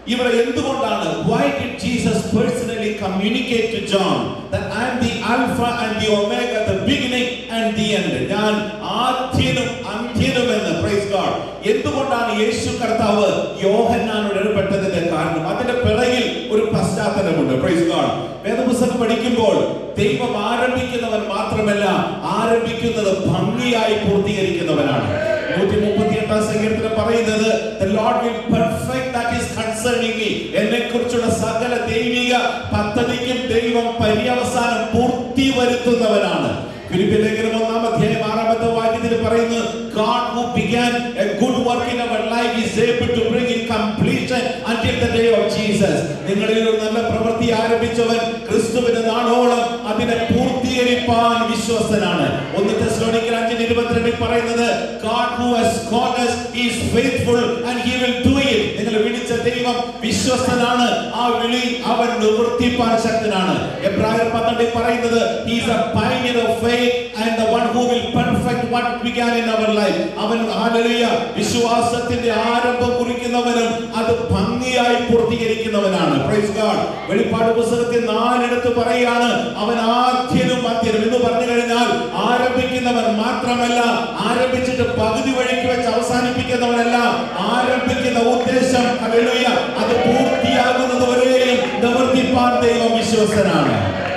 Speaker 14: ഇവിടെ എന്തുകൊണ്ടാണ് why did Jesus personally communicate to John that I am the alpha and the omega the beginning and the end ഞാൻ ആദ്യനും അന്ത്യനും എന്ന് praise God എന്തുകൊണ്ടാണ് യേശു കർത്താവ് യോഹന്നാനോട് ഇടപെട്ടതിന്റെ കാരണം അതിന്റെ പിറകിൽ ഒരു പശ്ചാത്തലമുണ്ട് പ്രൈസ് ഗോഡ് വേദപുസ്തകം പഠിക്കുമ്പോൾ ദൈവം ആരംഭിക്കുന്നവൻ മാത്രമല്ല ആരംഭിക്കുന്നത് ഭംഗിയായി പൂർത്തീകരിക്കുന്നവനാണ് നൂറ്റി മുപ്പത്തി എട്ടാം സങ്കീർത്തനം പറയുന്നത് the Lord will perfect that is concerning me എന്നെ കുറിച്ചുള്ള സകല ദൈവിക പദ്ധതിക്കും ദൈവം പര്യവസാനം പൂർത്തി വരുത്തുന്നവനാണ് ഫിലിപ്പിയ ലേഖനം ഒന്നാം അധ്യായം ആറാമത്തെ വാക്യത്തിൽ പറയുന്നു God who began a good work in our life is able to bring in completion until the day of Jesus നിങ്ങളിൽ ഒരു നല്ല പ്രവൃത്തി ആരംഭിച്ചവൻ ക്രിസ്തുവിന് നാളോളം അതിനെ പൂർത്തീകരിപ്പാൻ വിശ്വസ്തനാണ് ഒന്ന് തെസ്സലോനിക്കർ അഞ്ചിന് ഇരുപത്തിരണ്ടിൽ പറയുന്നത് God who has called us is faithful and he will do it നിങ്ങൾ വിളിച്ച ദൈവം വിശ്വസ്തനാണ് ആ വിളി അവൻ നിവർത്തിപ്പാൻ ശക്തനാണ് എബ്രായർ പന്ത്രണ്ടിൽ പറയുന്നത് he is a pioneer of faith and the one who will perfect what began in our life അവൻ ഹല്ലേലൂയ വിശ്വാസത്തിന്റെ ആരംഭം കുറിക്കുന്നവനും അത് ഭംഗിയായി പൂർത്തീകരിക്കുന്നവനാണ് പ്രൈസ് ഗോഡ് വെളിപ്പാട് പുസ്തകത്തിൽ നാലിടത്ത് പറയാണ് അവൻ ആദ്യനും മധ്യനും എന്ന് പറഞ്ഞു കഴിഞ്ഞാൽ ആരംഭിക്കുന്നവൻ മാത്രമല്ല ആരംഭിച്ചിട്ട് പകുതി വഴിക്ക് വെച്ച് അവസാനിപ്പിക്കുന്നവനല്ല ആരംഭിക്കുന്ന ഉദ്ദേശം ഹല്ലേലൂയ അത് പൂർത്തിയാകുന്നത് വരെയും നിവർത്തിപ്പാൻ ദൈവം വിശ്വസ്തനാണ്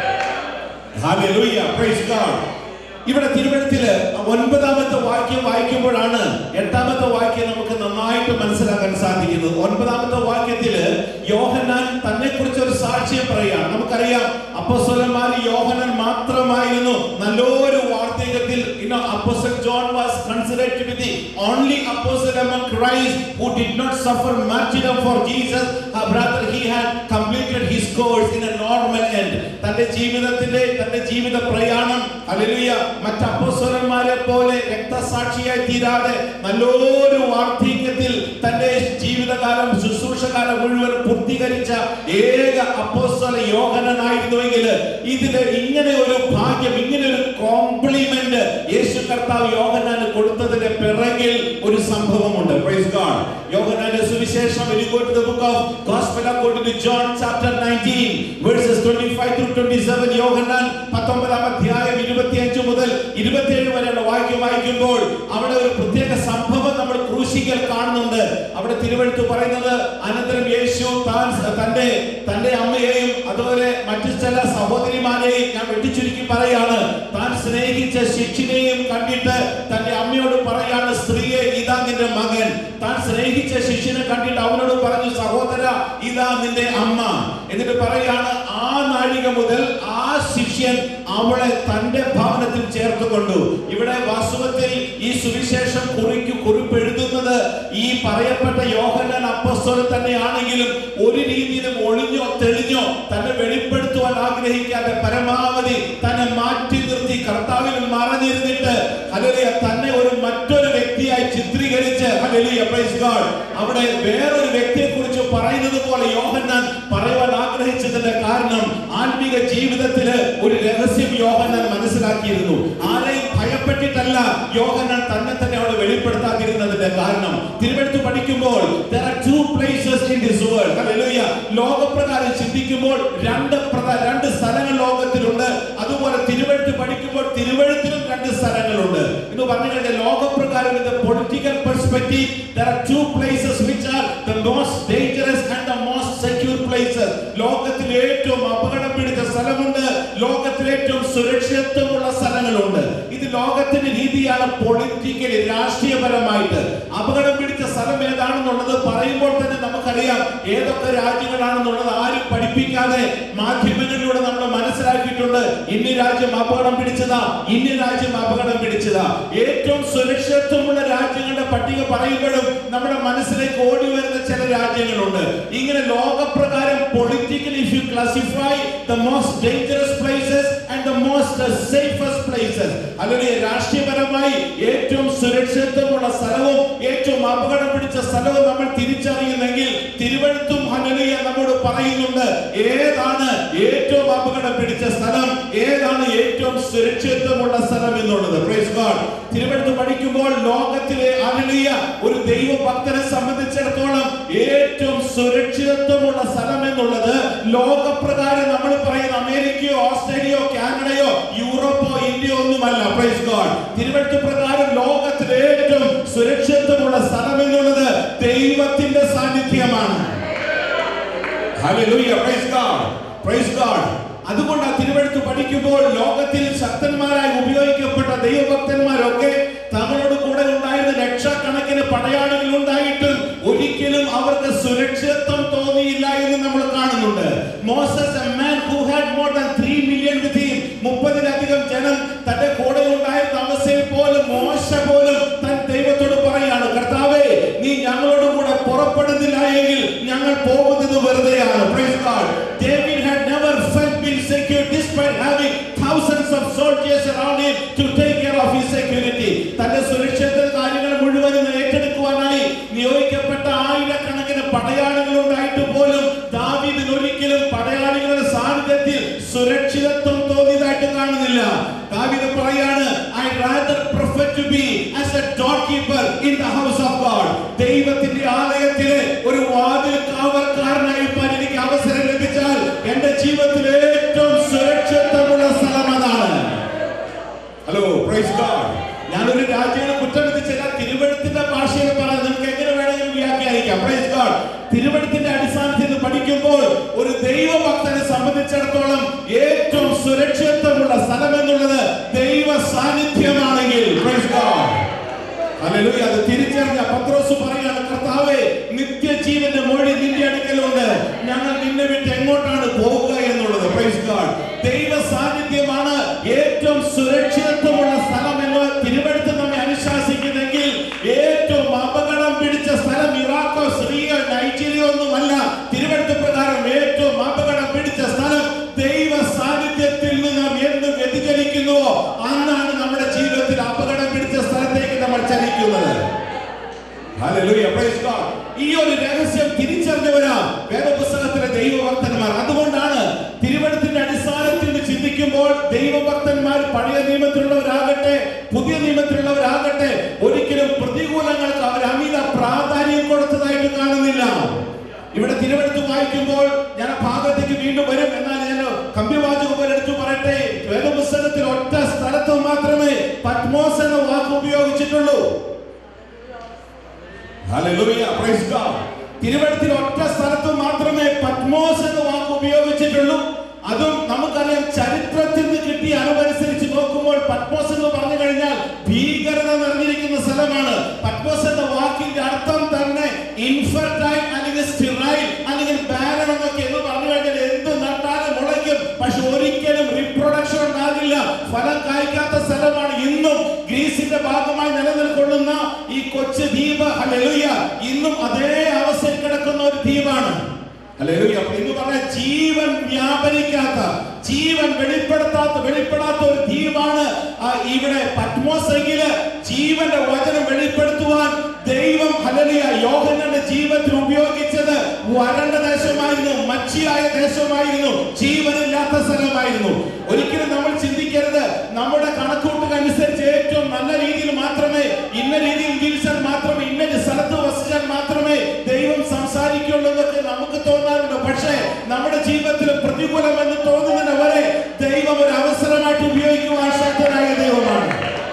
Speaker 14: ഹല്ലേലൂയ പ്രൈസ് ഗോഡ് ഇവിടെ തിരുവഴുത്തില് ഒൻപതാമത്തെ വാക്യം വായിക്കുമ്പോഴാണ് എട്ടാമത്തെ വാക്യം നമുക്ക് നന്നായിട്ട് മനസ്സിലാക്കാൻ സാധിക്കുന്നത് ഒൻപതാമത്തെ വാക്യത്തില് യോഹന്നാൻ തന്നെ കുറിച്ച് ഒരു സാക്ഷ്യം പറയുകയാണ് നമുക്കറിയാം അപ്പോസ്തലന്മാർ യോഹന്നാൻ മാത്രമായിരുന്നു നല്ലൊരു വാർത്തകത്തിൽ you know apostle john was considered to be the only apostle among christ who did not suffer martyrdom for jesus uh, brother he had completed his course in a normal end തന്റെ ജീവിതത്തിന്റെ തന്റെ ജീവിത പ്രയാണം hallelujah മറ്റ് അപ്പോസ്തലന്മാരെ പോലെ രക്തസാക്ഷിയായി തീരാതെ നല്ലൊരു വാർദ്ധക്യത്തിൽ തന്റെ ജീവിതകാലം ശുശ്രൂഷകാലം മുഴുവൻ പൂർത്തീകരിച്ച ഏക അപ്പോസ്തല യോഹനനായിരുന്നുവെങ്കിൽ ഇതിന് ഇങ്ങനെ ഒരു ഭാഗ്യം ഇങ്ങനെ ഒരു കോംപ്ലിമെന്റ് യേശു കർത്താവ് യോഹനാന് കൊടുത്തതിന്റെ പിറകിൽ ഒരു സംഭവമുണ്ട് പ്രൈസ് ഗോഡ് യോഹനാന്റെ സുവിശേഷം when you go to the book of gospel according to John chapter 19 verses 25 through 27 യോഹന്നാൻ 19 അധ്യായം 25 മുതൽ 27 വരെയുള്ള വാക്യം വായിക്കുമ്പോൾ അവിടെ ഒരു പ്രത്യേക സംഭവം നമ്മൾ ക്രൂശിക്കൽ കാണുന്നുണ്ട് അവിടെ തിരുവഴുത്ത് പറയുന്നത് അനന്തരം യേശു താൻ തന്റെ തന്റെ അമ്മയെയും അതുപോലെ മറ്റു ചില സഹോദരിമാരെയും ഞാൻ വെട്ടിച്ചുരുക്കി പറയാണ് താൻ സ്നേഹിച്ച ശിഷ്യനെയും കണ്ടിട്ട് തന്റെ അമ്മയോട് പറയാണ് സ്ത്രീയെ ഇതാ നിന്റെ മകൻ താൻ സ്നേഹിച്ച ശിഷ്യനെ കണ്ടിട്ട് അവനോട് പറഞ്ഞു സഹോദര ഇതാ നിന്റെ അമ്മ എന്നിട്ട് പറയാണ് ആ നാഴിക മുതൽ ആ ശിഷ്യൻ അവളെ തന്റെ ഭവനത്തിൽ ചേർത്തുകൊണ്ടു ഇവിടെ വാസ്തവത്തിൽ ഈ സുവിശേഷം കുറിക്കു കുറിപ്പെഴുതുന്നത് ഈ പറയപ്പെട്ട യോഹന്നാൻ അപ്പസ്തോലൻ തന്നെയാണെങ്കിലും ഒരു രീതിയിലും ഒളിഞ്ഞോ തെളിഞ്ഞോ തന്നെ വെളിപ്പെടുത്തുവാൻ ആഗ്രഹിക്കാതെ പരമാവധി തന്നെ മാറ്റി നിർത്തി കർത്താവിൽ മറഞ്ഞിരുന്നിട്ട് ഹല്ലേലൂയ തന്നെ ഒരു മറ്റൊരു വ്യക്തിയായി ചിത്രീകരിച്ച് ഹല്ലേലൂയ പ്രൈസ് ഗോഡ് അവിടെ വേറൊരു വ്യക്തിയെ കുറിച്ച് പറയുന്നത് പോലെ യോഹന്നാൻ പറയുവാൻ ആഗ്രഹിച്ചതിന്റെ കാരണം ആത്മീക ജീവിതത്തില് ഒരു രഹസ്യം യോഹന്നാൻ മനസ്സിലാക്കിയിരുന്നു ആരെയും ഭയപ്പെട്ടിട്ടല്ല യോഹന്നാൻ തന്നെ തന്നെ അവിടെ വെളിപ്പെടുത്താതിരുന്നതിന്റെ കാരണം തിരുവെടുത്ത് പഠിക്കുമ്പോൾ there are two places in this world hallelujah ലോകപ്രകാരം ചിന്തിക്കുമ്പോൾ രണ്ട് പ്രധാന രണ്ട് സ്ഥലങ്ങൾ ലോകത്തിലുണ്ട് അതുപോലെ തിരുവെഴുത്ത് പഠിക്കുമ്പോൾ തിരുവെഴുത്തിലും രണ്ട് സ്ഥലങ്ങളുണ്ട് എന്ന് പറഞ്ഞു കഴിഞ്ഞാൽ ലോകപ്രകാരം in the political perspective there are two places which are the most dangerous and the most secure places ലോകത്തിൽ ഏറ്റവും അപകടം പിടിച്ച സ്ഥലമുണ്ട് ലോകത്തിൽ ഏറ്റവും സുരക്ഷിതത്വമുള്ള സ്ഥലങ്ങളുണ്ട് ഇത് ലോകത്തിന്റെ രീതിയാണ് പൊളിറ്റിക്കലി രാഷ്ട്രീയപരമായിട്ട് അപകടം പിടിച്ച സ്ഥലം ഏതാണെന്നുള്ളത് പറയുമ്പോൾ തന്നെ നമുക്കറിയാം ഏതൊക്കെ രാജ്യങ്ങളാണെന്നുള്ളത് ആരും പഠിപ്പിക്കാതെ മാധ്യമങ്ങളിലൂടെ നമ്മൾ മനസ്സിലാക്കിയിട്ടുണ്ട് ഇന്ന രാജ്യം അപകടം പിടിച്ചതാ ഇന്ന രാജ്യം അപകടം പിടിച്ചതാ ഏറ്റവും സുരക്ഷിതത്വമുള്ള രാജ്യങ്ങളുടെ പട്ടിക പറയുമ്പോഴും നമ്മുടെ മനസ്സിലേക്ക് ഓടി വരുന്ന ചില രാജ്യങ്ങളുണ്ട് ഇങ്ങനെ ലോകപ്രകാരം politically if you classify the most dangerous places and the most safest places അല്ലെങ്കിൽ രാഷ്ട്രീയപരമായി ഏറ്റവും സുരക്ഷിതത്വമുള്ള സ്ഥലവും ഏറ്റവും അപകടം പിടിച്ച സ്ഥലവും നമ്മൾ തിരിച്ചറിയുന്നെങ്കിൽ തിരുവഴുത്തും ഹനലിയ നമ്മോട് പറയുന്നുണ്ട് ഏതാണ് ഏറ്റവും അപകടം പിടിച്ച സ്ഥലം ഏതാണ് ഏറ്റവും സുരക്ഷിതത്വമുള്ള സ്ഥലം എന്നുള്ളത് പ്രൈസ് ഗോഡ് തിരുവഴുത്ത് പഠിക്കുമ്പോൾ ലോകത്തിലെ ഹനലിയ ഒരു ദൈവഭക്തനെ സംബന്ധിച്ചിടത്തോളം ഏറ്റവും സുരക്ഷിതത്വമുള്ള സ്ഥലം എന്നുള്ളത് ലോകപ്രകാരം നമ്മൾ പറയുന്ന അമേരിക്കയോ ഓസ്ട്രേലിയയോ കാനഡയോ യൂറോപ്പോ ഇന്ത്യയോ ഒന്നുമല്ല പ്രൈസ് ഗോഡ് തിരുവഴുത്ത് പ്രകാരം ലോകത്തിലെ ഏറ്റവും സുരക്ഷിതത്വമുള്ള സ്ഥലം എന്നുള്ളത് ദൈവത്തിന്റെ സാന്നിധ്യമാണ് Hallelujah. Praise God. Praise God. അതുകൊണ്ട് ആ തിരുവഴുത്ത് പഠിക്കുമ്പോൾ ലോകത്തിൽ ശക്തന്മാരായി ഉപയോഗിക്കപ്പെട്ട ദൈവഭക്തന്മാരൊക്കെ തങ്ങളോട് കൂടെ ഉണ്ടായിരുന്ന ലക്ഷക്കണക്കിന് പടയാളികൾ ഉണ്ടായിട്ടും ഒരിക്കലും അവർക്ക് സുരക്ഷിതത്വം തോന്നിയില്ല എന്ന് നമ്മൾ കാണുന്നുണ്ട് Moses a man who had more than 3 million with him മുപ്പതിലധികം ജനം തന്റെ കൂടെ ഉണ്ടായിരുന്ന അവസ്ഥയിൽ പോലും മോശ പോലും തൻ ദൈവത്തോട് പറയാണ് കർത്താവേ നീ ഞങ്ങളോട് കൂടെ പുറപ്പെടുന്നില്ല എങ്കിൽ ഞങ്ങൾ പോകുന്നത് വെറുതെയാണ് Praise God. David had never felt been secure despite having thousands of soldiers around him to take care of his security. തന്റെ സുരക്ഷിത കാര്യങ്ങൾ മുഴുവനും ഏറ്റെടുക്കുവാനായി നിയോഗിക്കപ്പെട്ട ആയിരക്കണക്കിന് പടയാളികൾ ഉണ്ടായിട്ട് പോലും ദാവീദിന് ഒരിക്കലും പടയാളികളുടെ സാന്നിധ്യത്തിൽ സുരക്ഷിതത്വം തോന്നിയതായിട്ട് കാണുന്നില്ല ദാവീദ് പറയാണ് I rather prefer to be as a doorkeeper in the house of God ദൈവത്തിന്റെ ആലയത്തിലെ ഒരു വാതിൽ കാവൽക്കാരനായി ഇരിക്കാൻ എനിക്ക് അവസരം ലഭിച്ചാൽ എന്റെ ജീവിതത്തിൽ ഏറ്റവും സുരക്ഷിതമുള്ള സ്ഥലം അതാണ് ഹലോ പ്രൈസ് ഗോഡ് ഞാനൊരു രാജ്യങ്ങളെ കുറ്റം വിധിച്ചില്ല തിരുവഴുത്തിന്റെ ഭാഷയിൽ പറയാൻ നമുക്ക് എങ്ങനെ വേണമെങ്കിലും വ്യാഖ്യാനിക്കാം പ്രൈസ് ഗോഡ് തിരുവഴുത്തിന്റെ അടിസ്ഥാനത്തിൽ നിന്ന് പഠിക്കുമ്പോൾ ഒരു ദൈവഭക്തനെ സംബന്ധിച്ചിടത്തോളം ഏറ്റവും സുരക്ഷിതത്വമുള്ള സ്ഥലം എന്നുള്ളത് ദൈവ സാന്നിധ്യമാണെങ്കിൽ പ്രൈസ് ഗോഡ് ഹല്ലേലൂയ അത് തിരിച്ചറിഞ്ഞ പത്രോസ് പറയാണ് കർത്താവേ നിത്യജീവന്റെ മൊഴി നിന്റെ അടുക്കലുണ്ട് ഞങ്ങൾ നിന്നെ വിട്ട് എങ്ങോട്ടാണ് പോവുക എന്നുള്ളത് പ്രൈസ് ഗോഡ് ദൈവ സാന്നിധ്യമാണ് ഏറ്റവും സുരക്ഷിതത്വമുള്ള സ്ഥലം എന്ന് തിരുവഴുത്ത് നമ്മെ അനുശാസിക്കുന്നെങ്കിൽ ഏറ്റവും അപകടം പിടിച്ച സ്ഥലം ഇറാഖോ സിറിയോ നൈജീരിയോ ഒന്നുമല്ല തിരുവഴുത്ത് പ്രകാരം ഏറ്റവും അപകടം പിടിച്ച സ്ഥലം ദൈവ സാന്നിധ്യത്തിൽ നിന്ന് നാം എന്ന് വ്യതിചലിക്കുന്നുവോ അന്നാണ് നമ്മുടെ ജീവിതത്തിൽ അപകടം പിടിച്ച സ്ഥലത്തേക്ക് നമ്മൾ ചലിക്കുന്നത് Hallelujah, praise God. ഈ ഒരു രഹസ്യം തിരിച്ചറിഞ്ഞവരാ വേദപുസ്തകത്തിലെ ദൈവഭക്തന്മാർ അതുകൊണ്ടാണ് തിരുവനന്തപുരത്തിന്റെ അടിസ്ഥാനത്തിൽ നിന്ന് ചിന്തിക്കുമ്പോൾ ദൈവഭക്തന്മാർ പഴയ നിയമത്തിലുള്ളവരാകട്ടെ പുതിയ നിയമത്തിലുള്ളവരാകട്ടെ ഒരിക്കലും പ്രതികൂലങ്ങൾക്ക് അവർ അമിത പ്രാധാന്യം കൊടുത്തതായിട്ട് കാണുന്നില്ല ഇവിടെ തിരുവനന്തപുരത്ത് വായിക്കുമ്പോൾ ഞാൻ ആ ഭാഗത്തേക്ക് വീണ്ടും വരും എന്നാൽ ഞാൻ കമ്പിവാചകം പോലെ എടുത്തു പറയട്ടെ വേദപുസ്തകത്തിൽ ഒറ്റ സ്ഥലത്ത് മാത്രമേ പത്മോസ് എന്ന വാക്ക് ഉപയോഗിച്ചിട്ടുള്ളൂ Hallelujah, praise God. തിരുവനന്തപുരത്തിൽ ഒറ്റ സ്ഥലത്ത് മാത്രമേ പത്മോസ് എന്ന വാക്ക് ഉപയോഗിച്ചിട്ടുള്ളൂ അതും നമുക്കറിയാം ചരിത്രത്തിൽ നിന്ന് കിട്ടിയ അറിവനുസരിച്ച് നോക്കുമ്പോൾ പത്മോസ് എന്ന് പറഞ്ഞു കഴിഞ്ഞാൽ ഭീകരത നിറഞ്ഞിരിക്കുന്ന സ്ഥലമാണ് പത്മോസ് എന്ന വാക്കിന്റെ അർത്ഥം തന്നെ ഇൻഫർട്ടൈൽ അല്ലെങ്കിൽ സ്റ്റിറൈൽ അല്ലെങ്കിൽ ബാരൻ എന്നൊക്കെ എന്ന് പറഞ്ഞു കഴിഞ്ഞാൽ എന്ത് നട്ടാലും മുളയ്ക്കും പക്ഷെ ഒരിക്കലും റിപ്രൊഡക്ഷൻ ഉണ്ടാകില്ല ഫലം കായ്ക്കാത്ത സ്ഥലമാണ് ഇന്നും ഗ്രീസിന്റെ ഭാഗമായി നിലനിൽക്കൊള്ളുന്ന ഈ കൊച്ചു ദ്വീപ് ഹല്ലേലൂയ ഇന്നും അതേ അവസ്ഥയിൽ കിടക്കുന്ന ഒരു ദ്വീപാണ് ഹല്ലേലൂയ അപ്പൊ എന്ന് പറഞ്ഞാൽ ജീവൻ വ്യാപരിക്കാത്ത ജീവൻ വെളിപ്പെടുത്താത്ത വെളിപ്പെടാത്ത ഒരു ദ്വീപാണ് ആ ഇവിടെ പത്മോസ് എങ്കില് ജീവന്റെ വചനം വെളിപ്പെടുത്തുവാൻ ദൈവം ഹലലിയ യോഹനന്റെ ജീവിതത്തിൽ ഉപയോഗിച്ചത് വരണ്ട ദേശമായിരുന്നു മച്ചിയായ ദേശമായിരുന്നു ജീവനില്ലാത്ത സ്ഥലമായിരുന്നു ഒരിക്കലും നമ്മൾ ചിന്തിക്കരുത് നമ്മുടെ കണക്കൂട്ടുക അനുസരിച്ച് ഏറ്റവും നല്ല രീതിയിൽ മാത്രമേ ഇന്ന രീതിയിൽ ജീവിച്ചാൽ മാത്രമേ ഇന്ന സ്ഥലത്ത് വസിച്ചാൽ മാത്രമേ ദൈവം സംസാരിക്കുള്ളൂ എന്നൊക്കെ നമുക്ക് തോന്നാറുണ്ട് പക്ഷേ നമ്മുടെ ജീവിതത്തിൽ പ്രതികൂലമെന്ന് തോന്നുന്നതിന് വരെ ദൈവം ഒരു അവസരമായിട്ട് ഉപയോഗിക്കുവാൻ ശക്തനായ ദൈവമാണ്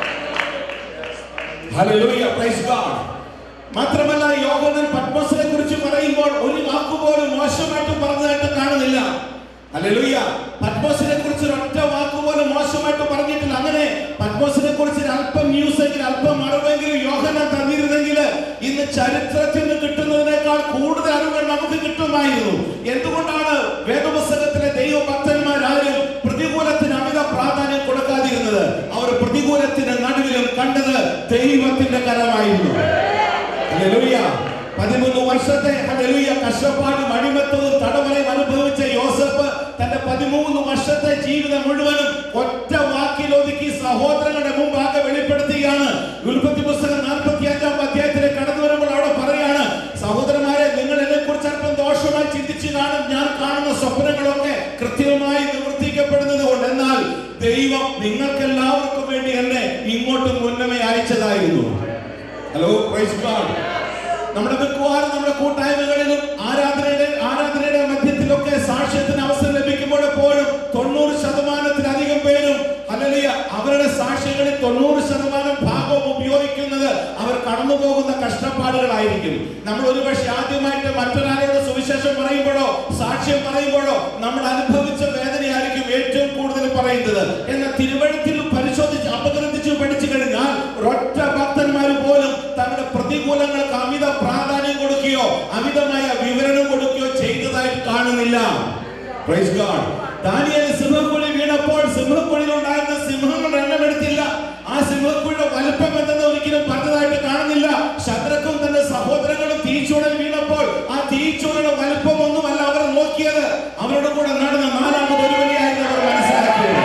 Speaker 14: Hallelujah, praise God. മാത്രമല്ല യോഗനൻ പത്മസിനെ കുറിച്ച് പറയുമ്പോൾ ഒരു വാക്കുപോലും മോശമായിട്ട് പറഞ്ഞതായിട്ട് കാണുന്നില്ല ഹല്ലേലൂയ പത്മോസിനെ കുറിച്ച് ഒറ്റ വാക്കുപോലും മോശമായിട്ട് പറഞ്ഞിട്ടില്ല അങ്ങനെ പത്മോസിനെ കുറിച്ച് അല്പം ന്യൂസ് എങ്കിലും അല്പം അറിവെങ്കിലും യോഹന തന്നിരുന്നെങ്കിൽ ഇന്ന് ചരിത്രത്തിൽ നിന്ന് കിട്ടുന്നതിനേക്കാൾ കൂടുതൽ അറിവുകൾ നമുക്ക് കിട്ടുമായിരുന്നു എന്തുകൊണ്ടാണ് വേദപുസ്തകത്തിലെ ദൈവഭക്തന്മാരാരും പ്രതികൂലത്തിന് അമിത പ്രാധാന്യം കൊടുക്കാതിരുന്നത് അവർ പ്രതികൂലത്തിന് നടുവിലും കണ്ടത് ദൈവത്തിന്റെ കരമായിരുന്നു ഹല്ലേലൂയ പതിമൂന്ന് വർഷത്തെ ഹല്ലേലൂയ കഷ്ടപ്പാടും അടിമത്തവും തടവറയും അനുഭവിച്ച യോസഫ് തന്റെ പതിമൂന്ന് വർഷത്തെ ജീവിതം മുഴുവനും ഒറ്റ വാക്കിൽ ഒതുക്കി സഹോദരങ്ങളുടെ മുമ്പാകെ വെളിപ്പെടുത്തുകയാണ് ഉൽപ്പത്തി പുസ്തകം നാൽപ്പത്തി അഞ്ചാം അധ്യായത്തിൽ കടന്നു വരുമ്പോൾ അവിടെ പറയാണ് സഹോദരന്മാരെ നിങ്ങൾ എന്നെ കുറിച്ച് അല്പം ദോഷമായി ചിന്തിച്ചു കാണും ഞാൻ കാണുന്ന സ്വപ്നങ്ങളൊക്കെ കൃത്യമായി നിവർത്തിക്കപ്പെടുന്നത് കൊണ്ട് എന്നാൽ ദൈവം നിങ്ങൾക്ക് എല്ലാവർക്കും വേണ്ടി എന്നെ ഇങ്ങോട്ട് മുന്നമേ അയച്ചതായിരുന്നു ഹലോ പ്രൈസ് ഗോഡ് നമ്മുടെ മിക്കവാറും നമ്മുടെ കൂട്ടായ്മകളിലും ആരാധനയുടെ ആരാധനയുടെ മധ്യത്തിലൊക്കെ സാക്ഷ്യത്തിന് അവസരം ലഭിക്കുമ്പോൾ എപ്പോഴും തൊണ്ണൂറ് ശതമാനത്തിലധികം പേരും അല്ലെങ്കിൽ അവരുടെ സാക്ഷ്യങ്ങളിൽ തൊണ്ണൂറ് ശതമാനം ഭാഗവും ഉപയോഗിക്കുന്നത് അവർ കടന്നു പോകുന്ന കഷ്ടപ്പാടുകളായിരിക്കും നമ്മൾ ഒരുപക്ഷെ ആദ്യമായിട്ട് മറ്റൊരാളോട് സുവിശേഷം പറയുമ്പോഴോ സാക്ഷ്യം പറയുമ്പോഴോ നമ്മൾ അനുഭവിച്ച വേദനയായിരിക്കും ഏറ്റവും കൂടുതൽ പറയുന്നത് എന്നാൽ തിരുവഴുത്തിൽ പരിശോധിച്ച് അപഗ്രഥിച്ച് പഠിച്ചു കഴിഞ്ഞാൽ ഒരൊറ്റ ഭക്തന്മാർ പോലും തങ്ങളുടെ പ്രതികൂലങ്ങൾക്ക് അമിത പ്രാധാന്യം കൊടുക്കുകയോ അമിതമായ വിവരണം കൊടുക്കുകയോ ചെയ്തതായിട്ട് കാണുന്നില്ല Praise God. ദാനിയേൽ സിംഹക്കുഴി വീണപ്പോൾ സിംഹക്കുഴിയിൽ ഉണ്ടായിരുന്ന സിംഹങ്ങളുടെ എണ്ണം എടുത്തില്ല ആ സിംഹക്കുഴിയുടെ വലുപ്പം എന്തെന്ന് ഒരിക്കലും പറഞ്ഞതായിട്ട് കാണുന്നില്ല ശത്രുക്കും തന്റെ സഹോദരങ്ങളും തീച്ചൂടൽ വീണപ്പോൾ ആ തീച്ചൂടയുടെ വലുപ്പം ഒന്നുമല്ല അവർ നോക്കിയത് അവരുടെ കൂടെ നടന്ന നാലാമത് ഒരുവനെയായിരുന്നു അവർ മനസ്സിലാക്കിയത്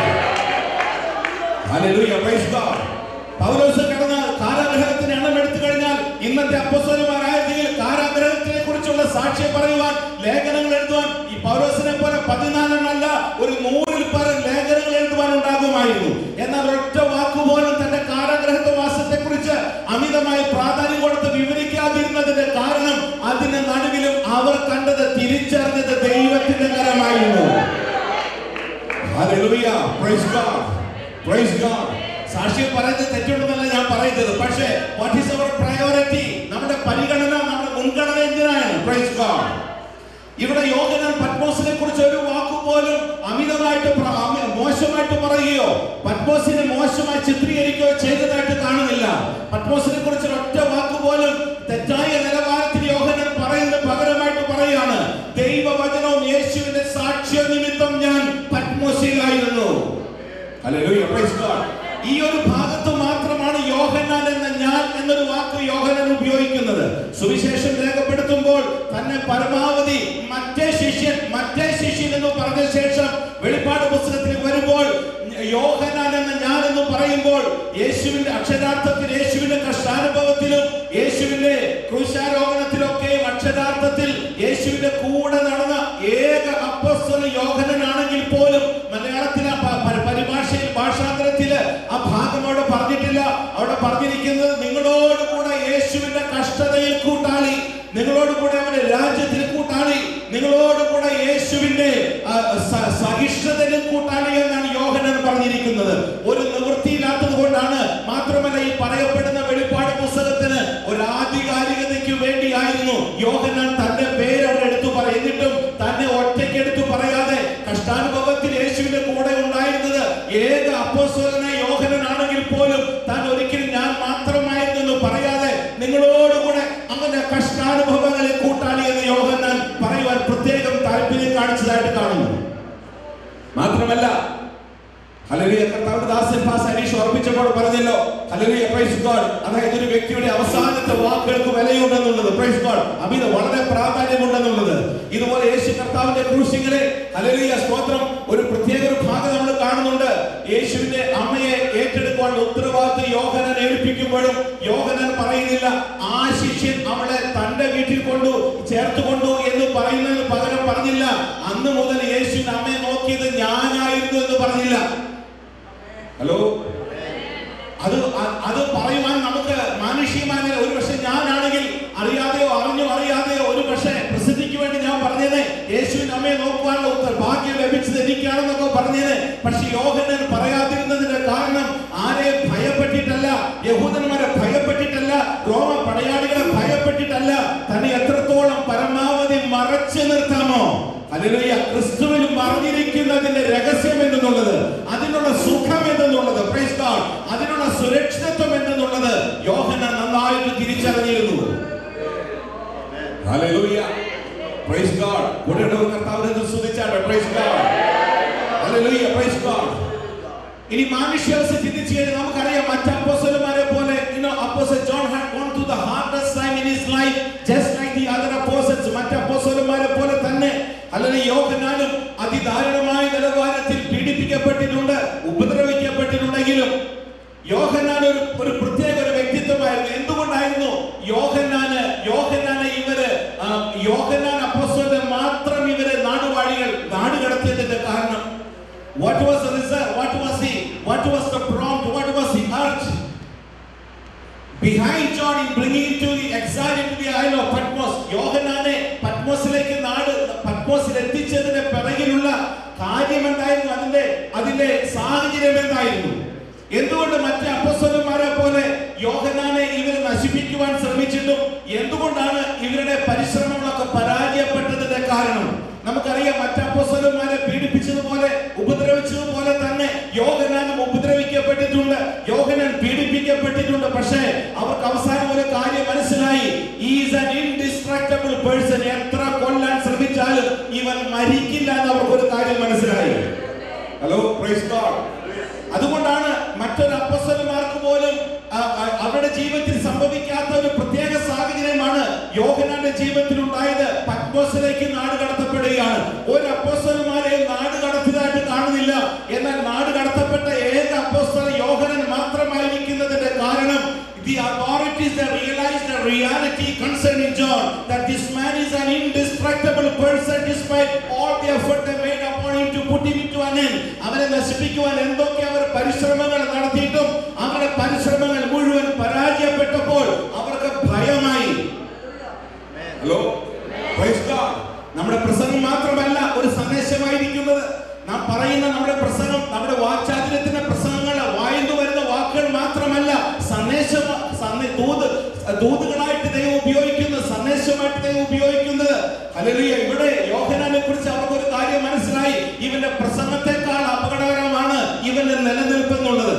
Speaker 14: Hallelujah. Praise God. പൗലോസ് കടന്ന കാരാഗ്രഹത്തിന് എണ്ണം എടുത്തു കഴിഞ്ഞാൽ ഇന്നത്തെ അപ്പസ്വരന്മാരായതിൽ കാരാഗ്രഹത്തിനെ കുറിച്ചുള്ള സാക്ഷ്യം പറയുവാൻ ലേഖനങ്ങൾ എഴുതുവാൻ ഈ പൗലോസിനെ പോലെ പതിനാലെണ്ണല്ല ഒരു നൂറിൽ പരം ലേഖനങ്ങൾ എഴുതുവാൻ ഉണ്ടാകുമായിരുന്നു എന്നാൽ ഒറ്റ വാക്കുപോലും തന്റെ കാരാഗ്രഹത്തെ വാസത്തെ കുറിച്ച് അമിതമായി പ്രാധാന്യം കൊടുത്ത് വിവരിക്കാതിരുന്നതിന്റെ കാരണം അതിന്റെ നടുവിലും അവർ കണ്ടത് തിരിച്ചറിഞ്ഞത് ദൈവത്തിന്റെ കരമായിരുന്നു Hallelujah. Praise God. Praise God. സാക്ഷ്യം പറയുന്നത് തെറ്റുണ്ടെന്നല്ല ഞാൻ പറയുന്നത് പക്ഷേ വാട്ട് ഈസ് അവർ പ്രയോറിറ്റി നമ്മുടെ പരിഗണന നമ്മുടെ മുൻഗണന എന്തിനാണ് പ്രൈസ് ഗോഡ് ഇവിടെ യോഹനാൻ പത്മോസിനെ കുറിച്ച് ഒരു വാക്ക് പോലും അമിതമായിട്ട് പ്ര- അമി- മോശമായിട്ട് പറയുകയോ പത്മോസിനെ മോശമായി ചിത്രീകരിക്കുകയോ ചെയ്തതായിട്ട് കാണുന്നില്ല പത്മോസിനെ കുറിച്ച് ഒറ്റ വാക്ക് പോലും തെറ്റായ നിലവാരത്തിൽ യോഹനാൻ പറയുന്നതിന് പകരമായിട്ട് പറയുകയാണ് ദൈവവചനവും യേശുവിന്റെ സാക്ഷ്യ നിമിത്തം ഞാൻ പത്മോസിലായിരുന്നു Hallelujah. Praise God. ഈ ഒരു ഭാഗത്ത് മാത്രമാണ് യോഹന്നാൻ എന്ന ഞാൻ എന്നൊരു വാക്ക് യോഹന്നാൻ ഉപയോഗിക്കുന്നത് സുവിശേഷം രേഖപ്പെടുത്തുമ്പോൾ തന്നെ പരമാവധി മറ്റേ ശിഷ്യൻ മറ്റേ ശിഷ്യൻ എന്ന് പറഞ്ഞ ശേഷം വെളിപ്പാട് പുസ്തകത്തിൽ വരുമ്പോൾ യോഹന്നാൻ എന്ന ഞാൻ എന്ന് പറയുമ്പോൾ യേശുവിന്റെ അക്ഷരാർത്ഥത്തിൽ യേശുവിന്റെ കഷ്ടാനുഭവത്തിലും യേശുവിന്റെ ക്രൂശാരോഹണത്തിലൊക്കെ അക്ഷരാർത്ഥത്തിൽ യേശുവിന്റെ കൂടെ നടന്ന ഏക അപ്പോസ്തല യോഹനനാണെങ്കിൽ പോലും മലയാളത്തിലെ പ- പ- പരിഭാഷയിൽ ഭാഷാന്തരത്തില് ആ ഭാഗം അവിടെ പറഞ്ഞിട്ടില്ല അവിടെ പറഞ്ഞിരിക്കുന്നത് നിങ്ങളോട് കൂടെ യേശുവിന്റെ കഷ്ടതയിൽ കൂട്ടാളി നിങ്ങളോട് കൂടെ അവന്റെ രാജ്യത്തിൽ കൂട്ടാളി നിങ്ങളോട് കൂടെ യേശുവിന്റെ ആ, സ- സഹിഷ്ണുതയിലും കൂട്ടാളി എന്നാണ് യോഹനൻ പറഞ്ഞിരിക്കുന്നത് ഒരു നിവൃത്തിയില്ലാത്തത് കൊണ്ടാണ് മാത്രമല്ല ഈ പറയപ്പെടുന്ന വെളിപ്പാട് പുസ്തകത്തിന് ഒരു ആധികാരികതയ്ക്ക് വേണ്ടിയായിരുന്നു യോഹനാൻ തന്റെ പേര് അവിടെ എടുത്തു പറയും എന്നിട്ടും തന്നെ ഒറ്റയ്ക്ക് എടുത്തു പറയാതെ കഷ്ടാനുഭവത്തിൽ യേശുവിന്റെ കൂടെ ഉണ്ടായിരുന്നത് ഏക അപ്പോസ്തലനായ യോഹനനാണെങ്കിൽ പോലും താൻ ഒരിക്കലും ഞാൻ മാത്രമായിരുന്നു എന്ന് പറയാതെ നിങ്ങളോടുകൂടെ അങ്ങനെ കഷ്ടാനുഭവങ്ങളിൽ കൂട്ടാളി എന്ന് യോഹന്നാൻ പറയുവാൻ പ്രത്യേകം താല്പര്യം കാണിച്ചതായിട്ട് കാണുന്നു മാത്രമല്ല ഹല്ലേലൂയ കർത്താവിന്റെ ദാസൻ പാസ് അനീഷ് ഓർപ്പിച്ചപ്പോൾ പറഞ്ഞല്ലോ ഹല്ലേലൂയ പ്രൈസ് ഗോഡ് അതായത് ഒരു വ്യക്തിയുടെ അവസാനത്തെ വാക്കുകൾക്ക് വിലയുണ്ടെന്നുള്ളത് പ്രൈസ് ഗോഡ് അമിത വളരെ പ്രാധാന്യമുണ്ടെന്നുള്ളത് ഇതുപോലെ യേശു കർത്താവിന്റെ ക്രൂശിങ്ങളെ ഹല്ലേലൂയ സ്തോത്രം ഒരു പ്രത്യേക ഒരു ഭാഗം നമ്മൾ കാണുന്നുണ്ട് യേശുവിന്റെ അമ്മയെ ഏറ്റെടുക്കുവാനുള്ള ഉത്തരവാദിത്വം യോഹനൻ ഏൽപ്പിക്കുമ്പോഴും യോഹനൻ പറയുന്നില്ല ആ ശിഷ്യൻ അവളെ തന്റെ വീട്ടിൽ കൊണ്ടു ചേർത്ത് കൊണ്ടു എന്ന് പറയുന്നതിന് പകരം പറഞ്ഞില്ല അന്ന് മുതൽ യേശുവിന്റെ അമ്മയെ നോക്കിയത് ഞാനായിരുന്നു എന്ന് പറഞ്ഞില്ല ഹലോ അത് അ- അത് പറയുവാൻ നമുക്ക് മാനുഷികമായ നില- ഒരു പക്ഷെ ഞാനാണെങ്കിൽ അറിയാതെയോ അറിഞ്ഞോ അറിയാതെയോ ഒരു പക്ഷേ പ്രസിദ്ധിക്ക് വേണ്ടി ഞാൻ പറഞ്ഞേനെ യേശുവിന്റെ അമ്മയെ നോക്കുവാനുള്ള ഉത്തര ഭാഗ്യം ലഭിച്ചത് എനിക്കാണെന്നൊക്കെ പറഞ്ഞേനെ പക്ഷെ യോഹനൻ പറയാതിരുന്നതിന്റെ കാരണം ആരെ ഭയപ്പെട്ടിട്ടല്ല യഹൂദന്മാരെ ഭയപ്പെട്ടിട്ടല്ല റോമ പടയാളികളെ ഭയപ്പെട്ടിട്ടല്ല തന്നെ എത്രത്തോളം പരമാവധി മറച്ചു നിർത്താമോ ഹല്ലേലൂയ ക്രിസ്തുവിൽ മറിഞ്ഞിരിക്കുന്നതിന്റെ രഹസ്യം എന്തെന്നുള്ളത് അതിനുള്ള സുഖം എന്തെന്നുള്ളത് പ്രൈസ് ഗോഡ് അതിനുള്ള സുരക്ഷിതത്വം എന്തെന്നുള്ളത് യോഹന നന്നായിട്ട് തിരിച്ചറിഞ്ഞിരുന്നു ഹല്ലേലൂയ പ്രൈസ് ഗോഡ് കൂടെയുള്ള കർത്താവിനെ സ്തുതിച്ചാട്ടെ praise God hallelujah praise God ഇനി മാനുഷ്യാവസ്ഥ ചിന്തിച്ചു കഴിഞ്ഞാൽ നമുക്കറിയാം മറ്റ് അപ്പോസ്തലന്മാരെ പോലെ you know apostle John had gone through the hardest time in his life just like the other apostles മറ്റ് അപ്പോസ്തലന്മാരെ പോലെ തന്നെ അല്ലെങ്കിൽ യോഹന്നാനും അതിദാരുണമായ നിലവാരത്തിൽ പീഡിപ്പിക്കപ്പെട്ടിട്ടുണ്ട് ഉപദ്രവിക്കപ്പെട്ടിട്ടുണ്ടെങ്കിലും യോഹന്നാൻ ഒരു ഒരു പ്രത്യേക ഒരു വ്യക്തിത്വമായിരുന്നു എന്തുകൊണ്ടായിരുന്നു യോഹന്നാന് യോഹന്നാനെ ഇവര് ആ, യോഹന്നാൻ അപ്പോസ്തലനെ മാത്രം ഇവരെ നാടുവാഴികൾ നാട് കടത്തിയതിന്റെ കാരണം What was the result? What was the what was the prompt? What was the urge behind John in bringing to the exile? exiled into the isle of Patmos. യോഹന്നാനെ പത്മോസിലേക്ക് നാട് പത്മോസിൽ എത്തിച്ചതിന്റെ പിറകിലുള്ള കാര്യം എന്തായിരുന്നു അതിന്റെ അതിന്റെ സാഹചര്യം എന്തായിരുന്നു എന്തുകൊണ്ട് മറ്റ് അപ്പസ്വലന്മാരെ പോലെ യോഹന്നാനെ ഇവർ നശിപ്പിക്കുവാൻ ശ്രമിച്ചിട്ടും എന്തുകൊണ്ടാണ് ഇവരുടെ പരിശ്രമങ്ങളൊക്കെ പരാജയപ്പെട്ടതിന്റെ കാരണം നമുക്കറിയാം മറ്റ് അപ്പസ്വലന്മാരെ പീഡിപ്പിച്ചതുപോലെ ഉപദ്രവിച്ചതുപോലെ തന്നെ യോഹനാനും ഉപദ്രവിക്കപ്പെട്ടിട്ടുണ്ട് യോഹനാൻ പീഡിപ്പിക്കപ്പെട്ടിട്ടുണ്ട് പക്ഷേ അവർക്ക് അവസാനം ഒരു കാര്യം മനസ്സിലായി ഈസ് an indestructible person എത്ര കൊല്ലാൻ ശ്രമിച്ചാലും ഇവൻ മരിക്കില്ല എന്ന് അവർക്ക് ഒരു കാര്യം മനസ്സിലായി ഹലോ പ്രൈസ് ഗോഡ് അതുകൊണ്ടാണ് മറ്റൊരു അപ്പസ്വലന്മാർക്ക് പോലും ആ, ആ, അവരുടെ ജീവിതത്തിൽ സംഭവിക്കാത്ത ഒരു പ്രത്യേക സാഹചര്യമാണ് യോഹനാന്റെ ജീവിതത്തിൽ ഉണ്ടായത് പത്മോസിലേക്ക് നാട് കടത്തപ്പെടുകയാണ് ഒരു അപ്പോസ്തലന്മാരെയും നാട് കടത്തിയതായിട്ട് കാണുന്നില്ല എന്നാൽ നാട് കടത്തപ്പെട്ട ഏക അപ്പോസ്തല യോഹനൻ മാത്രമായിരിക്കുന്നതിന്റെ കാരണം The authorities that realized the reality concerning John that this man is an indestructible person despite all the effort they made upon him to put him into an end. അവനെ നശിപ്പിക്കുവാൻ എന്തൊക്കെ അവർ പരിശ്രമങ്ങൾ നടത്തിയിട്ടും അവരുടെ പരിശ്രമങ്ങൾ മുഴുവൻ പരാജയപ്പെട്ടപ്പോൾ അവർക്ക് ഭയമായി ഹലോ Praise God. നമ്മുടെ പ്രസംഗം മാത്രമല്ല ഒരു സന്ദേശമായിരിക്കുന്നത് നാം പറയുന്ന നമ്മുടെ പ്രസംഗം നമ്മുടെ വാചാതിരത്തിന്റെ പ്രസംഗങ്ങൾ വായു വരുന്ന വാക്കുകൾ മാത്രമല്ല സന്ദേശം സന്ദേ- ദൂത് ദൂതുകളായിട്ട് ദൈവം ഉപയോഗിക്കുന്ന സന്ദേശമായിട്ട് ദൈവം ഉപയോഗിക്കുന്നത് ഹല്ലേലൂയ ഇവിടെ യോഹനാനെ കുറിച്ച് അവർക്ക് ഒരു കാര്യം മനസ്സിലായി ഇവന്റെ പ്രസംഗത്തെക്കാൾ അപകടകരമാണ് ഇവന്റെ നിലനിൽപ്പ് എന്നുള്ളത്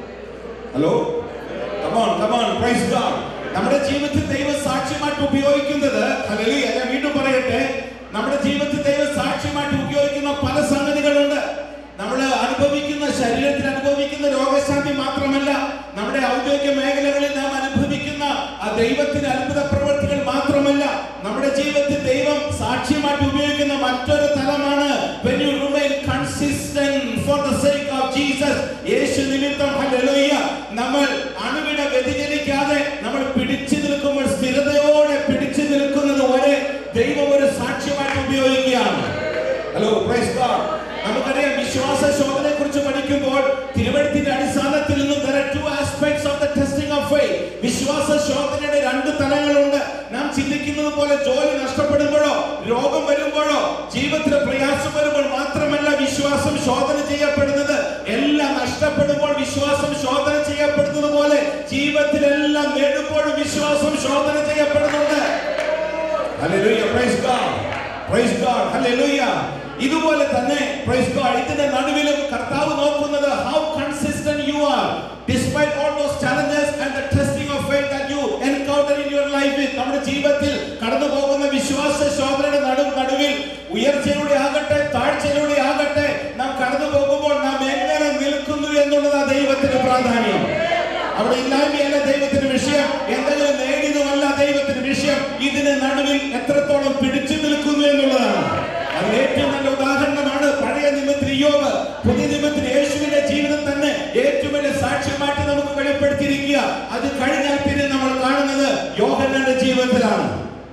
Speaker 14: hello come on come on praise God നമ്മുടെ ജീവിതത്തിൽ ദൈവം സാക്ഷ്യമായിട്ട് ഉപയോഗിക്കുന്നത് ഹല്ലേലൂയ ഞാൻ വീണ്ടും പറയട്ടെ നമ്മുടെ ജീവിതത്തിൽ ദൈവം സാക്ഷ്യമായിട്ട് ഉപയോഗിക്കുന്ന പല സംഗതികളുണ്ട് നമ്മൾ അനുഭവിക്കുന്ന ശരീരത്തിൽ അനുഭവിക്കുന്ന രോഗശാന്തി മാത്രമല്ല നമ്മുടെ ഔദ്യോഗിക മേഖലകളിൽ നാം അനുഭവിക്കുന്ന ആ ദൈവത്തിന്റെ അത്ഭുത പ്രവൃത്തികൾ മാത്രമല്ല നമ്മുടെ ജീവിതത്തിൽ ദൈവം സാക്ഷ്യമായിട്ട് ഉപയോഗിക്കുന്ന മറ്റൊരു തലമാണ് when you remain consistent for the sake of Jesus യേശു നിമിത്തം ഹല്ലേലൂയ നമ്മൾ അണുവിട വ്യതിചലിക്കാതെ നമ്മൾ പിടിച്ചു നിൽക്കുമ്പോൾ സ്ഥിരതയോടെ പിടിച്ചു നിൽക്കുന്നത് വരെ ദൈവം ഒരു സാക്ഷ്യമായിട്ട് ഉപയോഗിക്കുകയാണ് ഹലോ പ്രൈസ് ഗോഡ് നമുക്കറിയാം വിശ്വാസ ശോധനയെ കുറിച്ച് പഠിക്കുമ്പോൾ തിരുവഴുത്തിന്റെ അടിസ്ഥാനത്തിൽ നിന്നും there are two aspects of the testing of faith വിശ്വാസ ശോധനയുടെ രണ്ട് തലങ്ങളുണ്ട് നാം ചിന്തിക്കുന്നത് പോലെ ജോലി നഷ്ടപ്പെടുമ്പോഴോ രോഗം വരുമ്പോഴോ ജീവിതത്തിൽ പ്രയാസം വരുമ്പോൾ മാത്രമല്ല വിശ്വാസം ശോധന ചെയ്യപ്പെടുന്നത് എല്ലാം നഷ്ടപ്പെടുമ്പോൾ വിശ്വാസം ശോധന ചെയ്യപ്പെടുന്നത് പോലെ ജീവിതത്തിലെല്ലാം നേടുമ്പോഴും വിശ്വാസം ശോധന ചെയ്യപ്പെടുന്നുണ്ട് Hallelujah. Praise God. Praise God. Hallelujah. ഇതുപോലെ തന്നെ പ്രൈസ് ഗോഡ് ഇതിന്റെ നടുവിലും കർത്താവ് നോക്കുന്നത് how consistent you are despite all those challenges and the testing of faith that you encounter in your life നമ്മുടെ ജീവിതത്തിൽ കടന്നു പോകുന്ന വിശ്വാസ ശോധനയുടെ നടു നടുവിൽ ഉയർച്ചയിലൂടെ ആകട്ടെ താഴ്ചയിലൂടെ ആകട്ടെ നാം കടന്നു പോകുമ്പോൾ നാം എങ്ങനെ നിൽക്കുന്നു എന്നുള്ളതാണ് ദൈവത്തിന് പ്രാധാന്യം അവിടെ ഇല്ലായ്മയല്ല ദൈവത്തിന് വിഷയം എന്തെങ്കിലും നേടിയതുമല്ല ദൈവത്തിന് വിഷയം ഇതിന് നടുവിൽ എത്രത്തോളം പിടിച്ചു നിൽക്കുന്നു എന്നുള്ളതാണ് അത് ഏറ്റവും നല്ല ഉദാഹരണമാണ് പഴയ നിമിത്തിൽ യോബ് പുതിയ നിമിത്തിൽ യേശുവിന്റെ ജീവിതം തന്നെ ഏറ്റവും വലിയ സാക്ഷ്യമായിട്ട് നമുക്ക് വെളിപ്പെടുത്തിയിരിക്കുക അത് കഴിഞ്ഞാൽ പിന്നെ നമ്മൾ കാണുന്നത് യോഹന്നാന്റെ ജീവിതത്തിലാണ്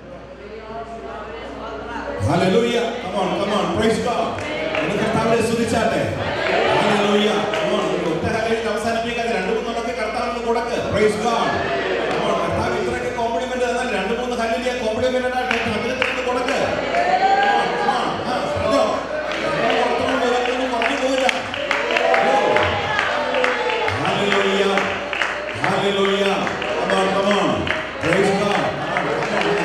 Speaker 14: Hallelujah. Come on, come on. Praise God. ഒന്ന് കർത്താവിനെ സ്തുതിച്ചാട്ടെ Hallelujah. Come on. ഒരു ഒറ്റ ഹല്ലേലൂയ അവസാനിപ്പിക്കാതെ രണ്ട് മൂന്നെണ്ണമൊക്കെ കർത്താവിന് കൊടുക്ക് Praise God. Come on. കർത്താവ് ഇത്രയൊക്കെ കോംപ്ലിമെന്റ് തന്നാൽ രണ്ട് മൂന്ന് ഹല്ലേലൂയ കോംപ്ലിമെന്റ് ആയിട്ട് ഹൃദയത്തിൽ കൊടുക്ക് Come on, come on. ആ, പറഞ്ഞോ. നമ്മൾ പുറത്തുകൊണ്ട് ഒരിക്കലും കുറഞ്ഞു പോവില്ല. Oh. Hallelujah. Hallelujah. Come on, come on. Praise God. Come on, come on.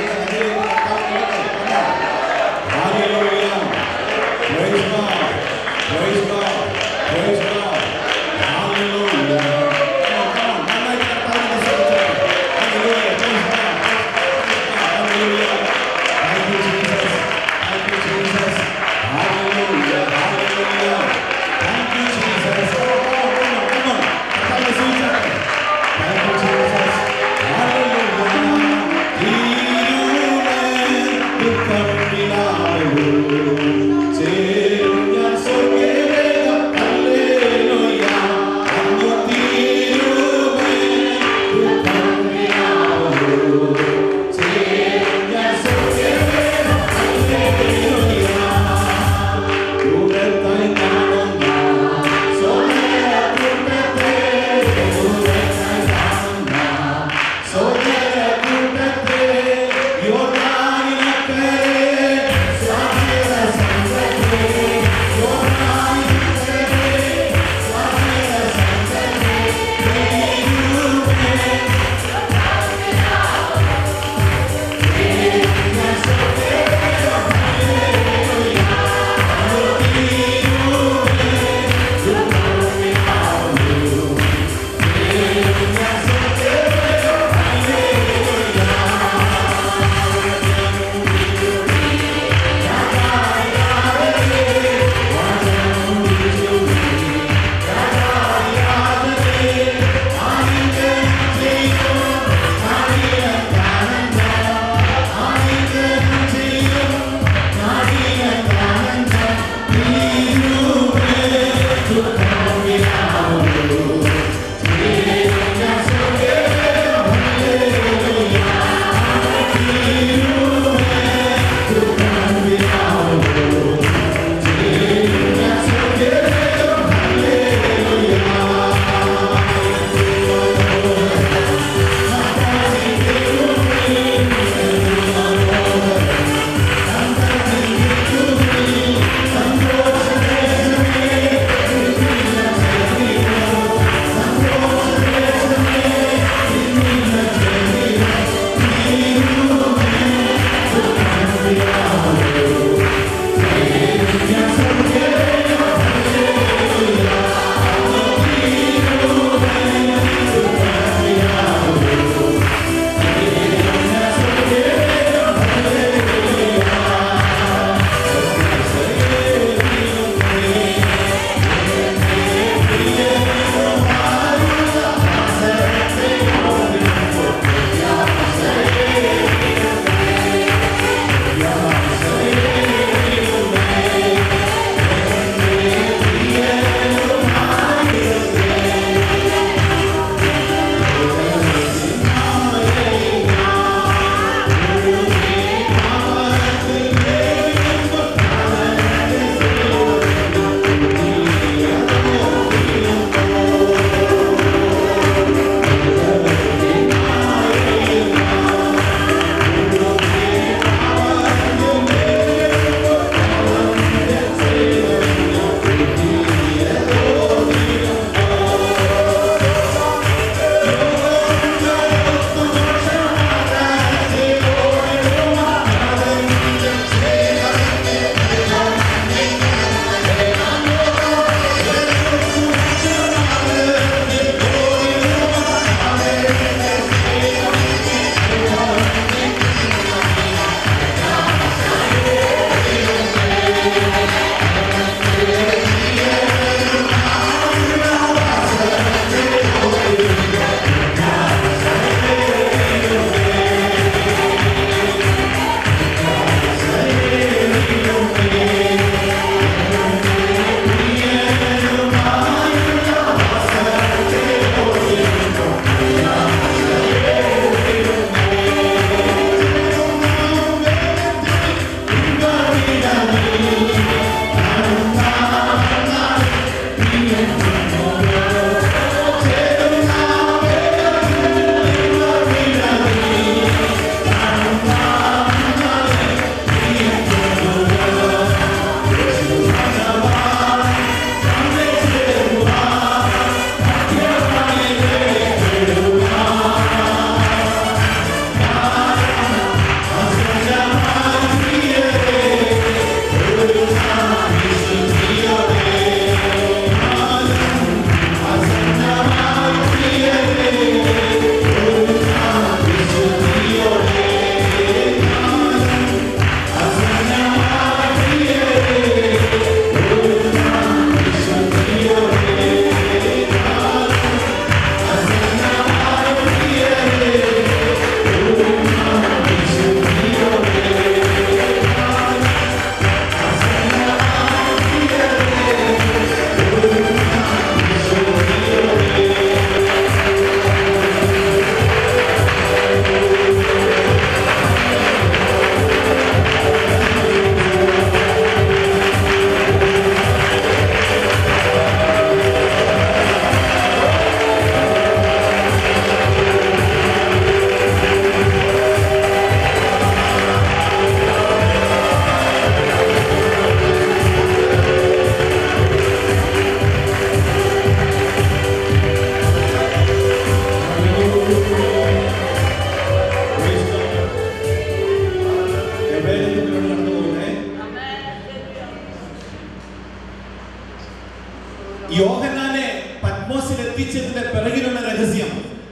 Speaker 14: യോഹനാനെ പത്മോസിൽ എത്തിച്ചതിന്റെ പിറകിലുള്ള രഹസ്യം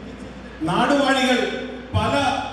Speaker 14: നാടുവാഴികൾ പല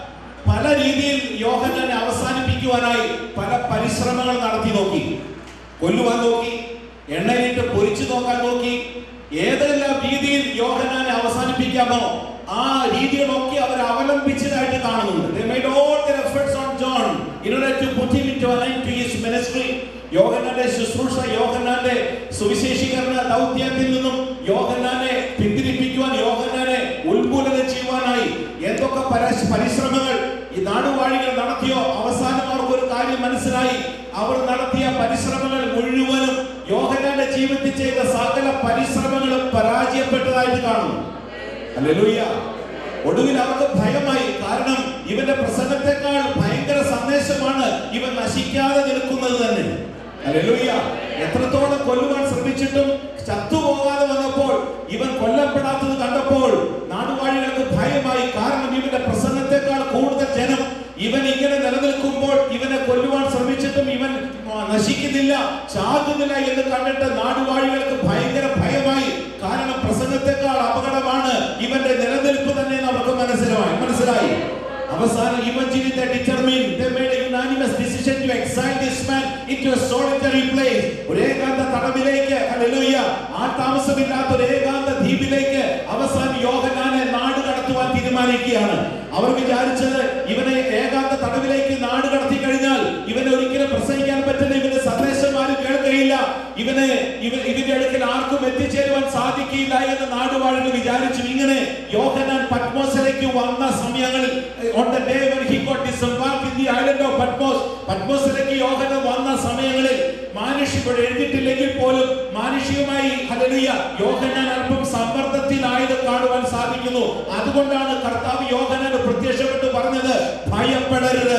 Speaker 14: പല രീതിയിൽ യോഹനാനെ അവസാനിപ്പിക്കുവാനായി പല പരിശ്രമങ്ങൾ നടത്തി നോക്കി കൊല്ലുവാൻ നോക്കി എണ്ണയിലിട്ട് പൊരിച്ചു നോക്കാൻ നോക്കി ഏതെല്ലാം രീതിയിൽ യോഹനാനെ അവസാനിപ്പിക്കാമോ ആ രീതികളൊക്കെ അവർ അവലംബിച്ചതായിട്ട് കാണുന്നുണ്ട് They made all their efforts on John in order to put him into a line to his ministry. യോഹന്നാന്റെ ശുശ്രൂഷ യോഹന്നാന്റെ സുവിശേഷീകരണ ദൗത്യത്തിൽ നിന്നും യോഹന്നാനെ പിന്തിരിപ്പിക്കുവാൻ യോഹന്നാനെ ഉത്മൂലനം ചെയ്യുവാനായി എന്തൊക്കെ പരശ്- പരിശ്രമങ്ങൾ ഈ നാടുവാഴികൾ നടത്തിയോ അവസാനം അവർക്ക് ഒരു കാര്യം മനസ്സിലായി അവർ നടത്തിയ പരിശ്രമങ്ങൾ മുഴുവനും യോഹന്നാന്റെ ജീവിതത്തിൽ ചെയ്ത സകല പരിശ്രമങ്ങളും പരാജയപ്പെട്ടതായിട്ട് കാണുന്നു ഹല്ലേലൂയ ഒടുവിൽ അവർക്ക് ഭയമായി കാരണം ഇവന്റെ പ്രസംഗത്തെക്കാൾ ഭയങ്കര സന്ദേശമാണ് ഇവൻ നശിക്കാതെ നിൽക്കുന്നത് തന്നെ ഹല്ലേലൂയ എത്രത്തോളം കൊല്ലുവാൻ ശ്രമിച്ചിട്ടും ചത്തുപോകാതെ വന്നപ്പോൾ ഇവൻ കൊല്ലപ്പെടാത്തത് കണ്ടപ്പോൾ നാടുവാഴികൾക്ക് ഭയമായി കാരണം ഇവന്റെ പ്രസംഗത്തെക്കാൾ കൂടുതൽ ജനം ഇവൻ ഇങ്ങനെ നിലനിൽക്കുമ്പോൾ ഇവനെ കൊല്ലുവാൻ ശ്രമിച്ചിട്ടും ഇവൻ ആ, നശിക്കുന്നില്ല ചാകുന്നില്ല എന്ന് കണ്ടിട്ട് നാടുവാഴികൾക്ക് ഭയങ്കര ഭയമായി കാരണം പ്രസംഗത്തെക്കാൾ അപകടമാണ് ഇവന്റെ നിലനിൽപ്പ് തന്നെ എന്ന് അവർക്ക് മനസ്സിലായി മനസ്സിലായി അവസാനം ഇവഞ്ചിനെ determine they made a unanimous decision to exile this man into a solitary place ഒരു ഏകാന്ത തടവിലേക്ക് ഹല്ലേലൂയ ആ താമസമില്ലാത്ത ഒരു ഏകാന്ത ദ്വീപിലേക്ക് അവസാനം യോഹനാനെ നാട് കടത്തുവാൻ തീരുമാനിക്കുകയാണ് അവർ വിചാരിച്ചത് ഇവനെ ഏകാന്ത തടവിലേക്ക് നാട് കടത്തി കഴിഞ്ഞാൽ ഇവനെ ഒരിക്കലും പ്രസംഗിക്കാൻ പറ്റില്ല ഇവന്റെ സന്ദേശം ആരും കേൾക്കുകയില്ല ഇവനെ ഇവ ഇവന്റെ അടുക്കൽ ആർക്കും എത്തിച്ചേരുവാൻ സാധിക്കില്ല എന്ന് നാടുവാഴികൾ വിചാരിച്ചു ഇങ്ങനെ യോഹനാൻ പത്മോസിലേക്ക് വന്ന സമയങ്ങളിൽ on the day when he got disembarked in the island of Patmos പത്മോസിലേക്ക് Yohanan വന്ന സമയങ്ങളിൽ മാനുഷ്യ ഇവിടെ എഴുതിയിട്ടില്ലെങ്കിൽ പോലും മാനുഷികമായി ഹല്ലേലൂയ യോഹനാൻ അല്പം സമ്മർദ്ദത്തിലായത് കാണുവാൻ സാധിക്കുന്നു അതുകൊണ്ടാണ് കർത്താവ് യോഹനാൻ പ്രത്യക്ഷപ്പെട്ട് പറഞ്ഞത് ഭയപ്പെടരുത്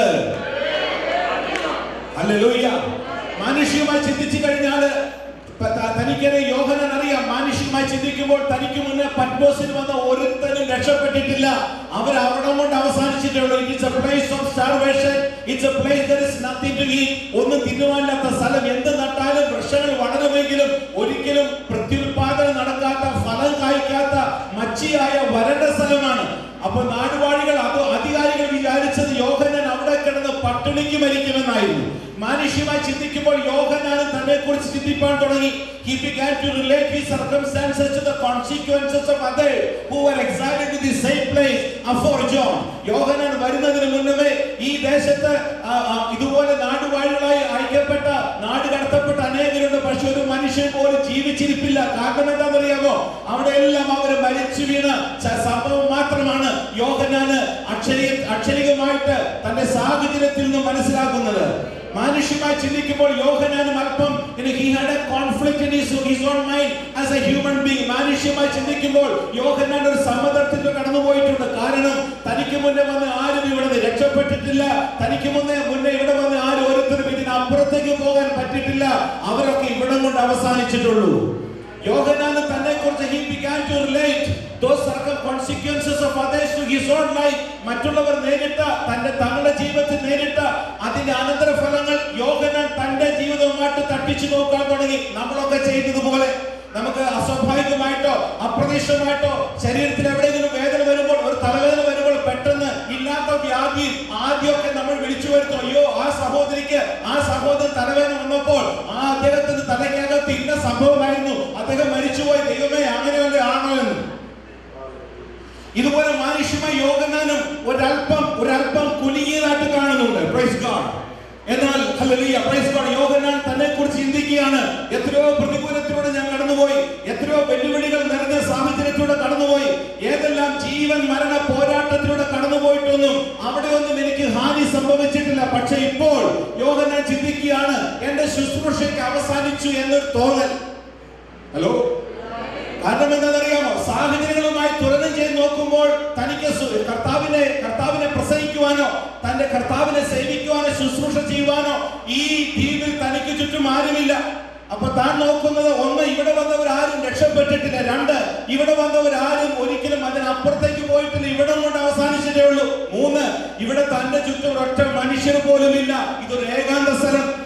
Speaker 14: ഹല്ലേലൂയ മാനുഷികമായി ചിന്തിച്ചു കഴിഞ്ഞാൽ തനിക്കത് യോഹനൻ അറിയാം മാനുഷികമായി ചിന്തിക്കുമ്പോൾ തനിക്ക് മുന്നേ പത്മോസിൽ വന്ന ഒരുത്തനും രക്ഷപ്പെട്ടിട്ടില്ല അവർ അവിടെ കൊണ്ട് അവസാനിച്ചിട്ടുള്ളൂ it's a place of starvation it's a place there is nothing to eat ഒന്നും തിന്നുവാനില്ലാത്ത സ്ഥലം എന്ത് നട്ടാലും വൃക്ഷങ്ങൾ വളരുമെങ്കിലും ഒരിക്കലും പ്രത്യുൽപാദനം നടക്കാത്ത ഫലം കായ്ക്കാത്ത മച്ചിയായ വരണ്ട സ്ഥലമാണ് അപ്പൊ നാടുവാഴികൾ അത് അധികാരികൾ വിചാരിച്ചത് യോഹനൻ അവിടെ കിടന്ന് പട്ടിണിക്ക് മരിക്കുമെന്നായിരുന്നു മാനുഷ്യമായി ചിന്തിക്കുമ്പോൾ യോഹനാനും തന്നെ കുറിച്ച് ചിന്തിപ്പാൻ തുടങ്ങി he began to relate his circumstances to the consequences of others who were exiled to the same place before John Yohanan വരുന്നതിന് മുന്നമേ ഈ ദേശത്ത് ആ, ആ, ഇതുപോലെ നാടുവാഴികളായി അയക്കപ്പെട്ട നാട് കടത്തപ്പെട്ട അനേകരുണ്ട് പക്ഷെ ഒരു മനുഷ്യൻ പോലും ജീവിച്ചിരിപ്പില്ല കാരണം എന്താണെന്നറിയാമോ അവിടെ എല്ലാം അവർ മരിച്ചു വീണ ച- സംഭവം മാത്രമാണ് യോഹനാന് അക്ഷരീ അക്ഷരികമായിട്ട് തന്റെ സാഹചര്യത്തിൽ നിന്ന് മനസ്സിലാക്കുന്നത് മാനുഷ്യമായി ചിന്തിക്കുമ്പോൾ യോഹനാനും അല്പം he had a conflict in his, his own mind as a human being മാനുഷ്യമായി ചിന്തിക്കുമ്പോൾ യോഹനാൻ ഒരു സമ്മതത്തിൽ കടന്നുപോയിട്ടുണ്ട് കാരണം തനിക്ക് മുന്നേ വന്ന് ആരും ഇവിടെ നിന്ന് രക്ഷപ്പെട്ടിട്ടില്ല തനിക്ക് മുന്നേ മുന്നേ ഇവിടെ വന്ന് ആരും ഓരോരുത്തരും ഇതിനപ്പുറത്തേക്ക് പോകാൻ പറ്റിയിട്ടില്ല അവരൊക്കെ ഇവിടം കൊണ്ട് അവസാനിച്ചിട്ടുള്ളൂ യോഹനാന് തന്നെ കുറിച്ച് he began to relate those circum consequences of others to his own life മറ്റുള്ളവർ നേരിട്ട തന്റെ തങ്ങളുടെ ജീവിതത്തിൽ നേരിട്ട അതിന്റെ അനന്തരഫലങ്ങൾ യോഹനാൻ തന്റെ ജീവിതവുമായിട്ട് തട്ടിച്ചു നോക്കാൻ തുടങ്ങി നമ്മളൊക്കെ ചെയ്തതുപോലെ നമുക്ക് അസ്വാഭാവികമായിട്ടോ അപ്രതീക്ഷിതമായിട്ടോ ശരീരത്തിൽ എവിടെയെങ്കിലും വേദന വരുമ്പോൾ ഒരു തലവേദന വരുമ്പോൾ പെട്ടെന്ന് ഇല്ലാത്ത വ്യാധി ആദ്യമൊക്കെ നമ്മൾ വിളിച്ചു വരുത്തും അയ്യോ ആ സഹോദരിക്ക് ആ സഹോദരൻ തലവേദന വന്നപ്പോൾ ആ അദ്ദേഹത്തിന് തലയ്ക്കകത്ത് ഇന്ന സംഭവമായിരുന്നു അദ്ദേഹം മരിച്ചുപോയി ദൈവമേ അങ്ങനെ വല്ല ആണോ എന്ന് ഇതുപോലെ മാനുഷ്യമായി യോഗനാനും ഒരല്പം ഒരല്പം കുലുങ്ങിയതായിട്ട് കാണുന്നുണ്ട് പ്രൈസ് ഗാഡ് എന്നാൽ ഹല്ലേലൂയ പ്രൈസ് ഗോഡ് യോഹന്നാൻ തന്നെ കുറിച്ച് ചിന്തിക്കുകയാണ് എത്രയോ പ്രതികൂലത്തിലൂടെ ഞാൻ കടന്നുപോയി എത്രയോ വെല്ലുവിളികൾ നിറഞ്ഞ സാഹചര്യത്തിലൂടെ കടന്നുപോയി ഏതെല്ലാം ജീവൻ മരണ പോരാട്ടത്തിലൂടെ കടന്നുപോയിട്ടൊന്നും അവിടെ ഒന്നും എനിക്ക് ഹാനി സംഭവിച്ചിട്ടില്ല പക്ഷെ ഇപ്പോൾ യോഹന്നാൻ ചിന്തിക്കുകയാണ് എന്റെ ശുശ്രൂഷയ്ക്ക് അവസാനിച്ചു എന്നൊരു തോന്നൽ ഹലോ കാരണം എന്താണെന്നറിയാമോ സാഹചര്യങ്ങളുമായി തുലനം ചെയ്ത് നോക്കുമ്പോൾ തനിക്ക് സു- കർത്താവിനെ കർത്താവിനെ പ്രസംഗിക്കുവാനോ തന്റെ കർത്താവിനെ സേവിക്കുവാനോ ശുശ്രൂഷ ചെയ്യുവാനോ ഈ ദ്വീപിൽ തനിക്ക് ചുറ്റും ആരുമില്ല അപ്പൊ താൻ നോക്കുന്നത് ഒന്ന് ഇവിടെ വന്നവർ ആരും രക്ഷപ്പെട്ടിട്ടില്ല രണ്ട് ഇവിടെ വന്നവർ ആരും ഒരിക്കലും അതിനപ്പുറത്തേക്ക് പോയിട്ടില്ല ഇവിടം കൊണ്ട് അവസാനിച്ചിട്ടേ ഉള്ളൂ മൂന്ന് ഇവിടെ തന്റെ ചുറ്റും ഒരൊറ്റ മനുഷ്യർ പോലും ഇല്ല ഇതൊരു ഏകാന്ത സ്ഥലം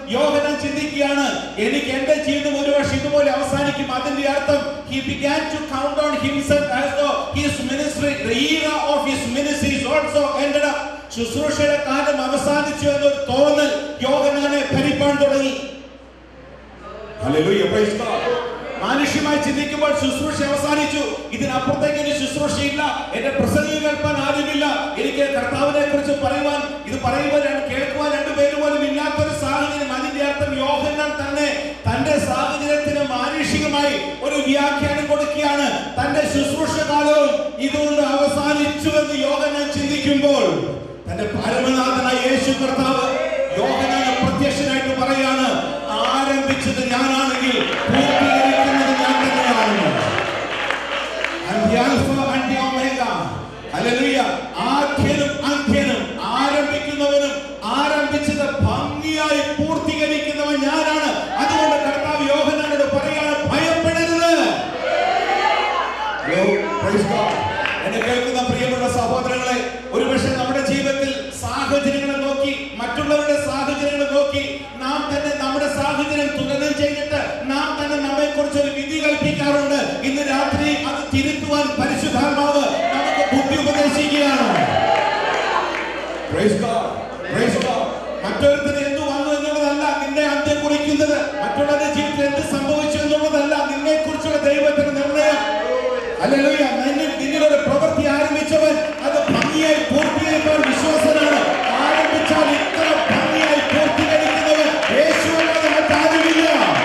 Speaker 14: യോഹനാൻ ചിന്തിക്കുകയാണ് എനിക്ക് എന്റെ ജീവിതം ഒരു വർഷം ഇതുപോലെ അവസാനിക്കും അതിന്റെ അർത്ഥം he began to count on himself as though his ministry the era of his ministry is also ended up ശുശ്രൂഷയുടെ കാലം അവസാനിച്ചു എന്നൊരു തോന്നൽ യോഹനാനെ ഭരിപ്പാൻ തുടങ്ങി Hallelujah, praise God. മാനുഷ്യമായി ചിന്തിക്കുമ്പോൾ ശുശ്രൂഷ അവസാനിച്ചു ഇതിനപ്പുറത്തേക്ക് ഇനി ശുശ്രൂഷയില്ല എന്റെ പ്രസംഗം കേൾപ്പാൻ ആരുമില്ല എനിക്ക് കർത്താവിനെ കുറിച്ച് പറയുവാൻ ഇത് പറയുമ്പോൾ രണ്ട് കേൾക്കുവാൻ രണ്ടുപേര് പോലും ഇല്ലാത്തൊരു സാഹചര്യം അതിന്റെ അർത്ഥം യോഹന്നാൻ തന്നെ തന്റെ സാഹചര്യത്തിന് മാനുഷികമായി ഒരു വ്യാഖ്യാനം കൊടുക്കുകയാണ് തന്റെ ശുശ്രൂഷ കാലവും ഇതുകൊണ്ട് അവസാനിച്ചു എന്ന് യോഹന്നാൻ ചിന്തിക്കുമ്പോൾ തന്റെ പരമനാഥനായ യേശു കർത്താവ് യോഹനാന് പ്രത്യക്ഷനായിട്ട് പറയാണ് ആരംഭിച്ചത് ഞാനാണെങ്കിൽ പൂർത്തീകരിക്കുന്നത് ഞാൻ തന്നെയാണ് And the Alpha and the Omega. Hallelujah. ആദ്യനും അന്ത്യനും ആരംഭിക്കുന്നവനും ആരംഭിച്ചത് ഭംഗിയായി പൂർത്തീകരിക്കുന്നവൻ ഞാനാണ് അതുകൊണ്ട് കർത്താവ് യോഹനാനോട് പറയാണ് ഭയപ്പെടരുത് Hello, praise God. എന്നെ കേൾക്കുന്ന പ്രിയപ്പെട്ട സഹോദരങ്ങളെ ഒരുപക്ഷെ നമ്മുടെ ജീവിതത്തിൽ സാഹചര്യങ്ങളെ നോക്കി മറ്റുള്ളവരുടെ സാഹചര്യങ്ങളെ നോക്കി നാം തന്നെ നമ്മുടെ സാഹചര്യം തുലനം ചെയ്തിട്ട് നാം തന്നെ നമ്മെ കുറിച്ച് ഒരു വിധി കൽപ്പിക്കാറുണ്ട് ഇന്ന് രാത്രി അത് തിരുത്തുവാൻ പരിശുദ്ധാത്മാവ് നമുക്ക് ബുദ്ധി ഉപദേശിക്കുകയാണ് Praise God. Praise God. മറ്റൊരുത്തിന് എന്ത് വന്നു എന്നുള്ളതല്ല നിന്നെ അന്ത്യം കുറിക്കുന്നത് മറ്റുള്ളവരുടെ ജീവിതത്തിൽ എന്ത് സംഭവിച്ചു എന്നുള്ളതല്ല നിന്നെ കുറിച്ചുള്ള ദൈവത്തിന്റെ നിർണയം അല്ലേലൂയ നിന്നിൽ നിന്നിൽ ഒരു പ്രവൃത്തി ആരംഭിച്ചവൻ അത് ഭംഗിയായി പൂർത്തീകരിക്കാൻ വിശ്വാസനാണ് ആരംഭിച്ചാൽ ഇത്ര ഭംഗിയായി പൂർത്തീകരിക്കുന്നവൻ യേശുവല്ലാതെ മറ്റാരുമില്ല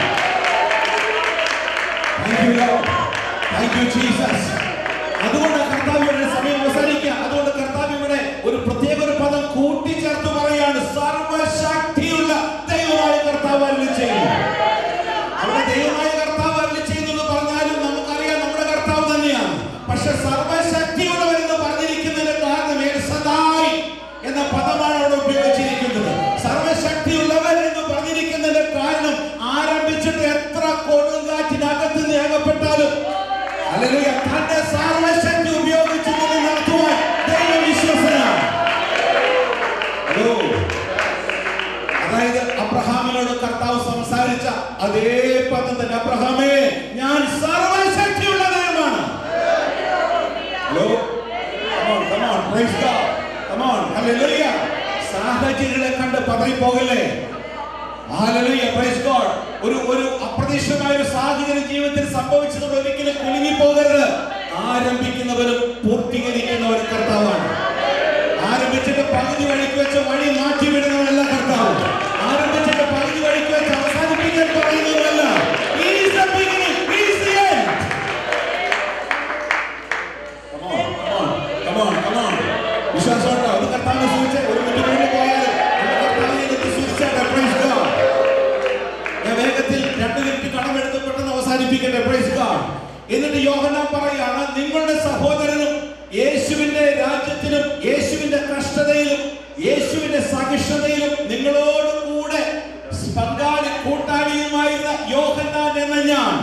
Speaker 14: Thank you, Lord. Thank you, Jesus. അതുകൊണ്ട് കർത്താവ് ഇവിടെ സമയം അവസാനിക്കുക അതുകൊണ്ട് കർത്താവ് ഇവിടെ ഒരു പ്രത്യേക ഒരു പദം കൂട്ടിച്ചേർത്ത് പറയാണ് സർവശക്തിയുള്ള ദൈവമായ കർത്താവ് അരുളി ചെയ്യുന്നു അവിടെ ദൈവമായ കർത്താവ് അരുളി ചെയ്യുന്നു എന്ന് പറഞ്ഞാലും നമുക്കറിയാം നമ്മുടെ കർത്താവ് തന്നെയാണ് പക്ഷെ സർവശക്തിയുള്ളവർ എന്ന് പറഞ്ഞിരിക്കുന്നതിന്റെ കാരണം ഏസദായി എന്ന പദമാണ് അവിടെ ഉപയോഗിച്ചിരിക്കുന്നത് സർവശക്തിയുള്ളവർ എന്ന് പറഞ്ഞിരിക്കുന്നതിന്റെ കാരണം ആരംഭിച്ചിട്ട് എത്ര കൊടുങ്കാറ്റിനകത്ത് നിന്ന് ഏകപ്പെട്ടാലും ഹല്ലേലൂയ തന്റെ സർവശക്തി ഉപയോഗിച്ച് ഇതിനെ നടത്തുവാൻ ദൈവവിശ്വസനാണ് ഹലോ അതായത് അബ്രഹാമിനോട് കർത്താവ് സംസാരിച്ച അതേ പദം തന്നെ അബ്രഹാമേ ഞാൻ സർവശക്തിയുള്ള ദൈവമാണ് hello Come on, come on, praise God. Come on, hallelujah. സാഹചര്യങ്ങളെ കണ്ട് പതറിപ്പോകല്ലേ Hallelujah, praise God. ഒരു ഒരു അപ്രതീക്ഷിതമായ ഒരു സാഹചര്യം ജീവിതത്തിൽ സംഭവിച്ചതുകൊണ്ട് ഒരിക്കലും കുലുങ്ങി പോകരുത് ആരംഭിക്കുന്നവരും പൂർത്തീകരിക്കുന്നവരും കർത്താവാണ് ആരംഭിച്ചിട്ട് പകുതി വഴിക്ക് വെച്ച വഴി മാറ്റി വിടുന്നവരല്ല കർത്താവ് ആരംഭിച്ചിട്ട് പകുതി വഴിക്ക് വെച്ച് അവസാനിപ്പിക്കാൻ പറയുന്നവരല്ല He is the beginning, he is the end. Come on, come on, come on, come on. വിശ്വാസമുണ്ടോ അത് കർത്താവിനെ സൂചിച്ച് ഒരു മിനിറ്റ് മുന്നിൽ പോയാൽ നമ്മുടെ കർത്താവിനെ ഇതൊക്കെ സൂചിച്ചാട്ടെ പ്രൈസ് ഗോഡ് ഞാൻ വേഗത്തിൽ രണ്ട് മിനിറ്റ് കടമെടുത്ത് പെട്ടെന്ന് അവസാനിപ്പിക്കട്ടെ പ്രൈസ് ഗോഡ് എന്നിട്ട് യോഹന്നാൻ പറയാണ് നിങ്ങളുടെ സഹോദരനും യേശുവിന്റെ രാജ്യത്തിലും യേശുവിന്റെ കഷ്ടതയിലും യേശുവിന്റെ സഹിഷ്ണുതയിലും നിങ്ങളോട് കൂടെ പങ്കാളി കൂട്ടാളിയുമായിരുന്ന യോഹന്നാൻ എന്ന ഞാൻ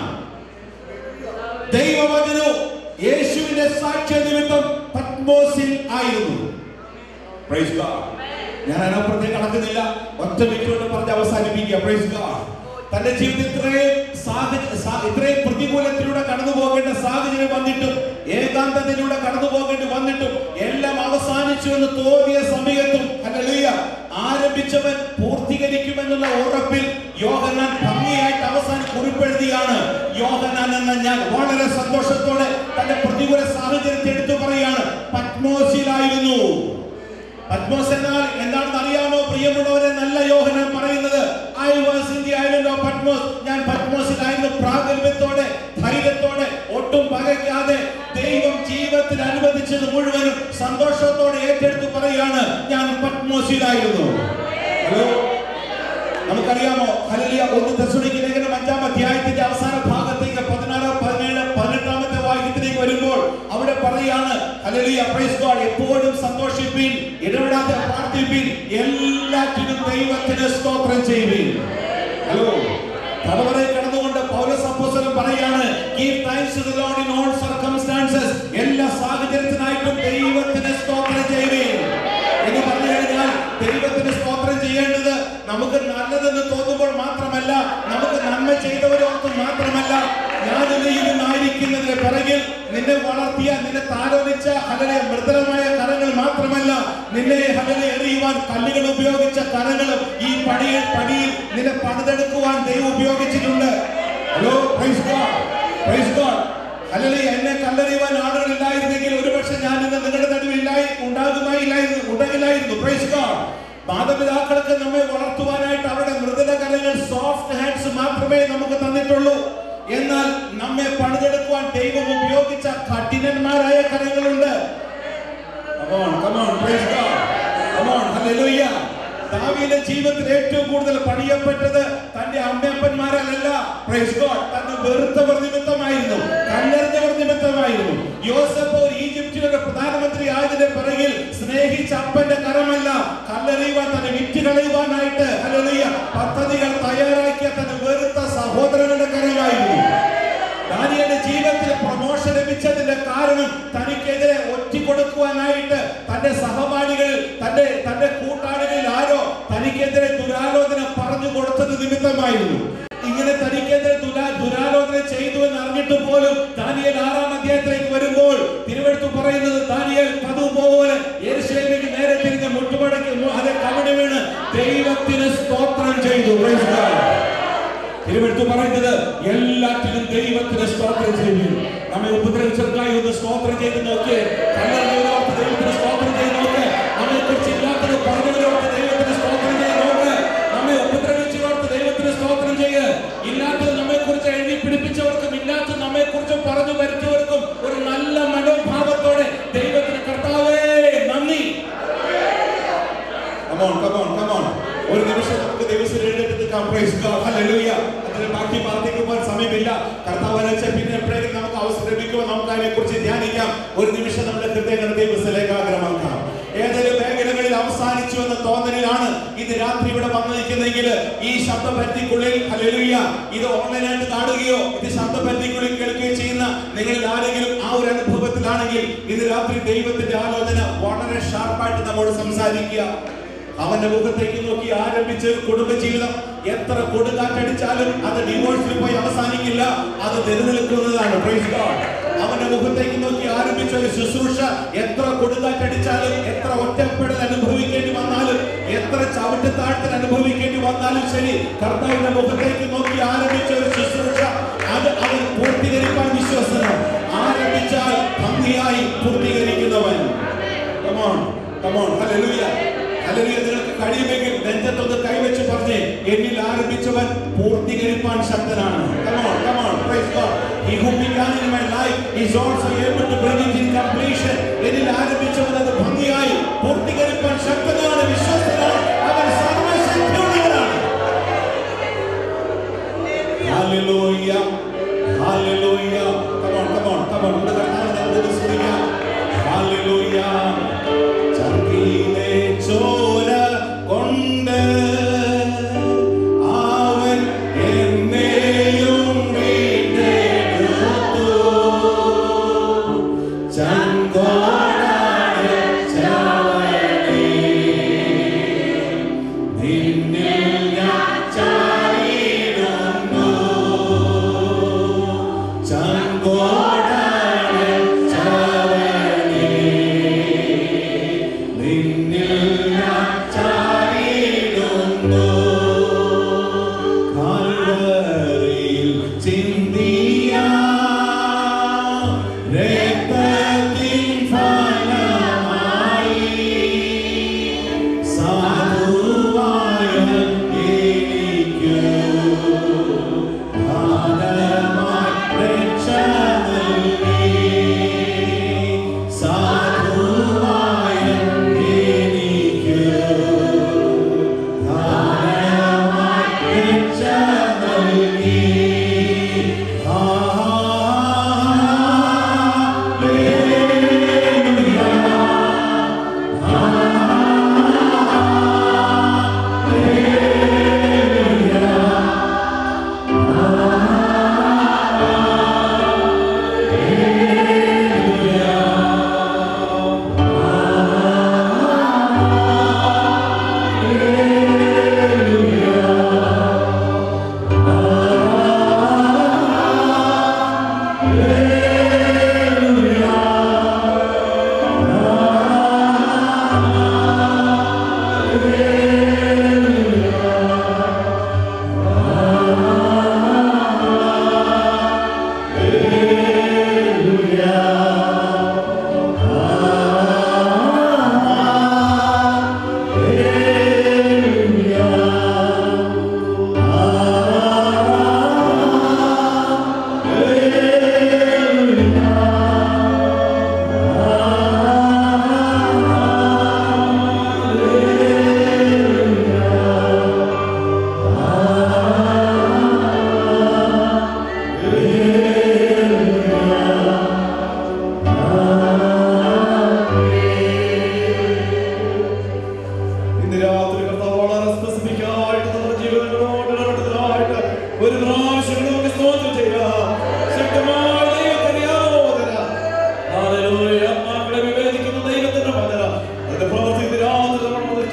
Speaker 14: ദൈവവചനവും യേശുവിന്റെ സാക്ഷ്യ നിമിത്തം പത്മോസിൽ ആയിരുന്നു Praise God. ഞാൻ അതിനപ്പുറത്തേക്ക് കടക്കുന്നില്ല ഒറ്റ മിനിറ്റോട് പറഞ്ഞ് അവസാനിപ്പിക്കുക പ്രൈസ് ഗാഡ് തന്റെ ജീവിതത്തിൽ ഇത്രയും സാഹചര്യ സാ- ഇത്രയും പ്രതികൂലത്തിലൂടെ കടന്നു പോകേണ്ട സാഹചര്യം വന്നിട്ടും ഏകാന്തത്തിലൂടെ കടന്നു പോകേണ്ടി വന്നിട്ടും എല്ലാം അവസാനിച്ചു എന്ന് തോന്നിയ സമയത്തും ഹല്ലേലൂയ ആരംഭിച്ചവൻ പൂർത്തീകരിക്കുമെന്നുള്ള ഉറപ്പിൽ യോഹന്നാൻ ഭംഗിയായിട്ട് അവസാനം കുറിപ്പെഴുതിയാണ് യോഹന്നാൻ എന്ന ഞാൻ വളരെ സന്തോഷത്തോടെ തന്റെ പ്രതികൂല സാഹചര്യത്തെ എടുത്തു പറയാണ് പത്മോസിലായിരുന്നു പത്മോസ് എന്നാൽ എന്താണെന്ന് അറിയാമോ പ്രിയമുള്ളവരെ നല്ല യോഹനാൻ പറയുന്നത് I was in the island of Patmos ഞാൻ പത്മോസിലായിരുന്നു പ്രാഗൽഭ്യത്തോടെ ധൈര്യത്തോടെ ഒട്ടും പകയ്ക്കാതെ ദൈവം ജീവിതത്തിൽ അനുവദിച്ചത് മുഴുവനും സന്തോഷത്തോടെ ഏറ്റെടുത്ത് പറയാണ് ഞാൻ പത്മോസിലായിരുന്നു ഹലോ നമുക്കറിയാമോ ഹലലിയ ഒന്ന് ദശുണിക്ക് ലേഖനം അഞ്ചാം അധ്യായത്തിന്റെ അവസാന ഭാഗത്തേക്ക് പതിനാറ് പതിനേഴ് പതിനെട്ടാമത്തെ വാക്യത്തിലേക്ക് വരുമ്പോൾ അവിടെ പറയാണ് ഹലലിയ പ്രൈസ് ഗോഡ് എപ്പോഴും സന്തോഷിപ്പീൻ ഇടപെടാതെ പ്രാർത്ഥിപ്പീൻ എല്ലാറ്റിനും ദൈവത്തിന് സ്തോത്രം ചെയ്യുവീൻ ഹലോ തടവറയിൽ കിടന്നുകൊണ്ട് പൗലോസ് അപ്പോസ്തലൻ പറയാണ് give thanks to the Lord in all circumstances എല്ലാ സാഹചര്യത്തിനായിട്ടും ദൈവത്തിന് സ്തോത്രം ചെയ്യുവീൻ എന്ന് പറഞ്ഞു കഴിഞ്ഞാൽ ദൈവത്തിന് സ്തോത്രം ചെയ്യേണ്ടത് നമുക്ക് നല്ലതെന്ന് തോന്നുമ്പോൾ ഞാൻ നീ ഇന്നായിരിക്കുന്നതിന് പിറകിൽ നിന്നെ വളർത്തിയ നിന്നെ താലോലിച്ച ഹലലെ മൃദുലമായ കരങ്ങൾ മാത്രമല്ല നിന്നെ ഹലലെ എറിയുവാൻ കല്ലുകൾ ഉപയോഗിച്ച കരങ്ങളും ഈ പണിയിൽ പണിയിൽ നിന്നെ പണിതെടുക്കുവാൻ ദൈവം ഉപയോഗിച്ചിട്ടുണ്ട് hello praise God praise God അല്ലെങ്കിൽ എന്നെ കല്ലെറിയുവാൻ ആളുകളില്ലായിരുന്നെങ്കിൽ ഒരുപക്ഷെ ഞാൻ ഇന്ന് നിങ്ങളുടെ നടുവില്ലായി ഉണ്ടാകുമായില്ലായിരുന്നു ഉണ്ടാകില്ലായിരുന്നു പ്രൈസ് ഗോഡ് മാതാപിതാക്കൾക്ക് നമ്മെ വളർത്തുവാനായിട്ട് അവരുടെ മൃദുല കരങ്ങൾ സോഫ്റ്റ് ഹാൻഡ്സ് മാത്രമേ നമുക്ക് തന്നിട്ടുള്ളൂ എന്നാൽ നമ്മെ പണിതെടുക്കുവാൻ ദൈവം ഉപയോഗിച്ച കഠിനന്മാരായ കരങ്ങളുണ്ട് Come on, come on, praise God. Come on, hallelujah. ദാവീദിന്റെ ജീവിതത്തിൽ ഏറ്റവും കൂടുതൽ പണിയപ്പെട്ടത് തന്റെ അമ്മയപ്പന്മാരല്ല പ്രൈസ് ഗോഡ് തന്നെ വെറുത്തവർ നിമിത്തമായിരുന്നു കല്ലെറിഞ്ഞവർ നിമിത്തമായിരുന്നു യോസഫ് ഒരു ഈജിപ്തിലെ പ്രധാനമന്ത്രി ആയതിന്റെ പിറകിൽ സ്നേഹിച്ച അപ്പന്റെ കരമല്ല കല്ലെറിയുവാൻ തന്നെ വിറ്റ് കളയുവാനായിട്ട് ഹല്ലേലൂയ പദ്ധതികൾ തയ്യാറാക്കിയ തന്നെ വെറുത്ത സഹോദരങ്ങളുടെ കരമായിരുന്നു ദാനിയന്റെ ജീവിതത്തിൽ പ്രൊമോഷൻ ലഭിച്ചതിന്റെ കാരണം തനിക്കെതിരെ ഒറ്റിക്കൊടുക്കുവാനായിട്ട് തന്റെ സഹപാഠികൾ തന്റെ തന്റെ കൂട്ടാളികളിൽ ആരോ തനിക്കെതിരെ ദുരാലോചന പറഞ്ഞു കൊടുത്തത് നിമിത്തമായിരുന്നു ഇങ്ങനെ തനിക്കെതിരെ ദുരാ ദുരാലോചന ചെയ്തു എന്ന് അറിഞ്ഞിട്ട് പോലും ദാനിയൽ ആറാം അധ്യായത്തിലേക്ക് വരുമ്പോൾ തിരുവഴുത്ത് പറയുന്നത് ദാനിയൽ പതിവ് പോലെ യെരൂശലേമിലേക്ക് നേരെ തിരിഞ്ഞ് മുട്ടുമടക്കി അത് കവിടി വീണ് ദൈവത്തിന് സ്തോത്രം ചെയ്തു Praise God. തിരുവെടുത്ത് പറയുന്നത് എല്ലാറ്റിലും ദൈവത്തിന് സ്തോത്രം ചെയ്യുന്നു നമ്മെ ഉപദ്രവിച്ചവർക്കായി ഒന്ന് സ്തോത്രം ചെയ്ത് നോക്ക് കല്ലെറിഞ്ഞവരോർത്ത് ദൈവത്തിന് സ്തോത്രം ചെയ്ത് നോക്ക് നമ്മെ കുറിച്ച് ഇല്ലാത്തത് പറഞ്ഞവരോർത്ത് ദൈവത്തിന് സ്തോത്രം ചെയ്ത് നോക്ക് നമ്മെ ഉപദ്രവിച്ചവരോർത്ത് ദൈവത്തിന് സ്തോത്രം ചെയ്യ് ഇല്ലാത്തത് നമ്മെ കുറിച്ച് എഴുതി പിടിപ്പിച്ചവർക്കും ഇല്ലാത്തത് നമ്മെ കുറിച്ച് പറഞ്ഞു വരുത്തിയവർക്കും ഒരു നല്ല മനോഭാവത്തോടെ ദൈവത്തിന് കർത്താവേ നന്ദി Come on, come on, come on. ഒരു നിമിഷം നമുക്ക് ദിവസം എഴുന്നേറ്റ് നിൽക്കാം പ്രൈസ് ഗോഡ് ഹല്ലേലൂയ അതിന് ബാക്കി പ്രാർത്ഥിക്കുവാൻ സമയമില്ല കർത്താവ് വെച്ചാൽ പിന്നെ എപ്പോഴെങ്കിലും നമുക്ക് അവസരം ലഭിക്കുമ്പോൾ നമുക്ക് അതിനെ കുറിച്ച് ധ്യാനിക്കാം ഒരു നിമിഷം നമ്മുടെ ഹൃദയങ്ങൾ ദൈവത്തിലേക്ക് ആഗ്രഹമാക്കാം ഏതൊരു മേഖലകളിൽ അവസാനിച്ചു എന്ന തോന്നലിലാണ് ഇത് രാത്രി ഇവിടെ വന്നിരിക്കുന്നെങ്കിൽ ഈ ശബ്ദപരിധിക്കുള്ളിൽ ഹല്ലേലൂയ ഇത് ഓൺലൈനായിട്ട് കാണുകയോ ഇത് ശബ്ദപരിധിക്കുള്ളിൽ കേൾക്കുകയോ ചെയ്യുന്ന നിങ്ങളിൽ ആരെങ്കിലും ആ ഒരു അനുഭവത്തിലാണെങ്കിൽ ഇന്ന് രാത്രി ദൈവത്തിന്റെ ആലോചന വളരെ ഷാർപ്പായിട്ട് നമ്മോട് സംസാരിക്കുക അവന്റെ മുഖത്തേക്ക് നോക്കി ആരംഭിച്ച ഒരു കുടുംബജീവിതം എത്ര കൊടുങ്കാറ്റടിച്ചാലും അത് ഡിവോഴ്സിൽ പോയി അവസാനിക്കില്ല അത് നിലനിൽക്കുന്നതാണ് Praise God. അവന്റെ മുഖത്തേക്ക് നോക്കി ആരംഭിച്ച ഒരു ശുശ്രൂഷ എത്ര കൊടുങ്കാറ്റടിച്ചാലും എത്ര ഒറ്റപ്പെടൽ അനുഭവിക്കേണ്ടി വന്നാലും എത്ര ചവിട്ട് താഴ്ത്തൽ അനുഭവിക്കേണ്ടി വന്നാലും ശരി കർത്താവിന്റെ മുഖത്തേക്ക് നോക്കി ആരംഭിച്ച ഒരു ശുശ്രൂഷ അത് അവൻ പൂർത്തീകരിക്കാൻ വിശ്വസനം ആരംഭിച്ചാൽ ഭംഗിയായി പൂർത്തീകരിക്കുന്നവൻ Come on, come on, hallelujah. Hallelujah നിങ്ങൾക്ക് കഴിയുമെങ്കിൽ നെഞ്ചത്തൊന്ന് കൈവച്ച് പറഞ്ഞേ എന്നിൽ ആരംഭിച്ചവൻ പൂർത്തീകരിപ്പാൻ ശക്തനാണ് Come on, come on, praise God. He who began in my life is also able to bring it in completion. എന്നിൽ ആരംഭിച്ചവൻ അത് ഭംഗിയായി പൂർത്തീകരിപ്പാൻ ശക്തനാണ് വിശ്വസ്തനാണ് അവൻ സർവശക്തിയുള്ളവനാണ് Hallelujah. Hallelujah. Come on, come on, come on. നമ്മുടെ കർത്താവിനെ നമുക്ക് സ്തുതിക്കാം. Hallelujah. ചങ്കിലെ ചോര കൊണ്ട് അവൻ എന്നെയും വീണ്ടെടുത്തു. ചങ്കോടാണ് ചവടി. നിന്നിൽ ഞാൻ ചാരിടുന്നു. ചങ്കോടാണ് ചവടി. നിന്നിൽ ഞാൻ ചാരിടുന്നു. കാൽവരിയിൽ ചിന്തിയ രക്തത്തിൻ ഫലമായി സാധുവായ എനിക്കു ദാനമായി രക്ഷ നൽകി. സാധുവായ എനിക്കു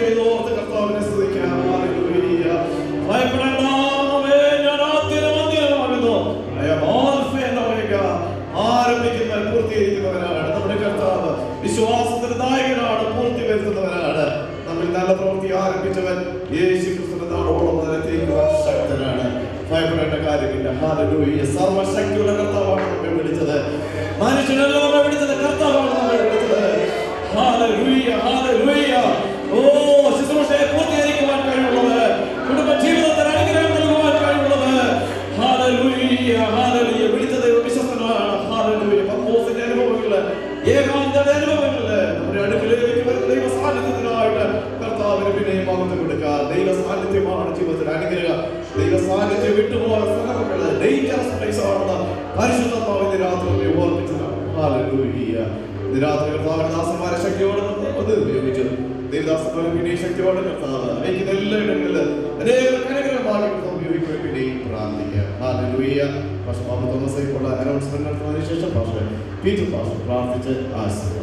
Speaker 11: ചെയ്ത് ഓർത്ത് കർത്താവിനെ സ്തുതിക്കാം ഹല്ലേലൂയ. ഭയപ്പെടേണ്ട, അവേ, ഞാൻ ആദ്യനും അന്ത്യനുമാകുന്നു. I am Alpha and Omega. ആരംഭിക്കുന്നവൻ പൂർത്തീകരിക്കുന്നവനാണ് നമ്മുടെ കർത്താവ് വിശ്വാസത്തിന് നായകനാണ് പൂർത്തി വരുത്തുന്നവനാണ് നമ്മിൽ നല്ല പ്രവൃത്തി ആരംഭിച്ചവൻ യേശു ക്രിസ്തുവിന്റെ നാടോളം നിലത്തേക്കുവാൻ ശക്തനാണ് ഭയപ്പെടേണ്ട കാര്യമില്ല ഹാലലൂയ സർവശക്തിയുള്ള കർത്താവാണ് നമ്മെ വിളിച്ചത് മനുഷ്യനല്ല നമ്മെ വിളിച്ചത് കർത്താവാണ് നമ്മെ വിളിച്ചത് ഹാലലൂയ ഹാലലൂയ ഓ ശുശ്രൂഷയെ പൂർത്തീകരിക്കുവാൻ കഴിവുള്ളത് കുടുംബ ജീവിതത്തിന് അനുഗ്രഹം നൽകുവാൻ കഴിവുള്ളത് ഹാലലൂയ ഹാലലൂയ വിളിച്ച ദൈവം വിശ്വസ്തനാണ് ഹാലലൂയ പത്മോസിന്റെ അനുഭവങ്ങള് ഏകാന്തയുടെ അനുഭവങ്ങള് നമ്മുടെ അടുക്കിലേക്ക് വരുന്ന ദൈവ സാന്നിധ്യത്തിനായിട്ട് കർത്താവിന് പിന്നെയും മഹത്വം കൊടുക്കുക ദൈവ സാന്നിധ്യമാണ് ജീവിതത്തിൽ അനുഗ്രഹം ദൈവ സാന്നിധ്യം വിട്ടുപോയ സ്ഥലങ്ങള് ഡേഞ്ചറസ് പ്ലേസ് ആണെന്ന് പരിശുദ്ധമാവിന്റെ രാത്രി ഓർമ്മിച്ചതാണ് ഹാലലൂയ ഇത് രാത്രി കർത്താവിന്റെ ദാസന്മാരെ ശക്തിയോടെ അത് ഉപയോഗിച്ചു ദേവദാസന്മാരെ പിന്നെ ശക്തിയോടെ കർത്താവ് അയക്കുന്ന എല്ലാ ഇടങ്ങളിലും അനേകം അനുഗ്രഹമായി ഉപയോഗിക്കുവാൻ പിന്നെയും പ്രാർത്ഥിക്കുക ഹാലലൂയ പക്ഷേ മുഹമ്മദ് തോമസ് ഇപ്പോൾ അനൗൺസ്മെന്റ് നടത്തുന്നതിന് ശേഷം പക്ഷേ പീറ്റർ പാസ്റ്റർ പ്രാർത്ഥിച്ച് ആശീർവാദം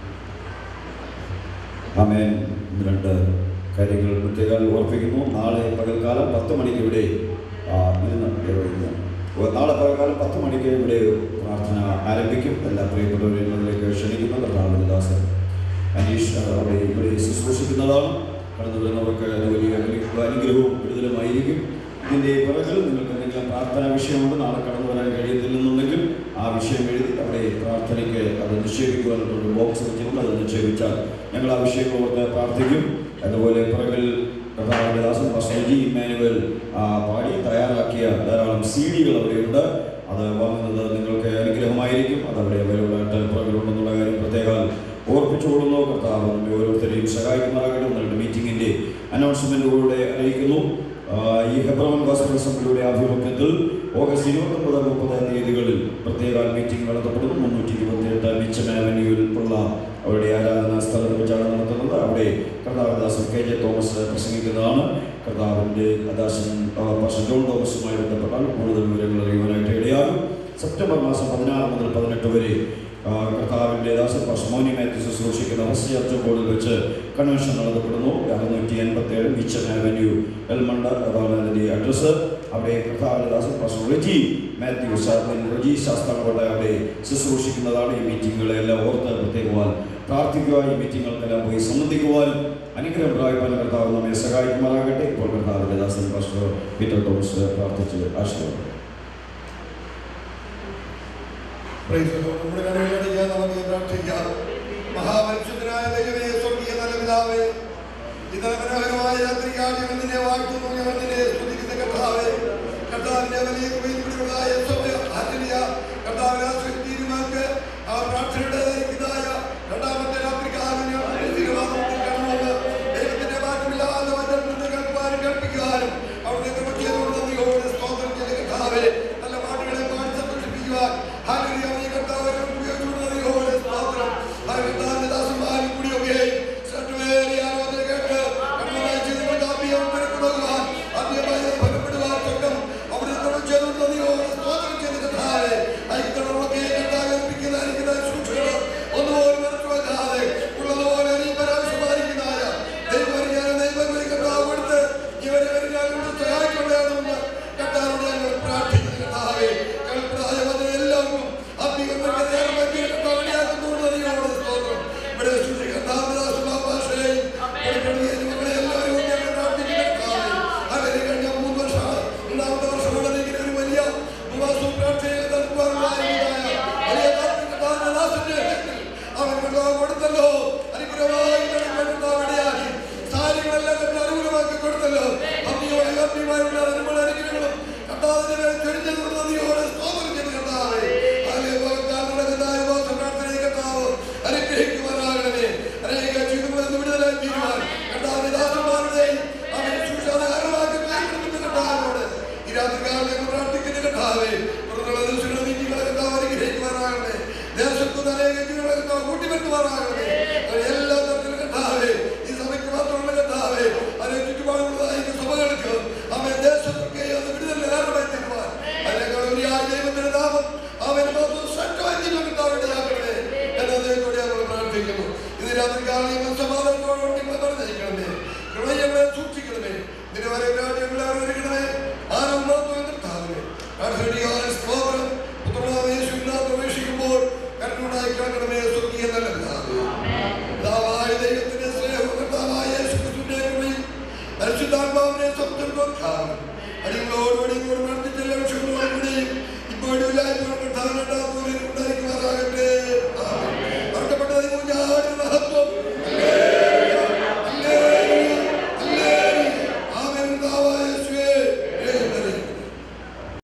Speaker 1: ആമേൻ ഇന്ന് രണ്ട് കാര്യങ്ങൾ പ്രത്യേകം ഓർപ്പിക്കുന്നു നാളെ പകൽക്കാലം പത്ത് മണിക്ക് ഇവിടെ ആ, ഇന്ന് ഇന്ന് ഓ, നാളെ പകൽക്കാലം പത്ത് മണിക്ക് ഇവിടെ പ്രാർത്ഥന ആരംഭിക്കും എല്ലാ പ്രിയപ്പെട്ടവരെയും അതിലേക്ക് ക്ഷണിക്കുന്ന കർത്താവിന്റെ ദാസൻ അനീഷ് ആ, അവിടെ ഇവിടെ ശുശ്രൂഷിക്കുന്നതാണ് കടന്നു വരുന്നവർക്ക് അത് വലിയ അനു- അനുഗ്രഹവും വിടുതലുമായിരിക്കും ഇതിൻ്റെ പിറകിൽ നിങ്ങൾക്ക് എന്തെങ്കിലും പ്രാർത്ഥനാ വിഷയമുണ്ട് നാളെ കടന്നു വരാൻ കഴിയത്തില്ലെന്നുണ്ടെങ്കിൽ ആ വിഷയം എഴുതി അവിടെ പ്രാർത്ഥനയ്ക്ക് അത് നിക്ഷേപിക്കുവാനുള്ള ഒരു ബോക്സ് വെച്ചിട്ടുണ്ട് അത് നിക്ഷേപിച്ചാൽ ഞങ്ങൾ ആ വിഷയം ഓർത്ത് പ്രാർത്ഥിക്കും അതുപോലെ പിറകിൽ കർത്താവിന്റെ ദാസൻ പാസ്റ്റർ ജി ഇമ്മാനുവൽ ആ, പാടി തയ്യാറാക്കിയ ധാരാളം സി ഡികൾ അവിടെയുണ്ട് അത് വാങ്ങുന്നത് നിങ്ങൾക്ക് അനുഗ്രഹമായിരിക്കും അത് അവിടെ അവൈലബിൾ ആയിട്ട് പിറകിലുണ്ടെന്നുള്ള കാര്യം പ്രത്യേകം ഓർപ്പിച്ചുകൊള്ളുന്നു കർത്താവ് നമ്മെ ഓരോരുത്തരെയും സഹായിക്കുമാറാകട്ടെ ഒന്നുണ്ട് മീറ്റിംഗിന്റെ അനൗൺസ്മെന്റുകളുടെ അറിയിക്കുന്നു ആ, ഈ ഹെബ്രോൺ ഗോസ്ബൽ അസംബ്ലിയുടെ ആഭിമുഖ്യത്തിൽ ഓഗസ്റ്റ് ഇരുപത്തൊമ്പത് മുപ്പത് തീയതികളിൽ പ്രത്യേക മീറ്റിംഗ് നടത്തപ്പെടുന്നു മുന്നൂറ്റി ഇരുപത്തിയെട്ട് മിച്ചം ആവന്യൂവിൽ ഉള്ള അവരുടെ ആരാധനാ സ്ഥലത്ത് വെച്ചാണ് നടത്തുന്നത് അവിടെ കർത്താവദാസൻ കെ ജെ തോമസ് പ്രസംഗിക്കുന്നതാണ് കർത്താവിൻ്റെ ദാസൻ ആ, പാസ്റ്റർ ജോൺ തോമസുമായി ബന്ധപ്പെട്ടാൽ കൂടുതൽ വിവരങ്ങൾ അറിയുവാനായിട്ട് ഇടയാകും സെപ്റ്റംബർ മാസം പതിനാറ് മുതൽ പതിനെട്ട് വരെ ആ, കർത്താവിൻ്റെ ദാസൻ പാസ്റ്റർ മോനി മാത്യു ശുശ്രൂഷിക്കുന്ന ഹസ് ചർച്ച് ബോർഡിൽ വെച്ച് കൺവെൻഷൻ നടത്തപ്പെടുന്നു അറുന്നൂറ്റി എൺപത്തി ഏഴ് മിച്ചൻ ആവന്യൂ എൽമണ്ട അതാണ് അതിൻ്റെ അഡ്രസ്സ് അവിടെ കർത്താവിൻ്റെ ദാസൻ പാസ്റ്റർ റെജി മാത്യു ശാസ്ത്രൻ റെജി ശാസ്താംകോട്ട അവിടെ ശുശ്രൂഷിക്കുന്നതാണ് ഈ മീറ്റിങ്ങുകളെല്ലാം ഓർത്ത് പ്രത്യേകമായി പ്രാർത്ഥിക്കുക ഈ മീറ്റിങ്ങുകൾക്കെല്ലാം പോയി സംബന്ധിക്കുവാനും അനുഗ്രഹം പ്രാപിപ്പാൻ കർത്താവ് നമ്മെ സഹായിക്കുമാറാകട്ടെ ഇപ്പോൾ കർത്താവിൻ്റെ ദാസൻ പാസ്റ്റർ പീറ്റർ തോമസ് പ്രാർത്ഥിച്ച് ആശീർവാദം
Speaker 3: Praise the Lord. നമ്മുടെ കണ്ണുകളടയ്ക്കാൻ നമുക്ക് പ്രാർത്ഥിക്കാം മഹാപരിശുദ്ധനായ ദൈവമേ സ്വർഗീയ നല്ല പിതാവേ ഇന്നലെ മനോഹരമായ രാത്രിക്കാൽ ഞങ്ങൾ നിന്നെ വാഴ്ത്തുന്നു ഞങ്ങൾ നിന്നെ സ്തുതിക്കുന്ന കർത്താവേ കർത്താവിന്റെ വലിയ കൃപയിലൂടെയുള്ള യേശുവേ, ഹല്ലേലൂയ. കർത്താവിനെ ആശ്രയിച്ച് തീരുമാനിച്ച് ആ പ്രാർത്ഥനയുടെ ഇതായ രണ്ടാമത്തെ രാത്രികാലം ഞങ്ങൾ നിന്റെ തിരുവാതിരത്തിൽ കടന്നുവന്ന് ദൈവത്തിന്റെ മാറ്റമില്ലാതെ വചനത്തിൽ കേൾക്കുവാനും കേൾപ്പിക്കുവാനും അവിടുത്തെ കൃപ ചെയ്തുകൊണ്ട് നന്ദിയോടെ സ്തോത്രം ചെയ്ത കർത്താവേ നല്ല പാട്ടുകളെ പാടി സന്തോഷിപ്പിക്കുവാൻ ഹല്ലേലൂയ ഈ കർത്താവെ ഉപയോഗിച്ചുകൊണ്ട് നന്ദിയോടെ സ്തോത്രം ആ കർത്താവിന്റെ ദാസന്മാരും കൂടിയൊക്കെയും ശ്രദ്ധവേറിയ ആലോചന കേട്ട് കർമ്മമായി ചെയ്തുകൊണ്ട് ആത്മീയം പെരുപ്പെടുവാൻ ആത്മീയമായി ഫലപ്പെടുവാൻ തൊട്ടും അവിടെ നമ്മൾ ചെയ്തുകൊണ്ട് നന്ദിയോടെ സ്തോത്രം ചെയ്ത കർത്താവെ ഐക്യത്തോടൊക്കെ കർത്താവ് ഏൽപ്പിക്കുന്ന അനുഗ്രഹ സൂക്ഷികൾ ഒന്നുപോലും മറച്ചു വെക്കാതെ ഉള്ളതുപോലെ നീ പരാമർശമായിരിക്കുന്നതായ ദൈവപരിജ്ഞാനം ദൈവപരി കർത്താവ് കൊടുത്ത് ഇവരെ പരിജ്ഞാനം സഹായിക്കൊള്ളണമെന്ന് കർത്താവിനോട് ഞങ്ങൾ പ്രാർത്ഥിക്കുന്നു കർത്താവെ കൽപ്രായ വന്ന എല്ലാവർക്കും ഇവിടെ സൂക്ഷിക്കുന്ന കർത്താവിന്റെ ഭാഷയെയും മക്കളെ എല്ലാവരും ഞങ്ങൾ പ്രാർത്ഥിക്കുന്നു കർത്താവെ അവരെ കഴിഞ്ഞ മൂന്ന് വർഷം രണ്ടാമത്തെ വർഷമാണ് ഇങ്ങനെ ഒരു വലിയ ഉപവാസവും പ്രാർത്ഥനയും നടത്തുവാനുള്ള വലിയ കർത്താവിന്റെ ദാസന്റെ അവൻ കർത്താവ് കൊടുത്തല്ലോ അനുഗ്രഹമായി നടക്കാൻ കർത്താവ് ഇടയാക്കി സാരികളെല്ലാം കർത്താവ് അനുകൂലമാക്കി കൊടുത്തല്ലോ അമ്മിയോടെ അമ്മിമാരുടെ അനുകൂല അനുഗ്രഹങ്ങളും കർത്താവിന്റെ മേൽ ചൊരിഞ്ഞതുകൊണ്ട്